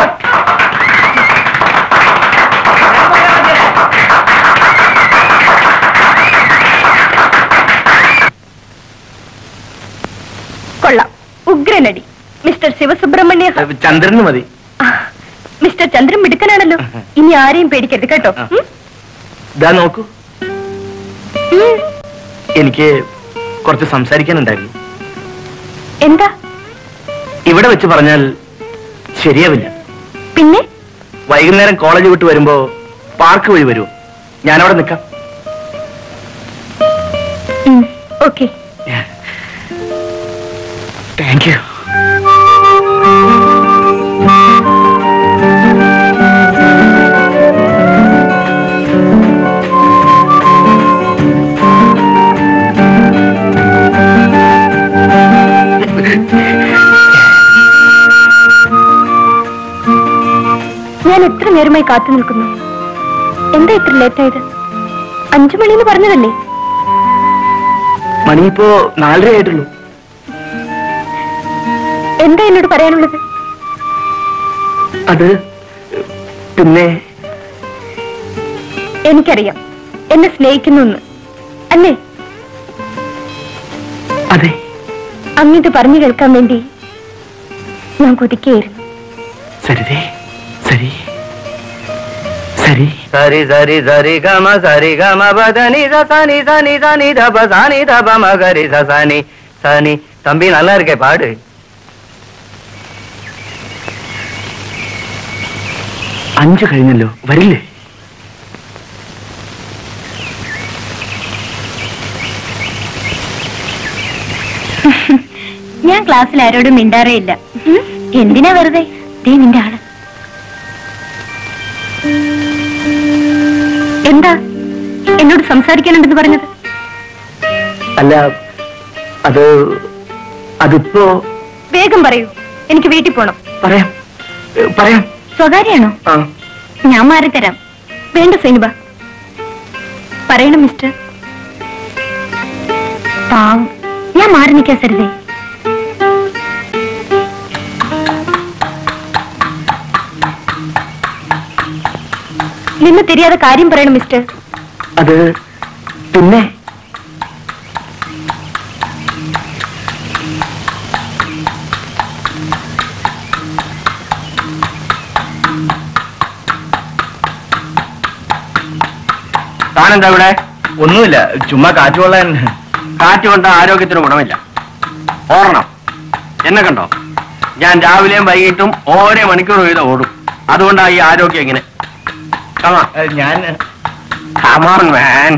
കൊള്ളാം ഉഗ്രനടി മിസ്റ്റർ ശിവസുബ്രഹ്മണ്യ ചന്ദ്രന് മതി ആ, മിസ്റ്റർ ചന്ദ്രൻ മിടുക്കനാണല്ലോ ഇനി ആരെയും പേടിക്കരുത് കേട്ടോ ഉം? ഇതാ നോക്കൂ ഉം. എനിക്ക് കുറച്ച് സംസാരിക്കാനുണ്ടായിരുന്നു എന്താ ഇവിടെ വെച്ച് പറഞ്ഞാൽ ശരിയാവില്ല പിന്നെ വൈകുന്നേരം കോളേജ് വിട്ട് വരുമ്പോ പാർക്ക് വഴി വരുമോ ഞാനവിടെ നിൽക്കാം ഓക്കെ താങ്ക് യു ഞാൻ എത്ര നേരമായി കാത്തു നിൽക്കുന്നു എന്താ ഇത്ര ലേറ്റ് ആയത് അഞ്ചു മണിന്ന് പറഞ്ഞതല്ലേ മണി ഇപ്പോ നാലര ആയിട്ടുള്ളൂ എന്താ എന്നോട് പറയാനുള്ളത് അത് പിന്നെ എനിക്കറിയാം എന്നെ സ്നേഹിക്കുന്നു എന്ന് അല്ലേ അതെ അങ്ങിത് പറഞ്ഞു കേൾക്കാൻ വേണ്ടി ഞാൻ കൊതിക്കുകയായിരുന്നു സരിതേ സരി സരി சரி சரி சரி கம சரி கம பதனி சனி சனி சனி தப சனி தப மகரி சனி சனி தம்பி நல்லா இருக்கே பாடு അഞ്ചു കഴിഞ്ഞല്ലോ വരില്ലേ ഞാൻ ക്ലാസ്സിൽ ആരോടും മിണ്ടാറേ ഇല്ല എന്തിനാ വെറുതെ ദേ നിന്റെ ആള് എന്താ എന്നോട് സംസാരിക്കാനുണ്ടെന്ന് പറഞ്ഞത് അല്ല അത് അതിപ്പോ വേഗം പറയൂ എനിക്ക് വീട്ടിൽ പോണം പറയാം ഏ, പറയാം സ്വകാര്യാണോ ആ ഞാൻ മാറിത്തരാം വേണ്ട സൈനിബ പറയണം മിസ്റ്റർ പാവം ഞാൻ മാറി നിൽക്കാൻ സരിതേ നിന്ന് തിരിയാതെ കാര്യം പറയണം മിസ്റ്റർ അത് പിന്നെ താനെന്താ ഇവിടെ ഒന്നുമില്ല ചുമ്മാ കാറ്റ് കൊള്ളാൻ കാറ്റ് കൊണ്ട് ആരോഗ്യത്തിന് ഗുണമില്ല ഓടണം എന്നെ കണ്ടോ ഞാൻ രാവിലെയും വൈകിട്ടും ഓരോ മണിക്കൂർ വീതം ഓടും അതുകൊണ്ടാ ഈ ആരോഗ്യം ഇങ്ങനെ കമാ ഏ, ഞാൻ കമാൺ മാൻ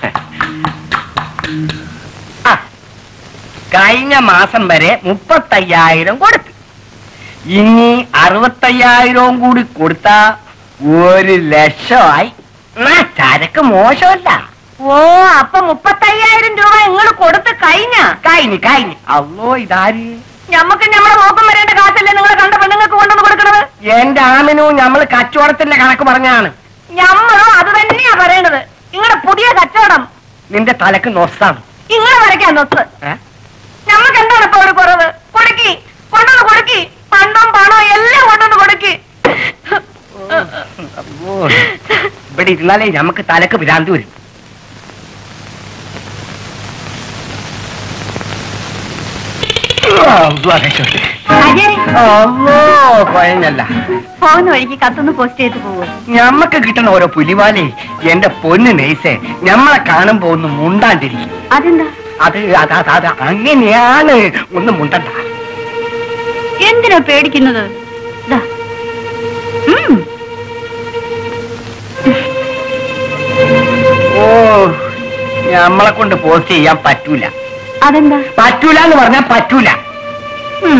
കഴിഞ്ഞ മാസം വരെ മുപ്പത്തയ്യായിരം കൊടുത്തു ഇനി അറുപത്തയ്യായിരവും കൂടി കൊടുത്താ ഒരു ലക്ഷമായി എന്നാ ചരക്ക് മോശമല്ല ഓ അപ്പൊ മുപ്പത്തയ്യായിരം രൂപ നിങ്ങൾ കൊടുത്ത് കഴിഞ്ഞ കഴിഞ്ഞു കഴിഞ്ഞു അല്ലോ ഇതാര് ഞമ്മക്ക് ഞമ്മടെ നോക്കം വരേണ്ട കാശല്ലേ നിങ്ങൾ കണ്ട പെണ്ണുങ്ങൾക്ക് കൊണ്ടുവന്ന് കൊടുക്കണത് എന്റെ ആമിനും ഞമ്മള് കച്ചവടത്തിന്റെ കണക്ക് പറഞ്ഞാണ് ഞമ്മളും അത് തന്നെയാ പറയണത് നിങ്ങളുടെ പുതിയ കച്ചവടം നിന്റെ തലക്ക് നൊസ്സാണ് ഇങ്ങളെ വരയ്ക്കാൻ നൊത്ത് ഏ? ഞമ്മക്ക് എന്താണ് ഇപ്പൊ ഒരു കുറവ് കൊടുക്കി കൊണ്ടുവന്ന് കൊടുക്കി പണ്ടും പണവും എല്ലാം കൊണ്ടുവന്ന് കൊടുക്കി അപ്പോ ഇവിടെ ഇരുന്നാലേ ഞമ്മക്ക് തലക്ക് ഭ്രാന്തി വരും അജയ് അല്ലോ കുഴഞ്ഞല്ല പോകുന്ന വഴിക്ക് കത്തൊന്ന് പോസ്റ്റ് ചെയ്ത് പോവുക ഞമ്മക്ക് കിട്ടണ ഓരോ പുലിവാലേ എന്റെ പൊന്ന് നെയ്സേ ഞമ്മളെ കാണുമ്പോ ഒന്ന് മുണ്ടാണ്ടിരിക്കും അതെന്താ അത് അത് അത് അത് അങ്ങനെയാണ് ഒന്ന് മുണ്ടണ്ട എന്തിനാ പേടിക്കുന്നത് ദാ. ഉം. ഓ ഞമ്മളെ കൊണ്ട് പോസ്റ്റ് ചെയ്യാൻ പറ്റൂല അതെന്താ പറ്റൂല എന്ന് പറഞ്ഞാൽ പറ്റൂല ഉം.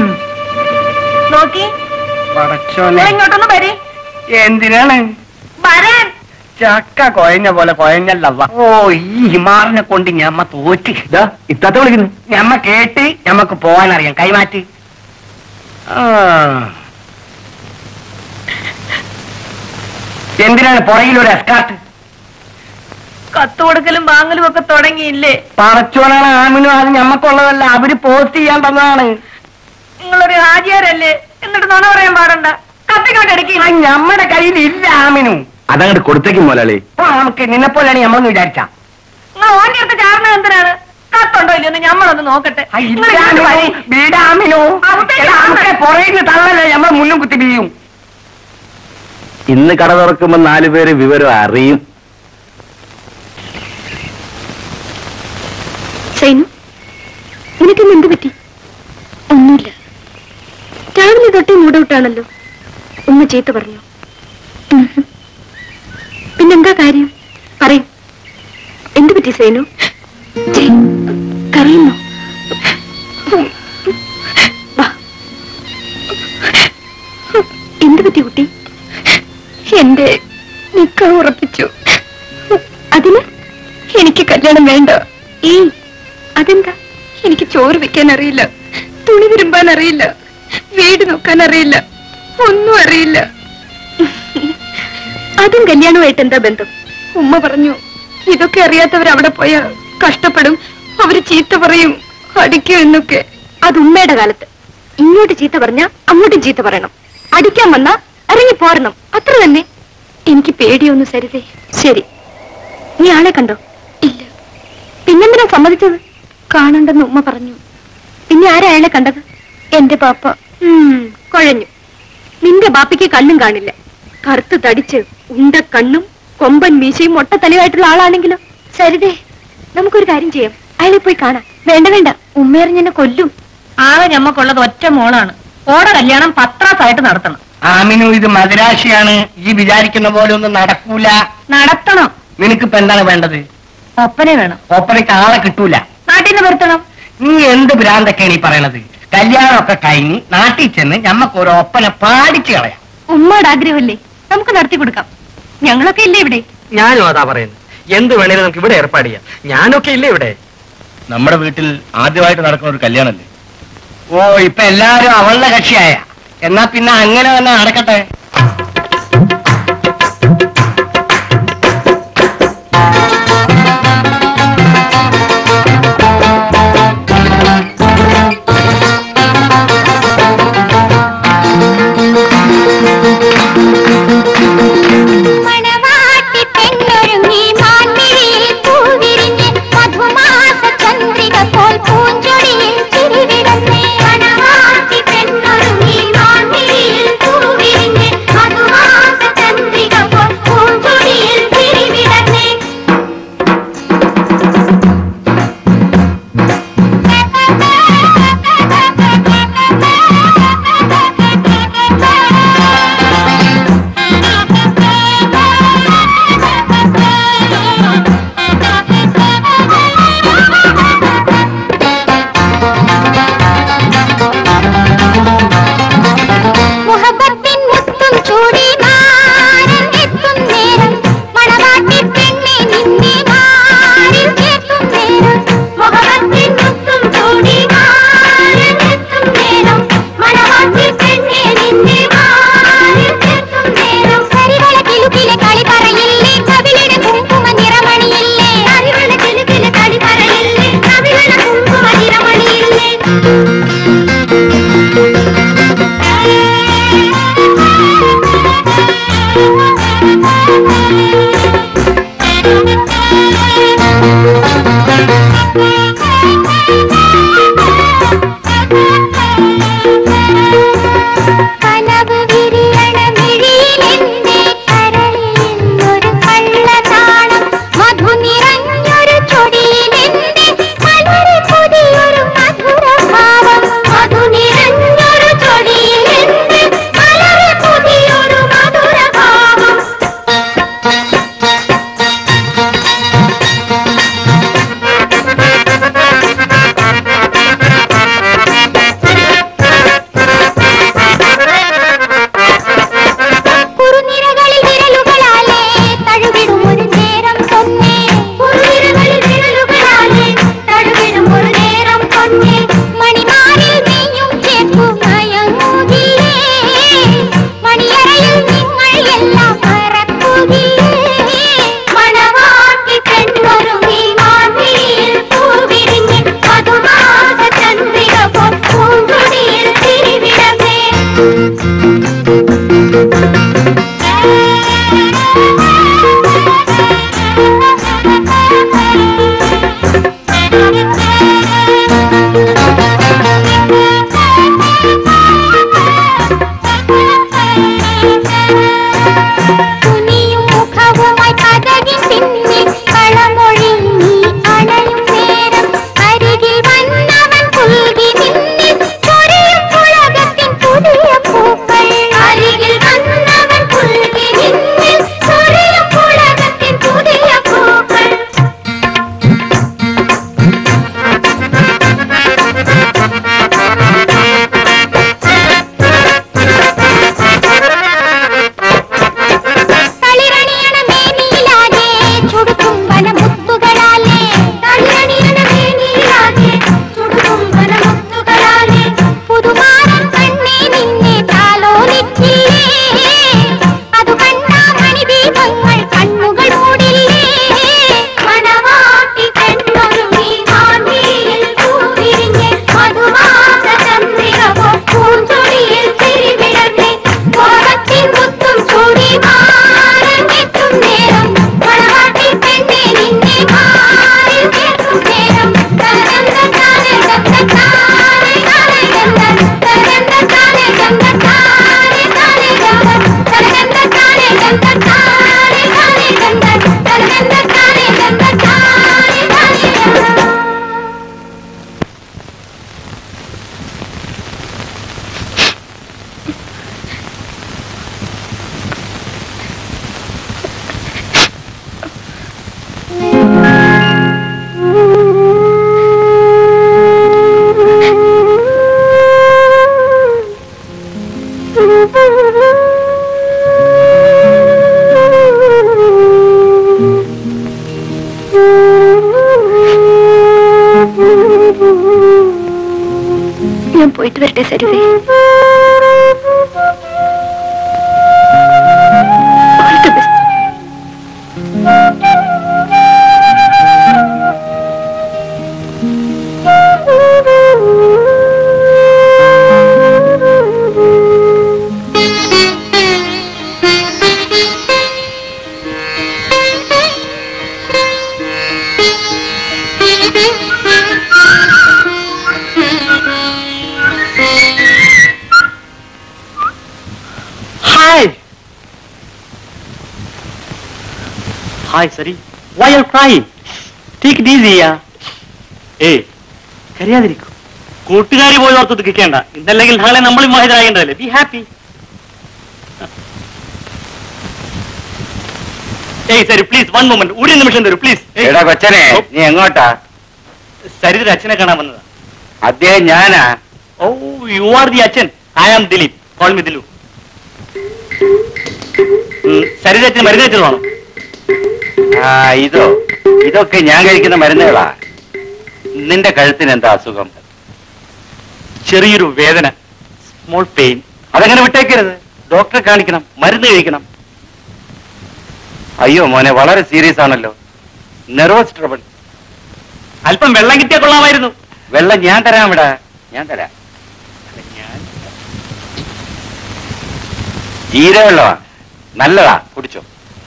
നോക്കി പടച്ചോനെ നിങ്ങൾ ഇങ്ങോട്ടൊന്ന് വരി എന്തിനാണ് വരാൻ ചക്ക കൊയഞ്ഞ പോലെ കൊയഞ്ഞല്ലവ ഓ ഈ ഹിമാറിനെ കൊണ്ട് ഞമ്മ തോറ്റ് ഇതാ ഇത്താത്ത വിളിക്കുന്നു ഞമ്മ കേട്ട് ഞമ്മക്ക് പോവാനറിയാം കൈമാറ്റി ആ. എന്തിനാണ് പുറകിലൊരു എസ്കാർട്ട് കത്ത് കൊടുക്കലും വാങ്ങലും ഒക്കെ തുടങ്ങിയില്ലേ പറച്ചോനാണ് ആമിനും അത് ഞമ്മക്കുള്ളതല്ല അവര് പോസ്റ്റ് ചെയ്യാൻ തന്നതാണ് നിങ്ങളൊരു ഹാജിയാരല്ലേ എന്നിട്ട് നുണ പറയാൻ പാടണ്ട കത്തിക്കോട്ട് ആ, എടുക്കില്ല ഞമ്മടെ കയ്യിൽ ഇല്ല ആമിനു അതങ്ങോട്ട് കൊടുത്തേക്കും മുതലാളി അപ്പൊ നമുക്ക് നിന്നെ പോലെയാണ് ഞമ്മളെന്ന് വിചാരിച്ച നിങ്ങൾ ഓന്റെ അടുത്ത് ചാർന്നത് എന്തിനാണ് കത്തുണ്ടോ ഇല്ലെന്ന് ഞമ്മളൊന്ന് നോക്കട്ടെ നിങ്ങൾ ഇങ്ങോട്ട് വരി. വീടാമിനു അകത്തേക്ക് നമുക്ക് പുറകിൽ തള്ളല്ലേ നമ്മൾ മുന്നും കുത്തി വീയും ഇന്ന് കട തുറക്കുമ്പോ നാലു പേര് വിവരം അറിയും സൈനു നിനക്കിന്ന് എന്ത് പറ്റി ഒന്നുമില്ല രാവിലെ തൊട്ടേ മൂടൗട്ടാണല്ലോ ഉമ്മ ചീത്ത പറഞ്ഞു പിന്നെന്താ കാര്യം പറയും എന്ത് പറ്റി സൈനു ഛേ, കരയുന്നോ വാ. എന്ത് പറ്റി കുട്ടി എന്റെ നിക്ക ഉറപ്പിച്ചു അതിന് എനിക്ക് കല്യാണം വേണ്ട ഈ അതെന്താ എനിക്ക് ചോറ് വെക്കാൻ അറിയില്ല തുണി തിരുമ്പാൻ അറിയില്ല വീട് നോക്കാൻ അറിയില്ല ഒന്നും അറിയില്ല അതും കല്യാണമായിട്ട് എന്താ ബന്ധം ഉമ്മ പറഞ്ഞു ഇതൊക്കെ അറിയാത്തവർ അവിടെ പോയാ കഷ്ടപ്പെടും അവര് ചീത്ത പറയും അടിക്കും എന്നൊക്കെ അത് ഉമ്മയുടെ കാലത്ത് ഇങ്ങോട്ട് ചീത്ത പറഞ്ഞ അങ്ങോട്ടും ചീത്ത പറയണം അടിക്കാൻ വന്നാ ഇറങ്ങി പോരണം അത്ര തന്നെ എനിക്ക് പേടിയൊന്നും സരിതേ ശരി നീ ആളെ കണ്ടോ ഇല്ല പിന്നെന്തിനാ സമ്മതിച്ചത് കാണണ്ടെന്ന് ഉമ്മ പറഞ്ഞു പിന്നെ ആരാ അയാളെ കണ്ടത് എന്റെ പാപ്പ ഉം, കുഴഞ്ഞു നിന്റെ ബാപ്പയ്ക്ക് കണ്ണും കാണില്ല കറുത്ത് തടിച്ച് ഉണ്ട കണ്ണും കൊമ്പൻ മീശയും മൊട്ട തലയായിട്ടുള്ള ആളാണെങ്കിലോ സരിതേ നമുക്കൊരു കാര്യം ചെയ്യാം അയാളെ പോയി കാണാം വേണ്ട വേണ്ട ഉമ്മയെറിഞ്ഞെന്നെ കൊല്ലും ആകെ ഞമ്മക്കുള്ളത് ഒറ്റ മോളാണ് ഓടെ കല്യാണം പത്രാസായിട്ട് നടത്തണം ആമിനു ഇത് മദരാശിയാണ് ഈ വിചാരിക്കുന്ന പോലെ ഒന്നും നടക്കൂല നടത്തണം നിനക്കിപ്പോ എന്താണ് വേണ്ടത് ഒപ്പനെ വേണം ഒപ്പനയ്ക്ക് ആളെ കിട്ടൂല നാട്ടിൽ നിന്ന് വരുത്തണം നീ എന്ത് ഭ്രാന്തൊക്കെയാണ് ഈ പറയണത് കല്യാണമൊക്കെ കഴിഞ്ഞ് നാട്ടിൽ ചെന്ന് ഞമ്മക്ക് ഒരു ഒപ്പന പാടിച്ചു കളയാം ഉമ്മയുടെ ആഗ്രഹമല്ലേ നമുക്ക് നടത്തി കൊടുക്കാം ഞങ്ങളൊക്കെ ഇല്ലേ ഇവിടെ ഞാനും അതാ പറയുന്നത് എന്ത് വേണേലും നമുക്ക് ഇവിടെ ഏർപ്പാട് ചെയ്യാം ഞാനൊക്കെ ഇല്ലേ ഇവിടെ നമ്മുടെ വീട്ടിൽ ആദ്യമായിട്ട് നടക്കുന്ന ഒരു കല്യാണല്ലേ ഓ ഇപ്പൊ എല്ലാരും അവളുടെ കക്ഷിയായ എന്നാ പിന്നെ അങ്ങനെ തന്നെ നടക്കട്ടെ മണവാട്ടി പെണ്ണൊരുങ്ങി മാൻമിഴിയിൽ പൂവിരിഞ്ഞ് മധുമാസ ചന്ദ്രിക പോൽ പൂഞ്ചൊടിയിൽ ചിരിവിടന്നേ മണവാട്ടി പെണ്ണൊരുങ്ങി മാൻമിഴിയിൽ പൂവിരിഞ്ഞ് ഞാൻ പോയിട്ട് വരട്ടെ സരിതേ All the best. Hi hi Sari why are cry take it easy ഏയ് കരയാതിരിക്കൂ കൂട്ടുകാരി പോയി ഓർത്ത് ദുഃഖിക്കേണ്ട ഇന്നല്ലെങ്കിൽ നാളെ നമ്മൾ വിവാഹിതരാകേണ്ടതല്ലേ ബി ഹാപ്പി ഏയ് സരി പ്ലീസ് വൺ മൊമെന്റ് ഒരു നിമിഷം തരൂ പ്ലീസ് എടാ കൊച്ചനെ നീ എങ്ങോട്ടാ സരിതയുടെ അച്ഛനെ കാണാൻ വന്നതാ അദ്ദേഹം ഞാനാ ഓ യു ആർ ദി അച്ഛൻ I am Dileep call me Dilu സരിതത്തിന് മരുന്ന് വെച്ചത് വേണം ആ ഇതോ ഇതൊക്കെ ഞാൻ കഴിക്കുന്ന മരുന്നുകളാ നിന്റെ കഴുത്തിന് എന്താ അസുഖം ചെറിയൊരു വേദന സ്മോൾ പെയിൻ അതങ്ങനെ വിട്ടേക്കരുത് ഡോക്ടറെ കാണിക്കണം മരുന്ന് കഴിക്കണം അയ്യോ മോനെ വളരെ സീരിയസ് ആണല്ലോ നെർവസ് ട്രബിൾ അല്പം വെള്ളം കിട്ടിയാൽ കൊള്ളാമായിരുന്നു വെള്ളം ഞാൻ തരാം ഇവിടെ ഞാൻ തരാം ജീരവെള്ളമാ നല്ലതാ കുടിച്ചോ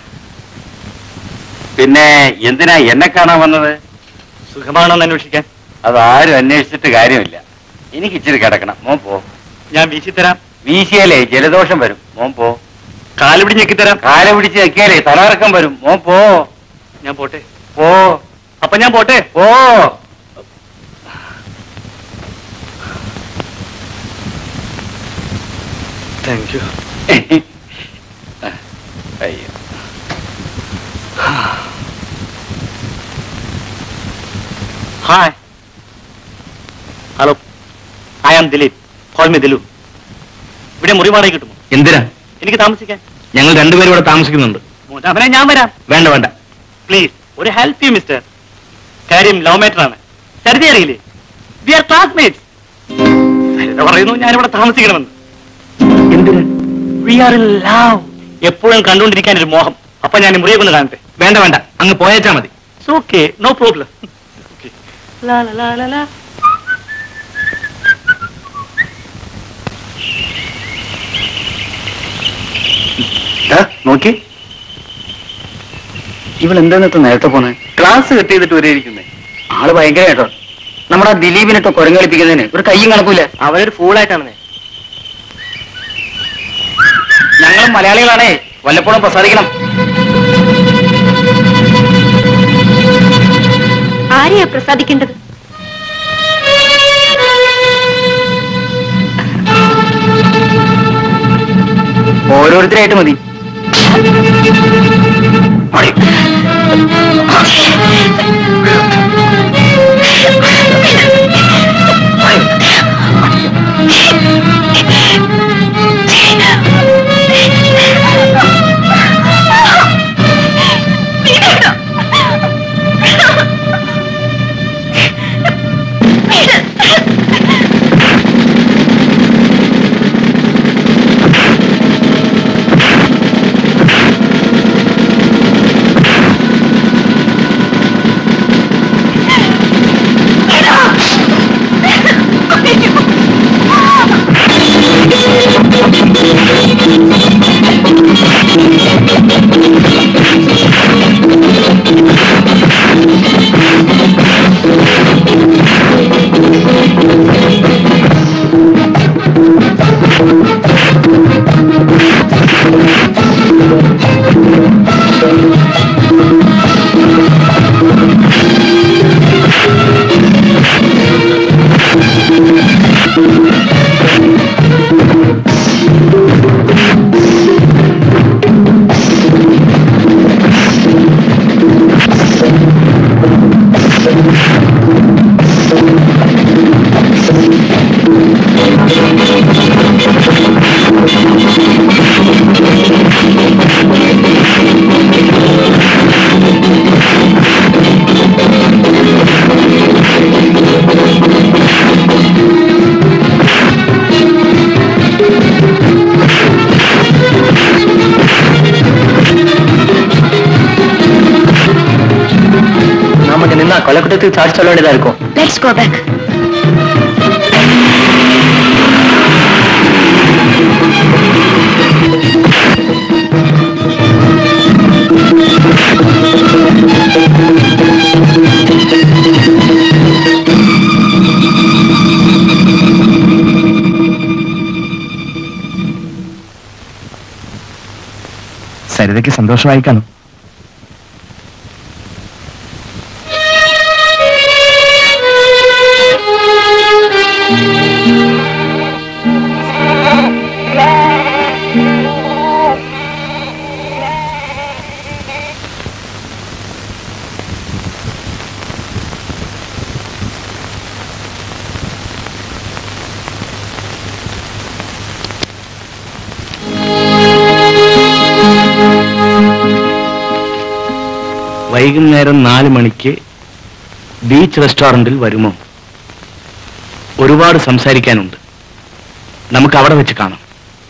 പിന്നെ എന്തിനാ എന്നെ കാണാൻ വന്നത് സുഖമാണോ എന്ന് അന്വേഷിക്കാൻ അതാരും അന്വേഷിച്ചിട്ട് കാര്യമില്ല എനിക്ക് ഇച്ചിരി കിടക്കണം മോൻ പോ ഞാൻ വീശിത്തരാം വീശിയാലേ ജലദോഷം വരും മോൻ പോ കാല് പിടി ഞെക്കിത്തരാം കാല പിടിച്ച് ഞെക്കിയാലേ തലകറക്കം വരും മോൻ പോ ഞാൻ പോട്ടെ പോ അപ്പൊ ഞാൻ പോട്ടെ പോ താങ്ക് യു അയ്യോ hi hello I am Dileep call me Dilu ഇവിടെ മുറി വാടക കിട്ടുമോ എന്തിനാ എനിക്ക് താമസിക്കാൻ ഞങ്ങൾ രണ്ടുപേരും ഇവിടെ താമസിക്കുന്നുണ്ട് മൂന്നാമനെ ഞാൻ വരാം വേണ്ട വേണ്ട പ്ലീസ് ഒരു ഹെൽപ്പ് യു മിസ്റ്റർ കാര്യം ലവ് മാറ്റർ ആണ് സരിത അറിയില്ലേ വി ആർ ക്ലാസ്മേറ്റ്സ് സരിത പറയുന്നു ഞാൻ ഇവിടെ താമസിക്കണമെന്ന് എന്തിന് വി ആർ ഇൻ ലവ് എപ്പോഴും കണ്ടുകൊണ്ടിരിക്കാൻ ഒരു മോഹം അപ്പൊ ഞാൻ ഈ മുറിയെ കൊണ്ട് കാണട്ടെ വേണ്ട വേണ്ട അങ്ങ് പോയേച്ചാ മതി ഓക്കെ നോ പ്രോബ്ലം നോക്കി ഇവൾ എന്താന്നത്തെ നേരത്തെ പോന്നെ ക്ലാസ് കട്ട് ചെയ്തിട്ട് വരെയിരിക്കുന്നേ ആള് ഭയങ്കര കേട്ടോ നമ്മുടെ ആ ദിലീപിനിട്ട് കുരങ്ങളിപ്പിക്കുന്നതിന് ഒരു കയ്യും കണക്കൂല അവനൊരു ഫൂളായിട്ടാണ് ഞങ്ങളും മലയാളികളാണേ വല്ലപ്പോഴും പ്രസാദിക്കണം ആരെയാ പ്രസാദിക്കേണ്ടത് ഓരോരുത്തരായിട്ട് മതി கொலைக்குற்றத்துக்கு சார்ஜ் சொல்ல வேண்டியதா இருக்கும் லெட்ஸ் கோ பேக் സരിതയ്ക്ക് സന്തോഷമായി കാണും വൈകുന്നേരം നാല് മണിക്ക് ബീച്ച് റെസ്റ്റോറന്റിൽ വരുമോ ഒരുപാട് സംസാരിക്കാനുണ്ട് നമുക്ക് അവിടെ വെച്ച് കാണാം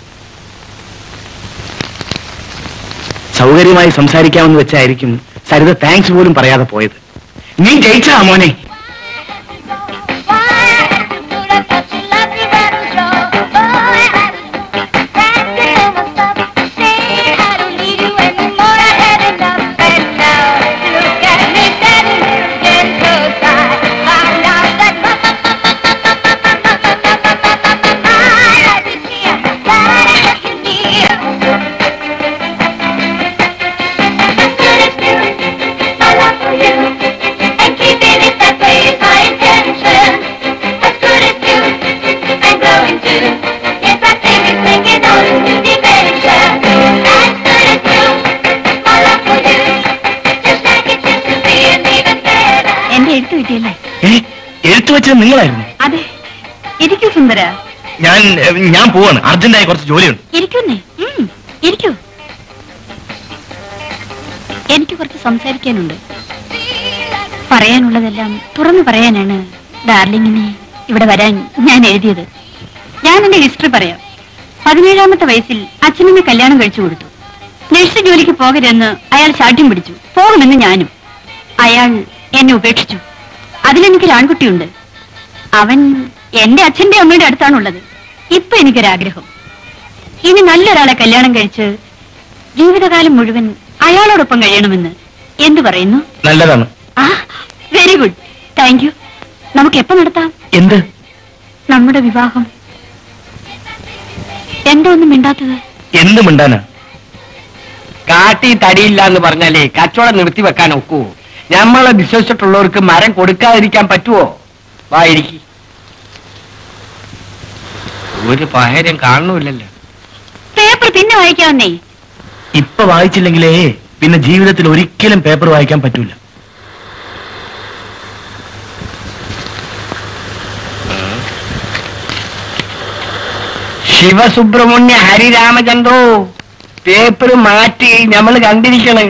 സൗകര്യമായി സംസാരിക്കാമെന്ന് വെച്ചായിരിക്കും സരിത താങ്ക്സ് പോലും പറയാതെ പോയത് നീ ജയിച്ചാ മോനെ എന്റെ എഴുത്ത് കിട്ടിയല്ലേ ഏ എഴുത്തു വെച്ചത് നിങ്ങളായിരുന്നു അതെ ഇരിക്കൂ സുന്ദര ഞാൻ ഏ, ഞാൻ പോവാണ് അർജന്റായി കുറച്ച് ജോലിയുണ്ട് ഇരിക്കുന്നേ ഉം, ഇരിക്കൂ എനിക്ക് കുറച്ച് സംസാരിക്കാനുണ്ട് പറയാനുള്ളതെല്ലാം തുറന്നു പറയാനാണ് ഡാർലിങ്ങിനെ ഇവിടെ വരാൻ ഞാൻ എഴുതിയത് ഞാൻ എന്റെ ഹിസ്റ്ററി പറയാം പതിനേഴാമത്തെ വയസ്സിൽ അച്ഛനെന്നെ കല്യാണം കഴിച്ചു കൊടുത്തു നഴ്സ് ജോലിക്ക് പോകരുതെന്ന് അയാൾ ശാഠ്യം പിടിച്ചു പോകുമെന്ന് ഞാനും അയാൾ എന്നെ ഉപേക്ഷിച്ചു അതിലെനിക്കൊരു ആൺകുട്ടിയുണ്ട് അവൻ എന്റെ അച്ഛന്റെ അമ്മയുടെ അടുത്താണുള്ളത് ഇപ്പൊ എനിക്കൊരാഗ്രഹം ഇനി നല്ലൊരാളെ കല്യാണം കഴിച്ച് ജീവിതകാലം മുഴുവൻ അയാളോടൊപ്പം കഴിയണമെന്ന് എന്തു പറയുന്നു നല്ലതാണ് ആ വെരി ഗുഡ് താങ്ക് യു നമുക്ക് എപ്പോ നടത്താം എന്ത് നമ്മുടെ വിവാഹം എന്താ ഒന്നും മിണ്ടാത്തത് എന്ത് മിണ്ടാനാ കാട്ടി തടിയില്ല എന്ന് പറഞ്ഞാലേ കച്ചവടം നിർത്തി വെക്കാൻ ഒക്കുവോ നമ്മളെ വിശ്വസിച്ചിട്ടുള്ളവർക്ക് മരം കൊടുക്കാതിരിക്കാൻ പറ്റുവോ വായിരിക്കി ഒരു പഹരം കാണുന്നില്ലല്ലോ പേപ്പർ പിന്നെ വായിക്കാവുന്നേ ഇപ്പൊ വായിച്ചില്ലെങ്കിലേ പിന്നെ ജീവിതത്തിൽ ഒരിക്കലും പേപ്പർ വായിക്കാൻ പറ്റൂല ശിവസുബ്രഹ്മണ്യ ഹരിരാമചന്ദ്രോ പേപ്പർ മാറ്റി നമ്മൾ കണ്ടിരിക്കണ്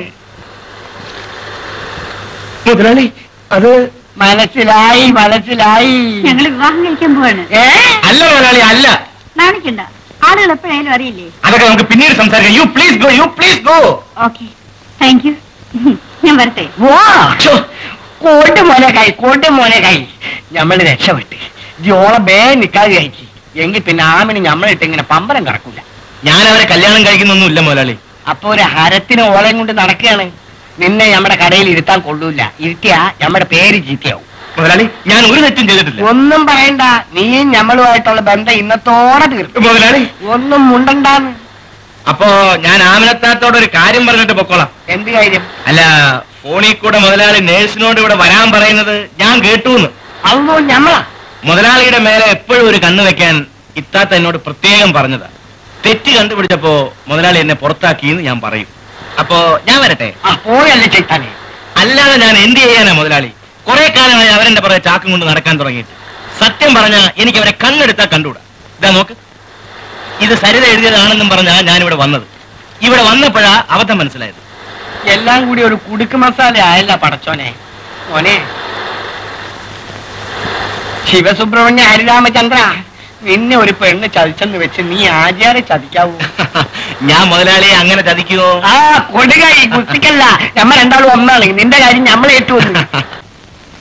മുതലാളി അത് മനസ്സിലായി മനസ്സിലായി ഞങ്ങൾ വിവാഹം കഴിക്കാൻ പോവാണ് ഏ അല്ല മുതലാളി അല്ല നാണിക്കണ്ട ആളുകൾ എപ്പോഴായാലും അറിയില്ലേ അതൊക്കെ നമുക്ക് പിന്നീട് സംസാരിക്കാം you please go you please go okay thank you ഞാൻ വരട്ടെ വാ കോട്ട് മോനെ കൈ കോട്ട് മോനെ കൈ ഞമ്മള് രക്ഷപ്പെട്ട് ജോളെ ബേ നിക്കാതെ കഴിച്ചു എങ്കിൽ പിന്നെ ആമിന് ഞമ്മളിട്ട് ഇങ്ങനെ പമ്പരം കറക്കൂല ഞാൻ അവരെ കല്യാണം കഴിക്കുന്നൊന്നുമില്ല മുതലാളി അപ്പൊ ഒരു ഹരത്തിന് ഓളയും കൊണ്ട് നടക്കുകയാണ് നിന്നെ നമ്മുടെ കടയിൽ ഇരുത്താൻ കൊള്ളൂല ഇരുത്തിയ നമ്മുടെ പേര് ചീത്തയാവും മുതലാളി ഞാൻ ഒരു തെറ്റും ചെയ്തിട്ടില്ല ഒന്നും പറയണ്ട നീയും ഞമ്മളുമായിട്ടുള്ള ബന്ധം ഇന്നത്തോടെ തീർക്കും മുതലാളി ഒന്നും മുണ്ടണ്ടാന്ന് അപ്പോ ഞാൻ ആമനത്താത്തോട് ഒരു കാര്യം പറഞ്ഞിട്ട് പൊക്കോളാം എന്ത് കാര്യം അല്ല ഫോണിൽ കൂടെ മുതലാളി നേഴ്സിനോട് ഇവിടെ വരാൻ പറയുന്നത് ഞാൻ കേട്ടൂന്ന് അല്ലോ ഞമ്മളാ മുതലാളിയുടെ മേലെ എപ്പോഴും ഒരു കണ്ണു വെക്കാൻ ഇത്താത്ത എന്നോട് പ്രത്യേകം പറഞ്ഞതാ തെറ്റ് കണ്ടുപിടിച്ചപ്പോ മുതലാളി എന്നെ പുറത്താക്കിയെന്ന് ഞാൻ പറയും അപ്പോ ഞാൻ വരട്ടെ ആ പോയല്ലേ ചെയ്താനേ അല്ലാതെ ഞാൻ എന്ത് ചെയ്യാനാ മുതലാളി കുറെ കാലമായി അവരെന്റെ പുറകെ ചാക്കും കൊണ്ട് നടക്കാൻ തുടങ്ങിയിട്ട് സത്യം പറഞ്ഞ എനിക്ക് അവരെ കണ്ണെടുത്താൽ കണ്ടുകൂടാ ഇതാ നോക്ക് ഇത് സരിത എഴുതിയതാണെന്നും പറഞ്ഞാ ഞാൻ ഇവിടെ വന്നത് ഇവിടെ വന്നപ്പോഴാ അബദ്ധം മനസ്സിലായത് എല്ലാം കൂടി ഒരു കുടുക്ക് മസാല ആയല്ല പടച്ചോനെ മോനെ ശിവസുബ്രഹ്മണ്യ ഹരിരാമചന്ദ്ര നിന്നെ ഒരു പെണ്ണ് ചതിച്ചെന്ന് വെച്ച് നീ ആചാരെ ചതിക്കാവൂ ഞാൻ മുതലാളിയെ അങ്ങനെ ചതിക്കുവോ ആ കൊടുകായി കുത്തിക്കല്ല നമ്മ രണ്ടാളും ഒന്നാണ് നിന്റെ കാര്യം നമ്മൾ ഏറ്റുവന്നു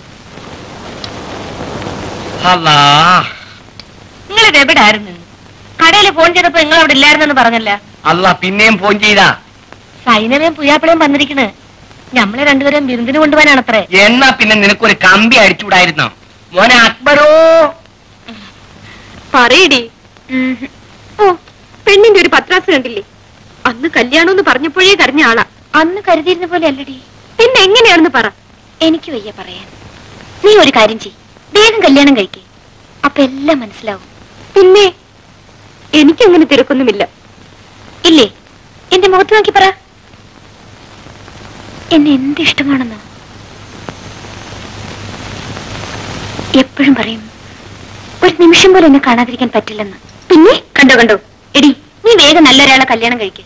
അല്ലാ നിങ്ങൾ ഇത് എവിടെ ആയിരുന്നു കടയിൽ ഫോൺ ചെയ്തപ്പോ നിങ്ങൾ അവിടെ ഇല്ലായിരുന്നെന്ന് പറഞ്ഞല്ല അല്ല പിന്നെയും ഫോൺ ചെയ്താ സൈനവേം പുയ്യാപ്പിളയും വന്നിരിക്കണ് ഞമ്മളെ രണ്ടുപേരും വിരുന്നിന് കൊണ്ടുപോകാനാണത്രേ എന്നാ പിന്നെ നിനക്കൊരു കമ്പി അടിച്ചുകൂടായിരുന്നോ മോനെ അക്ബരോ പറയടി ഓ പെണ്ണിന്റെ ഒരു പത്രാസ് കണ്ടില്ലേ അന്ന് കല്യാണം എന്ന് പറഞ്ഞപ്പോഴേ കരഞ്ഞ ആളാ അന്ന് കരുതിയിരുന്ന പോലെ അല്ലടി പിന്നെ എങ്ങനെയാണെന്ന് പറ എനിക്ക് വയ്യ പറയാൻ നീ ഒരു കാര്യം ചെയ് വേഗം കല്യാണം കഴിക്കേ അപ്പൊ എല്ലാം മനസ്സിലാവും പിന്നെ എനിക്കങ്ങനെ തിരക്കൊന്നുമില്ല ഇല്ലേ എന്റെ മുഖത്ത് നോക്കി പറ എന്നെ എന്ത് ഇഷ്ടമാണെന്നോ എപ്പോഴും പറയും ഒരു നിമിഷം പോലും എന്നെ കാണാതിരിക്കാൻ പറ്റില്ലെന്ന് പിന്നെ കണ്ടോ കണ്ടോ എടി നീ വേഗം നല്ലൊരാളെ കല്യാണം കഴിക്ക്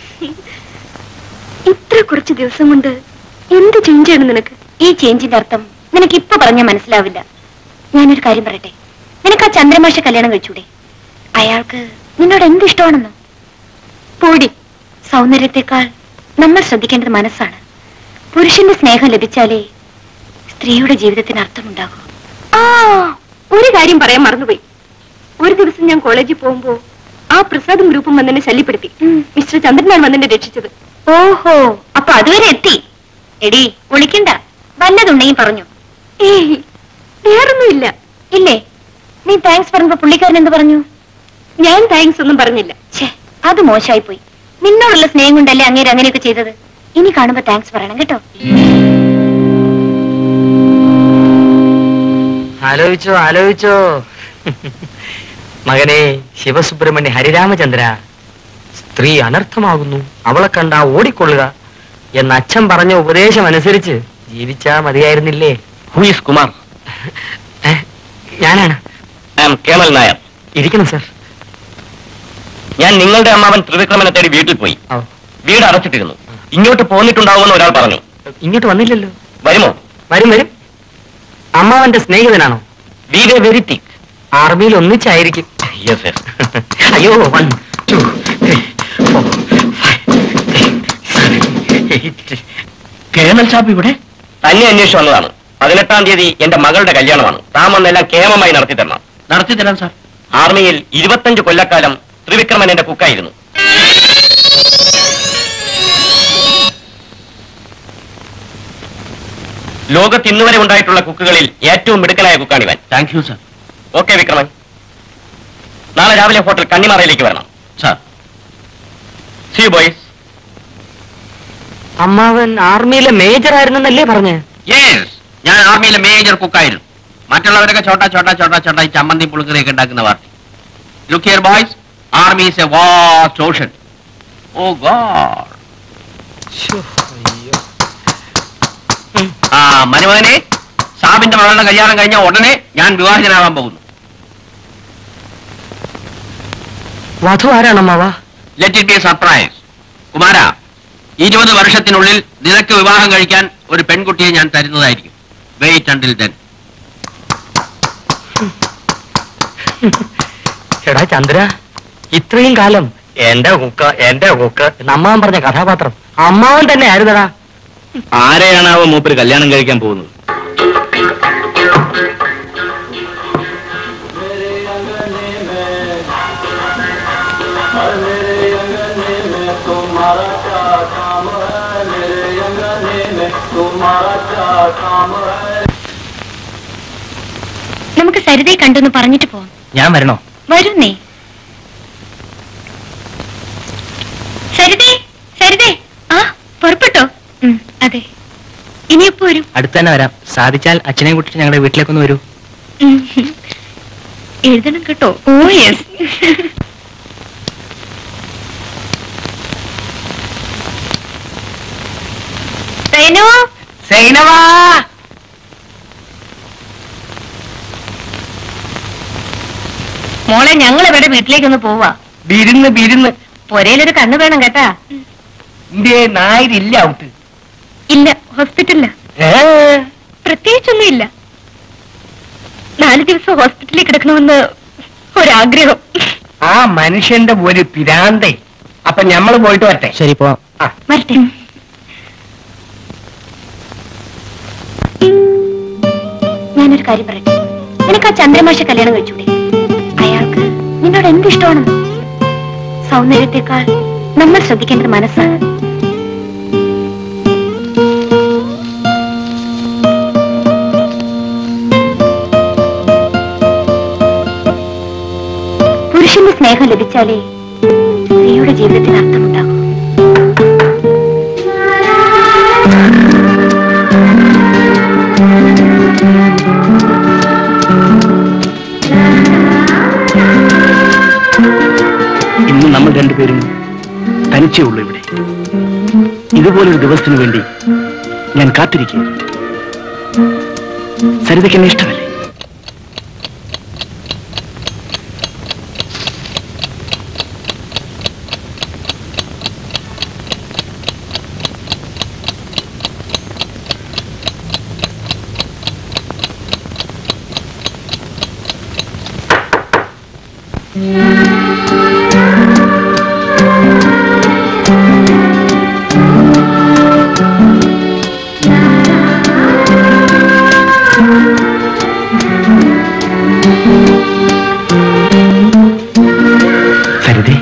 ഇത്ര കുറച്ച് ദിവസം കൊണ്ട് എന്ത് ചേഞ്ചാണ് നിനക്ക് ഈ ചേഞ്ചിന്റെ അർത്ഥം നിനക്ക് ഇപ്പൊ പറഞ്ഞാൽ മനസ്സിലാവില്ല ഞാനൊരു കാര്യം പറയട്ടെ നിനക്ക് ആ ചന്ദ്രമാഷ കല്യാണം കഴിച്ചൂടെ അയാൾക്ക് നിന്നോട് എന്ത് ഇഷ്ടമാണെന്നോ പോടി സൗന്ദര്യത്തെക്കാൾ നമ്മൾ ശ്രദ്ധിക്കേണ്ടത് മനസ്സാണ് പുരുഷന്റെ സ്നേഹം ലഭിച്ചാലേ സ്ത്രീയുടെ ജീവിതത്തിന് അർത്ഥമുണ്ടാകൂ ആ ഒരു കാര്യം പറയാൻ മറന്നുപോയി ഒരു ദിവസം ഞാൻ കോളേജിൽ പോകുമ്പോ ആ പ്രസാദും ഗ്രൂപ്പും വന്നെന്നെ ശല്യപ്പെടുത്തി മിസ്റ്റർ ചന്ദ്രനാണ് വന്നെന്നെ രക്ഷിച്ചത് ഓഹോ അപ്പൊ അതുവരെ എത്തി എടി ഒളിക്കണ്ട വല്ലതുണ്ടെങ്കിൽ പറഞ്ഞു ഏയ് വേറൊന്നുമില്ല ഇല്ലേ നീ താങ്ക്സ് പറഞ്ഞപ്പോ പുള്ളിക്കാരൻ എന്ത് പറഞ്ഞു ഞാൻ താങ്ക്സ് ഒന്നും പറഞ്ഞില്ല ഛേ അത് മോശമായി പോയി നിന്നോടുള്ള സ്നേഹം കൊണ്ടല്ലേ അങ്ങേര് അങ്ങനെയൊക്കെ ചെയ്തത് ഇനി കാണുമ്പോ താങ്ക്സ് പറയണം കേട്ടോ ആലോചിച്ചോ ആലോചിച്ചോ മകനെ ശിവസുബ്രഹ്മണ്യ ഹരിരാമചന്ദ്ര സ്ത്രീ അനർത്ഥമാകുന്നു അവളെ കണ്ടാ ഓടിക്കൊള്ളുക എന്ന അച്ഛൻ പറഞ്ഞ ഉപദേശം അനുസരിച്ച് ജീവിച്ചാ മതിയായിരുന്നില്ലേ ഹു ഈസ് കുമാർ ഏ, ഞാനാണ് ഐ എം കേണൽ നായർ ഇരിക്കണം സർ ഞാൻ നിങ്ങളുടെ അമ്മാവൻ ത്രിവിക്രമനെ തേടി വീട്ടിൽ പോയി ഓ വീട് അടച്ചിട്ടിരുന്നു ഇങ്ങോട്ട് പോന്നിട്ടുണ്ടാവുമെന്ന് ഒരാൾ പറഞ്ഞു ഇങ്ങോട്ട് വന്നില്ലല്ലോ വരുമോ വരും വരും അമ്മാവന്റെ സ്നേഹിതനാണോ വി വേ വെരി തിക് ആർമിയിൽ ഒന്നിച്ചായിരിക്കും യെസ് യെസ് അയ്യോ one two three four five eight colonel sahib ഇവിടെ തന്നെ അന്വേഷിച്ചു വന്നതാണ് പതിനെട്ടാം തീയതി എന്റെ മകളുടെ കല്യാണമാണ് താൻ വന്നെല്ലാം കേമമായി നടത്തി തരണം നടത്തി തരാം സാർ ആർമിയിൽ ഇരുപത്തഞ്ച് കൊല്ലക്കാലം ത്രിവിക്രമൻ എന്റെ കുക്കായിരുന്നു ലോകത്ത് ഇന്നുവരെ ഉണ്ടായിട്ടുള്ള കുക്കുകളിൽ ഏറ്റവും മിടുക്കനായ കുക്കാണിവൻ thank you sir okay Vikraman നാളെ രാവിലെ ഹോട്ടൽ കണ്ണിമാറയിലേക്ക് വരണം സാർ സി ബോയ്സ് അമ്മാവൻ ആർമിയിലെ മേജർ ആയിരുന്നെന്നല്ലേ പറഞ്ഞേ യെസ് ഞാൻ ആർമിയിലെ മേജർ കുക്കായിരുന്നു മറ്റുള്ളവരൊക്കെ ചോട്ടാ ചോട്ടാ ചോട്ടാ ചോട്ടാ ഈ ചമ്മന്തി പുളുക്കറിയൊക്കെ ഉണ്ടാക്കുന്ന party look here boys army is a vast ocean oh god ആ മനുമകനെ സാബിന്റെ മകളുടെ കല്യാണം കഴിഞ്ഞ ഉടനെ ഞാൻ വിവാഹിതനാവാൻ പോകുന്നു വധു ആരാണ് അമ്മാവ ലെറ്റ് ഇറ്റ് ബി സർപ്രൈസ് കുമാര ഇരുപത് വർഷത്തിനുള്ളിൽ നിനക്ക് വിവാഹം കഴിക്കാൻ ഒരു പെൺകുട്ടിയെ ഞാൻ തരുന്നതായിരിക്കും വെയിറ്റ് അണ്ടിൽ ദെൻ എടാ ചന്ദ്ര ഇത്രയും കാലം എന്റെ കുക്ക എന്റെ കുക്ക് എന്ന് അമ്മാവൻ പറഞ്ഞ കഥാപാത്രം അമ്മാവൻ തന്നെ ആയിരുന്നടാ ആരെയാണാവോ മൂപ്പര് കല്യാണം കഴിക്കാൻ പോകുന്നത് നമുക്ക് സരിതയെ കണ്ടെന്ന് പറഞ്ഞിട്ട് പോവാം ഞാൻ വരണോ വരുന്നേ സരിതേ സരിതേ ആ പുറപ്പെട്ടോ ഉം, അതെ ഇനിയെപ്പോ വരും അടുത്ത് തന്നെ വരാം സാധിച്ചാൽ അച്ഛനെയും കൂട്ടിട്ട് ഞങ്ങളുടെ വീട്ടിലേക്കൊന്ന് വരൂ ഉം. എഴുതണം കേട്ടോ ഓ യെസ് സൈനോ സൈനവാ മോളെ ഞങ്ങൾ ഇവിടെ വീട്ടിലേക്കൊന്ന് പോവാ ബിരുന്ന് ബിരുന്ന് പൊരയിലൊരു കണ്ണ് വേണം കേട്ടാ ഇന്ത്യ നായരില്ല ഔട്ട് ഇല്ല ഹോസ്പിറ്റലില്ല പ്രത്യേകിച്ചൊന്നും ഇല്ല നാല് ദിവസം ഹോസ്പിറ്റലിൽ കിടക്കണമെന്ന് ഒരാഗ്രഹം ആ മനുഷ്യന്റെ ഒരു പിരാന്തേ അപ്പൊ ഞമ്മള് പോയിട്ട് വരട്ടെ ശരി പോവാം വരട്ടെ ഞാനൊരു കാര്യം പറയട്ടെ നിനക്ക് ആ ചന്ദ്രമാഷ കല്യാണം കഴിച്ചൂടെ അയാൾക്ക് നിന്നോട് എന്ത് ഇഷ്ടമാണെന്ന് സൗന്ദര്യത്തെക്കാൾ നമ്മൾ ശ്രദ്ധിക്കേണ്ടത് മനസ്സാണ് പുരുഷന്റെ സ്നേഹം ലഭിച്ചാലേ സ്ത്രീയുടെ ജീവിതത്തിന് അർത്ഥമുണ്ടാകും ഇന്ന് നമ്മൾ രണ്ടുപേരും തനിച്ചേ ഉള്ളൂ ഇവിടെ ഇതുപോലൊരു ദിവസത്തിന് വേണ്ടി ഞാൻ കാത്തിരിക്കുകയാണ് സരിതയ്ക്ക് എന്നെ ഇഷ്ടമല്ലേ സരിതേ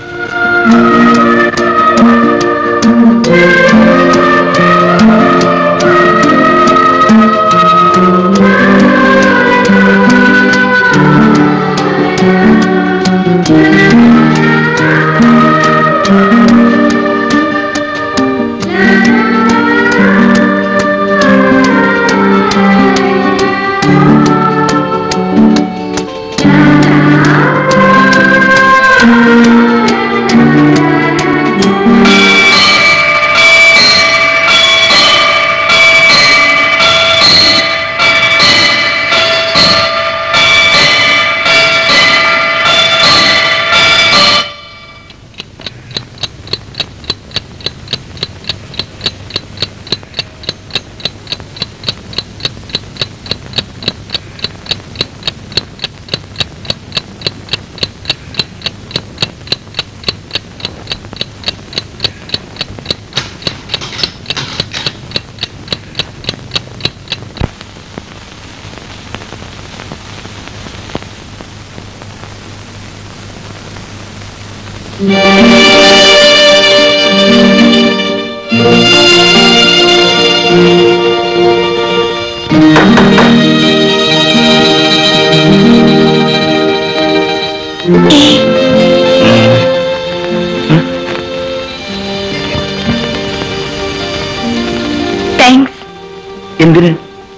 താങ്ക്സ് എന്തിന്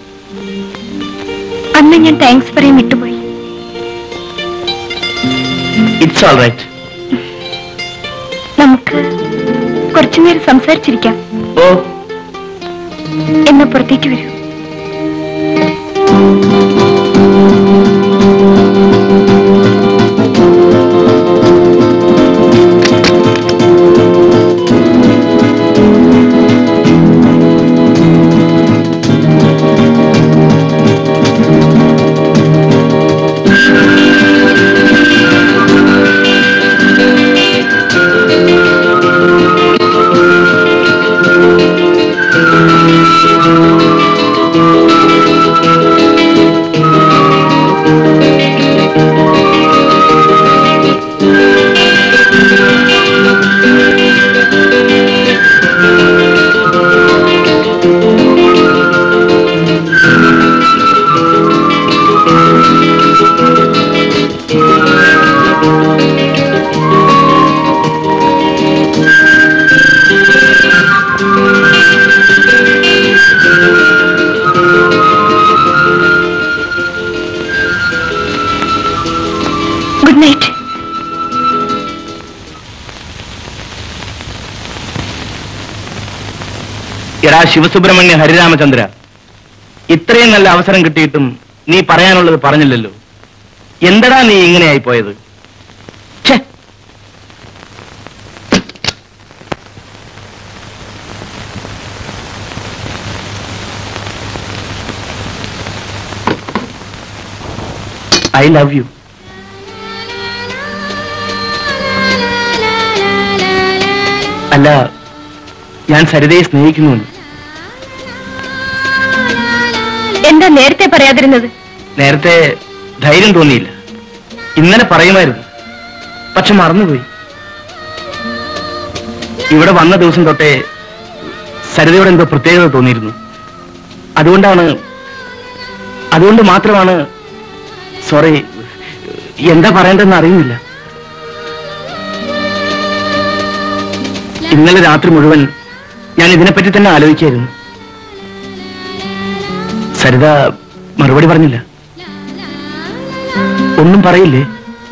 അന്ന് ഞാൻ താങ്ക്സ് പറയാൻ വിട്ടുപോയി ഇറ്റ്സ് ഓൾ റൈറ്റ് നമുക്ക് കുറച്ചുനേരം സംസാരിച്ചിരിക്കാം ഓ എന്നാ പുറത്തേക്ക് വരൂ ഗുഡ് നൈറ്റ് എടാ ശിവസുബ്രഹ്മണ്യ ഹരിരാമചന്ദ്ര ഇത്രയും നല്ല അവസരം കിട്ടിയിട്ടും നീ പറയാനുള്ളത് പറഞ്ഞില്ലല്ലോ എന്തടാ നീ ഇങ്ങനെയായി പോയത് ഛെ, ഐ ലവ് യു അല്ല ഞാൻ സരിതയെ സ്നേഹിക്കുന്നു എന്താ നേരത്തെ പറയാതിരുന്നത് നേരത്തെ ധൈര്യം തോന്നിയില്ല ഇന്നലെ പറയുമായിരുന്നു പക്ഷെ മറന്നുപോയി ഇവിടെ വന്ന ദിവസം തൊട്ടേ സരിതയോട് എന്തോ പ്രത്യേകത തോന്നിയിരുന്നു അതുകൊണ്ടാണ് അതുകൊണ്ട് മാത്രമാണ് സോറി എന്താ പറയേണ്ടതെന്ന് അറിയുന്നില്ല ഇന്നലെ രാത്രി മുഴുവൻ ഞാൻ ഇതിനെപ്പറ്റി തന്നെ ആലോചിക്കായിരുന്നു സരിത മറുപടി പറഞ്ഞില്ല ഒന്നും പറയില്ലേ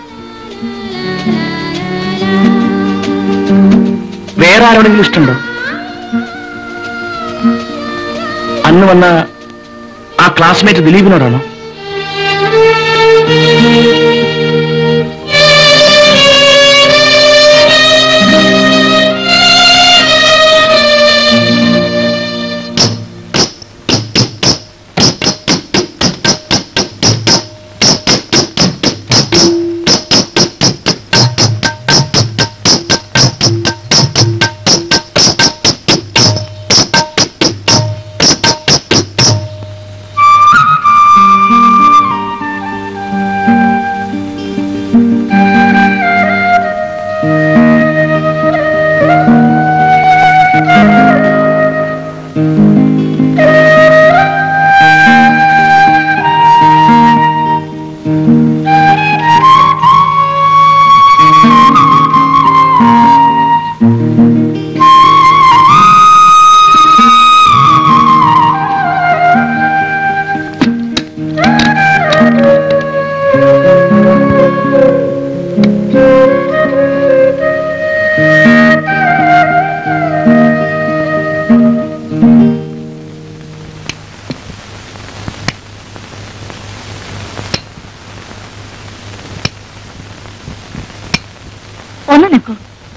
വേറെ ആരോടെങ്കിലും ഇഷ്ടമുണ്ടോ അന്ന് വന്ന ആ ക്ലാസ്മേറ്റ് ദിലീപിനോടാണോ ഒന്ന് നിൽക്കൂ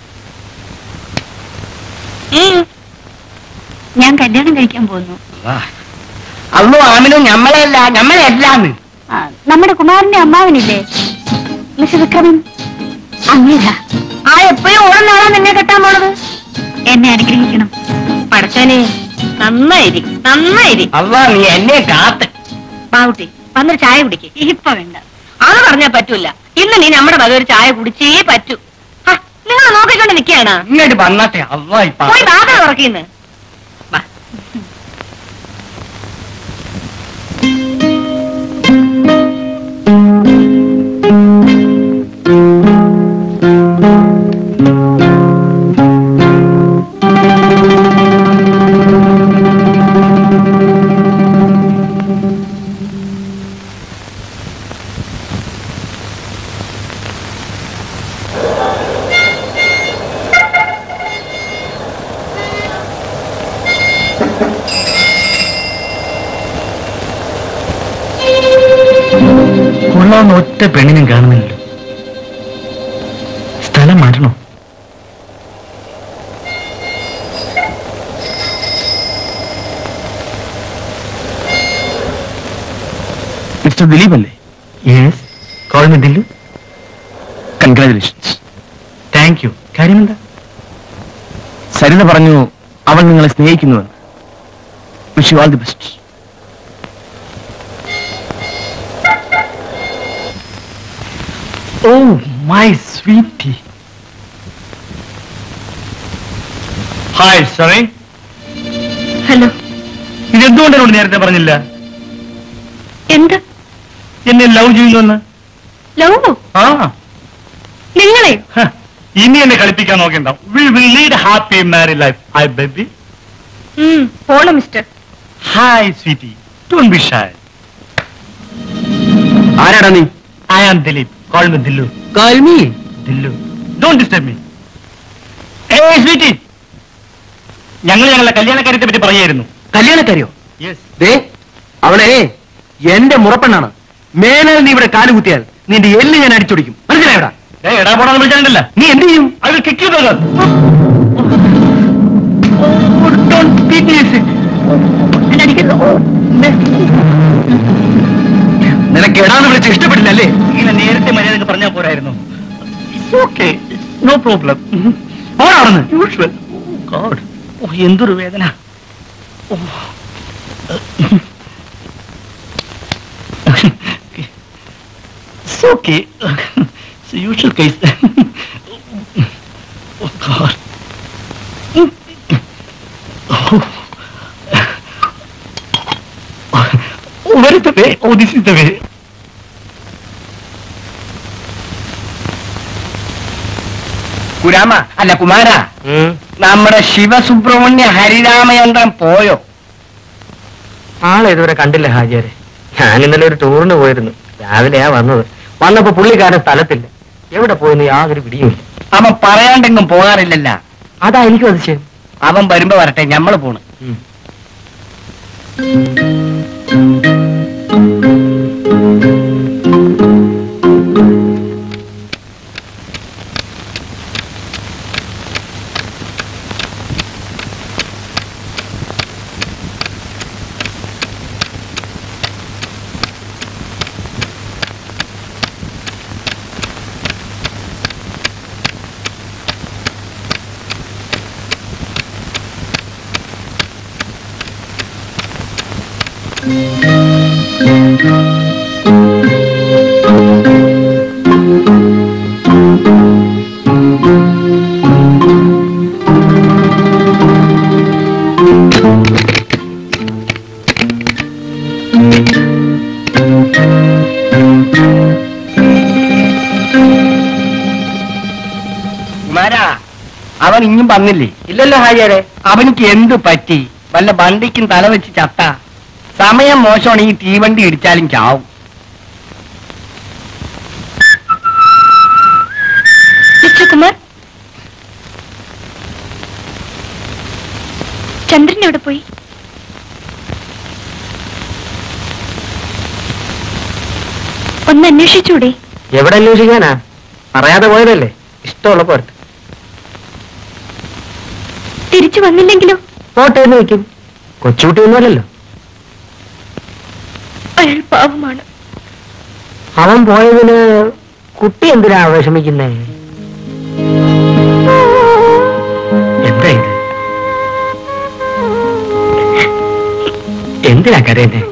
ഞാൻ കല്യാണം കഴിക്കാൻ പോകുന്നു അല്ലോ ആമിനോ ഞമ്മളല്ല ഞമ്മളല്ലാന്ന് ആ, നമ്മുടെ കുമാരന്റെ അമ്മാവനില്ലേ മിസ്റ്റർ വിക്രമൻ അങ്ങേര ആ എപ്പോഴും ഓണം നാളാൻ നിന്നെ കെട്ടാൻ പോണത് എന്നെ അനുഗ്രഹിക്കണം പടച്ചോനെ നന്നായിരി നന്നായിരി അല്ല നീ എന്നെ കാത്ത് ബാവുട്ടി വന്നൊരു ചായ കുടിക്ക് ഇപ്പൊ വേണ്ട അത് പറഞ്ഞാ പറ്റൂല ഇന്ന് നീ നമ്മുടെ വക ഒരു ചായ കുടിച്ചേ പറ്റൂ ആ, നിങ്ങൾ നോക്കിക്കൊണ്ട് നിൽക്കുകയാണ് ഇങ്ങോട്ട് വന്നട്ടെ അല്ല ഇപ്പൊ പോയി ബാധ തുറക്കിന്ന് കൊള്ളാവുന്ന ഒറ്റ പെണ്ണിനും കാണുന്നില്ലല്ലോ സ്ഥലം മാറ്റണോ മിസ്റ്റർ ദിലീപ് അല്ലേ yes call me Dillu congratulations thank you കാര്യമെന്താ സരിത പറഞ്ഞു അവൾ നിങ്ങളെ സ്നേഹിക്കുന്നുവെന്ന് wish you all the best oh my sweetie hi sorry hello ഇതെന്തുകൊണ്ട് എന്നോട് നേരത്തെ പറഞ്ഞില്ല എന്ത് എന്നെ ലവ് ചെയ്യുന്നുവെന്ന് ലവോ ആ നിങ്ങളെ ഹ, ഇനി എന്നെ കളിപ്പിക്കാൻ നോക്കണ്ട we will lead happy married life I baby പോണം mister hi sweetie don't be shy ആരാടാ നീ I am Dileep call me Dillu call me Dillu don't disturb me ഏ സ്വീറ്റി ഞങ്ങൾ ഞങ്ങളുടെ കല്യാണക്കാര്യത്തെ പറ്റി പറയായിരുന്നു കല്യാണക്കാരിയോ യെസ് ദേ അവളെ എന്റെ മുറപ്പെണ്ണാണ് മേലാൽ നീ ഇവിടെ കാലുകുത്തിയാൽ നിന്റെ എല്ല് ഞാൻ അടിച്ചൊടിക്കും മനസ്സിലായോടാ എടാ പോടാന്ന് വിളിച്ചാണ്ടല്ല നീ എന്ത് ചെയ്യും അത് കിക്ക് ചെയ്തത് നിനക്ക് എടാന്ന് വിളിച്ച് ഇഷ്ടപ്പെട്ടില്ല അല്ലേ ഇങ്ങനെ നേരത്തെ മര്യാദക്ക് പറഞ്ഞാൽ പോരായിരുന്നു ഓക്കെ നോ പ്രോബ്ലം പോടാണെന്ന് യൂഷ്വൽ ഗോഡ് ഓ എന്തൊരു വേദന ഓ Okay. it's the usual case. oh, God. Oh, where is the way? Oh, this is the way. കുരാമ അല്ല കുമാര നമ്മുടെ ശിവസുബ്രഹ്മണ്യ ഹരിരാമയന്ത്രം പോയോ ആളെ ഇതുവരെ കണ്ടില്ല ഹാജിയാരെ ഞാൻ ഇന്നലെ ഒരു ടൂറിന് പോയിരുന്നു രാവിലെയാ വന്നത് വന്നപ്പോ പുള്ളിക്കാരൻ സ്ഥലത്തില്ല എവിടെ പോയെന്ന് യാതൊരു പിടിയുമില്ല അവൻ പറയാണ്ടെങ്കും പോകാറില്ലല്ല അതാ എനിക്കും അതിശയം അവൻ വരുമ്പോ വരട്ടെ ഞമ്മള് പോണ് കുമാര അവൻ ഇഞ്ഞും വന്നില്ലേ ഇല്ലല്ലോ ഹാജിയാരെ അവനിക്ക് എന്ത് പറ്റി വല്ല വണ്ടിക്കും തല വെച്ച് ചത്ത സമയം മോശമാണ് ഈ തീവണ്ടി ഇടിച്ചാലും ചാവും മിസ്റ്റർ കുമാർ ചന്ദ്രൻ എവിടെ പോയി ഒന്ന് അന്വേഷിച്ചൂടെ എവിടെ അന്വേഷിക്കാനാ പറയാതെ പോയതല്ലേ ഇഷ്ടമുള്ളപ്പോ അടുത്ത് തിരിച്ചു വന്നില്ലെങ്കിലോ പോട്ടെ എന്ന് വെക്കും കൊച്ചുകുട്ടി ഒന്നുമല്ലല്ലോ അയാൾ പാവമാണ് അവൻ പോയതിന് കുട്ടി എന്തിനാ വിഷമിക്കുന്നേ എന്താ ഇത് എന്തിനാ കരയുന്നേ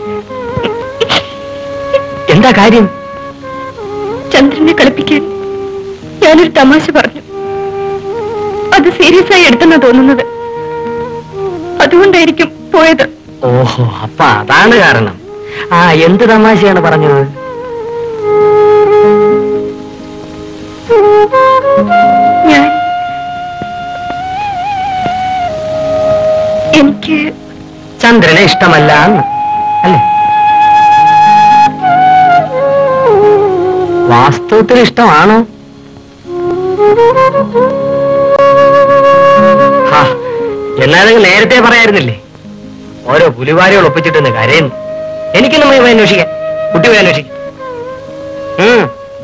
എന്താ കാര്യം ചന്ദ്രനെ കളിപ്പിക്കാൻ ഞാനൊരു തമാശ പറഞ്ഞു അത് സീരിയസ് ആയി എടുത്തെന്നാ തോന്നുന്നത് അതുകൊണ്ടായിരിക്കും പോയത് ഓഹോ അപ്പൊ അതാണ് കാരണം ആ എന്ത് തമാശയാണ് പറഞ്ഞത് ഞാൻ എനിക്ക് ചന്ദ്രനെ ഇഷ്ടമല്ല എന്ന് അല്ലേ വാസ്തവത്തിൽ ഇഷ്ടമാണോ ഹാ, എന്നാലും നേരത്തെ പറയായിരുന്നില്ലേ ഓരോ പുലിവാരികൾ ഒപ്പിച്ചിട്ടെന്ന് കരയുന്നു എനിക്കൊന്നും പോയി അന്വേഷിക്കാൻ കുട്ടി പോയി അന്വേഷിക്കാം ഉം.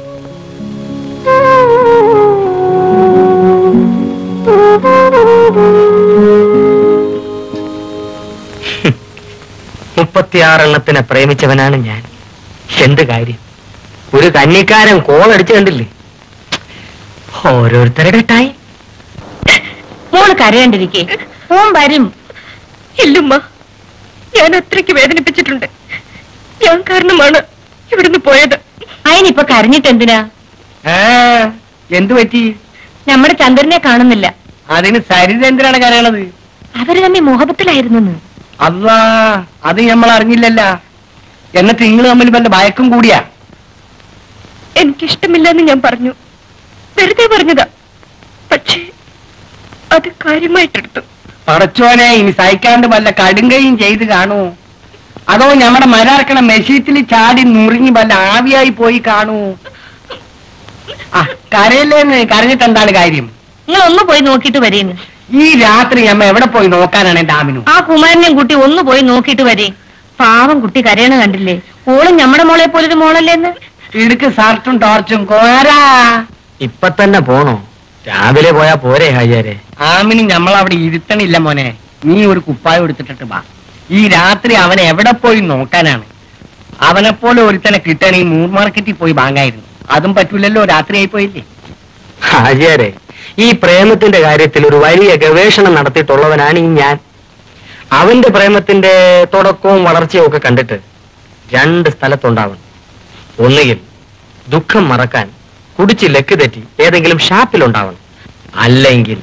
മുപ്പത്തിയാറെണ്ണത്തിനെ പ്രേമിച്ചവനാണ് ഞാൻ എന്ത് കാര്യം ഒരു കന്നിക്കാരൻ കോളടിച്ചു കണ്ടില്ലേ ഓരോരുത്തരുടെ ടൈം മോള് കരയാണ്ടിരിക്കേ ഓൻ വരും ഇല്ലുമ്മ ഞാൻ അത്രയ്ക്ക് വേദനിപ്പിച്ചിട്ടുണ്ട് ഞാൻ കാരണമാണ് ഇവിടുന്ന് പോയത് അതിനിപ്പൊ കരഞ്ഞിട്ട് എന്തിനാ ഏ എന്തു പറ്റി നമ്മുടെ ചന്ദ്രനെ കാണുന്നില്ല അതിന് സരിത എന്തിനാണ് കരയണത് അവര് തമ്മിൽ മോഹബത്തിലായിരുന്നു അല്ലാ അത് നമ്മൾ അറിഞ്ഞില്ലല്ല എന്നിട്ട് നിങ്ങൾ തമ്മിൽ വല്ല ഭയക്കും കൂടിയാ എനിക്കിഷ്ടമില്ലെന്ന് ഞാൻ പറഞ്ഞു വെറുതെ പറഞ്ഞതാ പക്ഷേ അത് കാര്യമായിട്ടെടുത്തു പടച്ചോനെ ഇനി സഹിക്കാണ്ട് വല്ല കടുങ്കയും ചെയ്ത് കാണൂ അതോ ഞമ്മടെ മരാർക്കണ മെഷീത്തിൽ ചാടി നുറുങ്ങി വല്ല ആവിയായി പോയി കാണൂ ആ കരയില്ലേന്ന് കരഞ്ഞിട്ട് എന്താണ് കാര്യം നിങ്ങൾ ഒന്ന് പോയി നോക്കിയിട്ട് വരേന്ന് ഈ രാത്രി അമ്മ എവിടെ പോയി നോക്കാനാണ് ഡാമിനു ആ കുമാരനെയും കുട്ടി ഒന്ന് പോയി നോക്കിയിട്ട് വരേ പാവം കുട്ടി കരയണ കണ്ടില്ലേ ഓളും നമ്മുടെ മോളെ പോലൊരു മോളല്ലേന്ന് ഇടുക്ക് ഷർട്ടും ടോർച്ചും കോരാ ഇപ്പൊ തന്നെ പോണോ രാവിലെ പോയാ പോരെ ഹാജിയാരെ ആമിന് ഞമ്മളവിടെ ഇരുത്തണില്ല മോനെ നീ ഒരു കുപ്പായം എടുത്തിട്ടിട്ട് വാ ഈ രാത്രി അവനെ എവിടെ പോയി നോക്കാനാണ് അവനെപ്പോലെ ഒരുത്തനെ കിട്ടണമെങ്കിൽ മൂർ മാർക്കറ്റിൽ പോയി വാങ്ങായിരുന്നു അതും പറ്റൂലല്ലോ രാത്രിയായി പോയില്ലേ ഹാജിയാരെ ഈ പ്രേമത്തിന്റെ കാര്യത്തിൽ ഒരു വലിയ ഗവേഷണം നടത്തിയിട്ടുള്ളവനാണ് ഈ ഞാൻ അവന്റെ പ്രേമത്തിന്റെ തുടക്കവും വളർച്ചയും ഒക്കെ കണ്ടിട്ട് രണ്ട് സ്ഥലത്തുണ്ടാവണം ഒന്നുകിൽ ദുഃഖം മറക്കാൻ കുടിച്ച് ലക്ക് തെറ്റി ഏതെങ്കിലും ഷാപ്പിലുണ്ടാവണം അല്ലെങ്കിൽ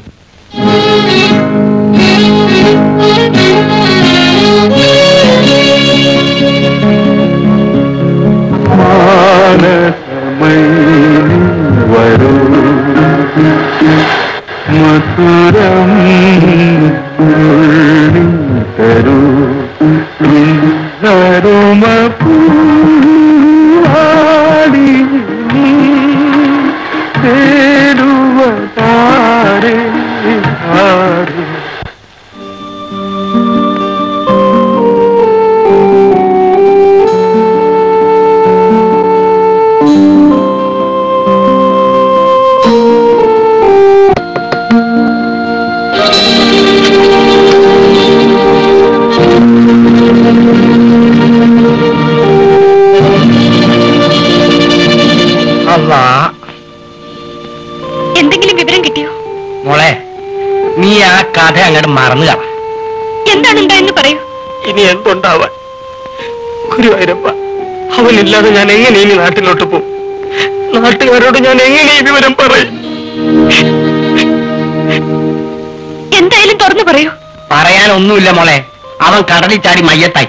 വരൂ മധുരം ഉള്ളിൽ തരൂ നരുമ പൂവാടി നീ തേടുവതാരേ ആരേ അല്ലാ എന്തെങ്കിലും വിവരം കിട്ടിയോ മോളെ നീ ആ കഥ അങ്ങോട്ട് മറന്നു കാണാം എന്താണ് ഉണ്ടായെന്ന് പറയൂ ഇനി എന്തുണ്ടാവാൻ ഗുരുവായൂരപ്പ അവനില്ലാതെ ഞാൻ എങ്ങനെ ഇനി നാട്ടിലോട്ട് പോകും നാട്ടുകാരോട് ഞാൻ എങ്ങനെ ഈ വിവരം പറയും എന്തായാലും തുറന്നു പറയൂ പറയാനൊന്നുമില്ല മോളെ അവൻ കടലിൽ ചാടി മയ്യത്തായി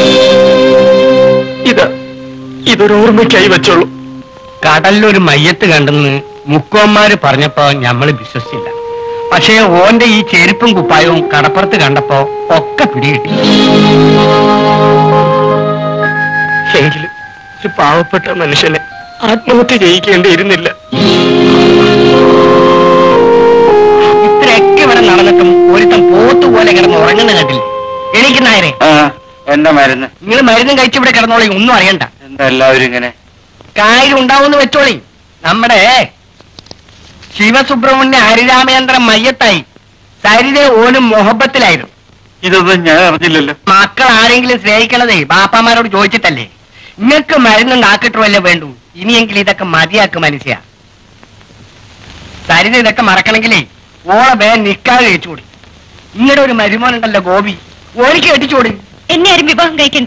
ഇത് ഇതൊരു ഓർമ്മയ്ക്കായി വെച്ചോളൂ കടലിലൊരു മയ്യത്ത് കണ്ടെന്ന് മുക്കോന്മാര് പറഞ്ഞപ്പോ ഞമ്മള് വിശ്വസിച്ചില്ല പക്ഷേ ഓന്റെ ഈ ചെരുപ്പും കുപ്പായവും കടപ്പുറത്ത് കണ്ടപ്പോ ഒക്കെ പിടികിട്ടി എങ്കിലും ഒരു പാവപ്പെട്ട മനുഷ്യനെ ആത്മഹത്യ ചെയ്യിക്കേണ്ടിയിരുന്നില്ല ഇത്രയൊക്കെ ഇവിടെ നടന്നിട്ടും ഒരുത്തൻ പോത്ത് പോലെ കിടന്ന് ഉറങ്ങുന്ന കണ്ടില്ലേ എനിക്ക് നായരെ ആ എന്താ മരുന്ന് നിങ്ങൾ മരുന്നും കഴിച്ച് ഇവിടെ കിടന്നോളി ഒന്നും അറിയണ്ട എന്താ എല്ലാവരും ഇങ്ങനെ കാര്യം ഉണ്ടാവുമെന്ന് വെച്ചോളി നമ്മുടെ ശിവസുബ്രഹ്മണ്യ ഹരിരാമചന്ദ്രൻ മയ്യത്തായി സരിത ഓനും മൊഹബത്തിലായിരുന്നു ഇതൊന്നും ഞാൻ അറിഞ്ഞില്ലല്ലോ മക്കൾ ആരെങ്കിലും സ്നേഹിക്കണതേ ബാപ്പാമാരോട് ചോദിച്ചിട്ടല്ലേ നിങ്ങൾക്ക് മരുന്നും നാക്കിട്ടുമല്ലേ വേണ്ടു ഇനിയെങ്കിലും ഇതൊക്കെ മതിയാക്ക് മനുഷ്യ സരിത ഇതൊക്കെ മറക്കണമെങ്കിലേ ഓളെ വേ നിക്കാതെ കഴിച്ചുകൂടി ഇങ്ങടെ ഒരു മരുമോനുണ്ടല്ലോ ഗോപി ഓനിക്ക് കെട്ടിച്ചുകൂടി എന്നെ ആരും വിവാഹം കഴിക്കണ്ട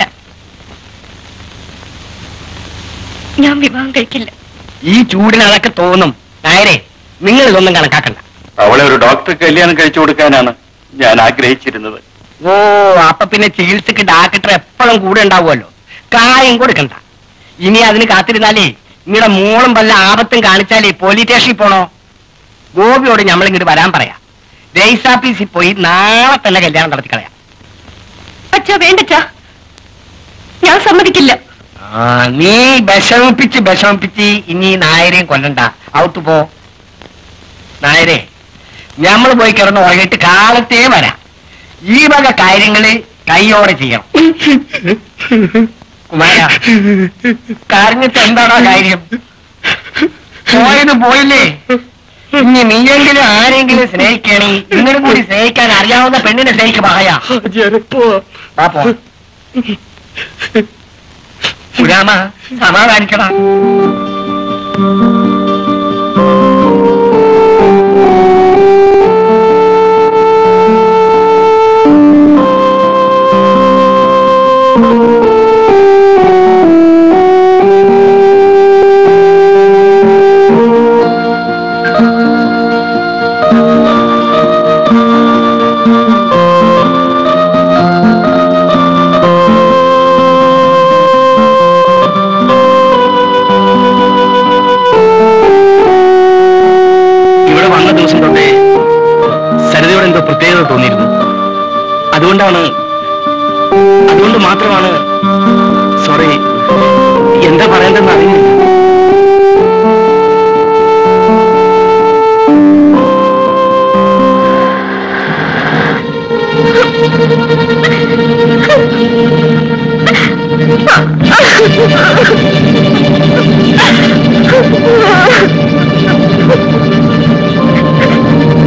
ഞാൻ വിവാഹം കഴിക്കില്ല ഈ ചൂടിന് അതൊക്കെ തോന്നും നായരെ നിങ്ങൾ ഇതൊന്നും കണക്കാക്കണ്ട അവളെ ഒരു ഡോക്ടർ കല്യാണം കഴിച്ചു കൊടുക്കാനാണ് ഞാൻ ആഗ്രഹിച്ചിരുന്നത് ഓ അപ്പൊ പിന്നെ ചികിത്സക്ക് ഡാക്ടർ എപ്പോഴും കൂടെ ഉണ്ടാവുമല്ലോ കായം കൊടുക്കണ്ട ഇനി അതിന് കാത്തിരുന്നാലേ നിങ്ങളുടെ മോളും വല്ല ആപത്തും കാണിച്ചാലേ പോലീസ് സ്റ്റേഷനിൽ പോണോ ഗോപിയോട് നമ്മൾ ഇങ്ങോട്ട് വരാൻ പറയാം രജിസ്റ്റർ ഓഫീസിൽ പോയി നാളെ തന്നെ കല്യാണം നടത്തി കളയാം അച്ഛാ വേണ്ടച്ചാ ഞാൻ സമ്മതിക്കില്ല ആ നീ വിഷമിപ്പിച്ച് വിഷമിപ്പിച്ച് ഇനി നായരെയും കൊല്ലണ്ട ഔട്ട് പോ നായരെ നമ്മൾ പോയി കിടന്ന് ഉറങ്ങിയിട്ട് കാലത്തേ വരാം ഈ വക കാര്യങ്ങള് കൈയോടെ ചെയ്യണം കുമാര കരഞ്ഞിട്ട് എന്താണോ കാര്യം പോയത് പോയില്ലേ ഇനി നീയെങ്കിലും ആരെങ്കിലും സ്നേഹിക്കണേ ഇങ്ങനെ കൂടി സ്നേഹിക്കാൻ അറിയാവുന്ന പെണ്ണിനെ സ്നേഹിക്ക് പറയാ പാപ്പോ സുരാമ സമാധാനിക്കണം ഇവിടെ വന്ന ദിവസം തൊട്ടേ സരിതയോട് എന്തോ പ്രത്യേകത തോന്നിയിരുന്നു അതുകൊണ്ടാണ് അതുകൊണ്ട് മാത്രമാണ് സോറി എന്താ പറയേണ്ടതെന്ന് അറിയില്ല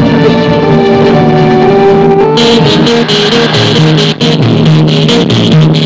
Thank you.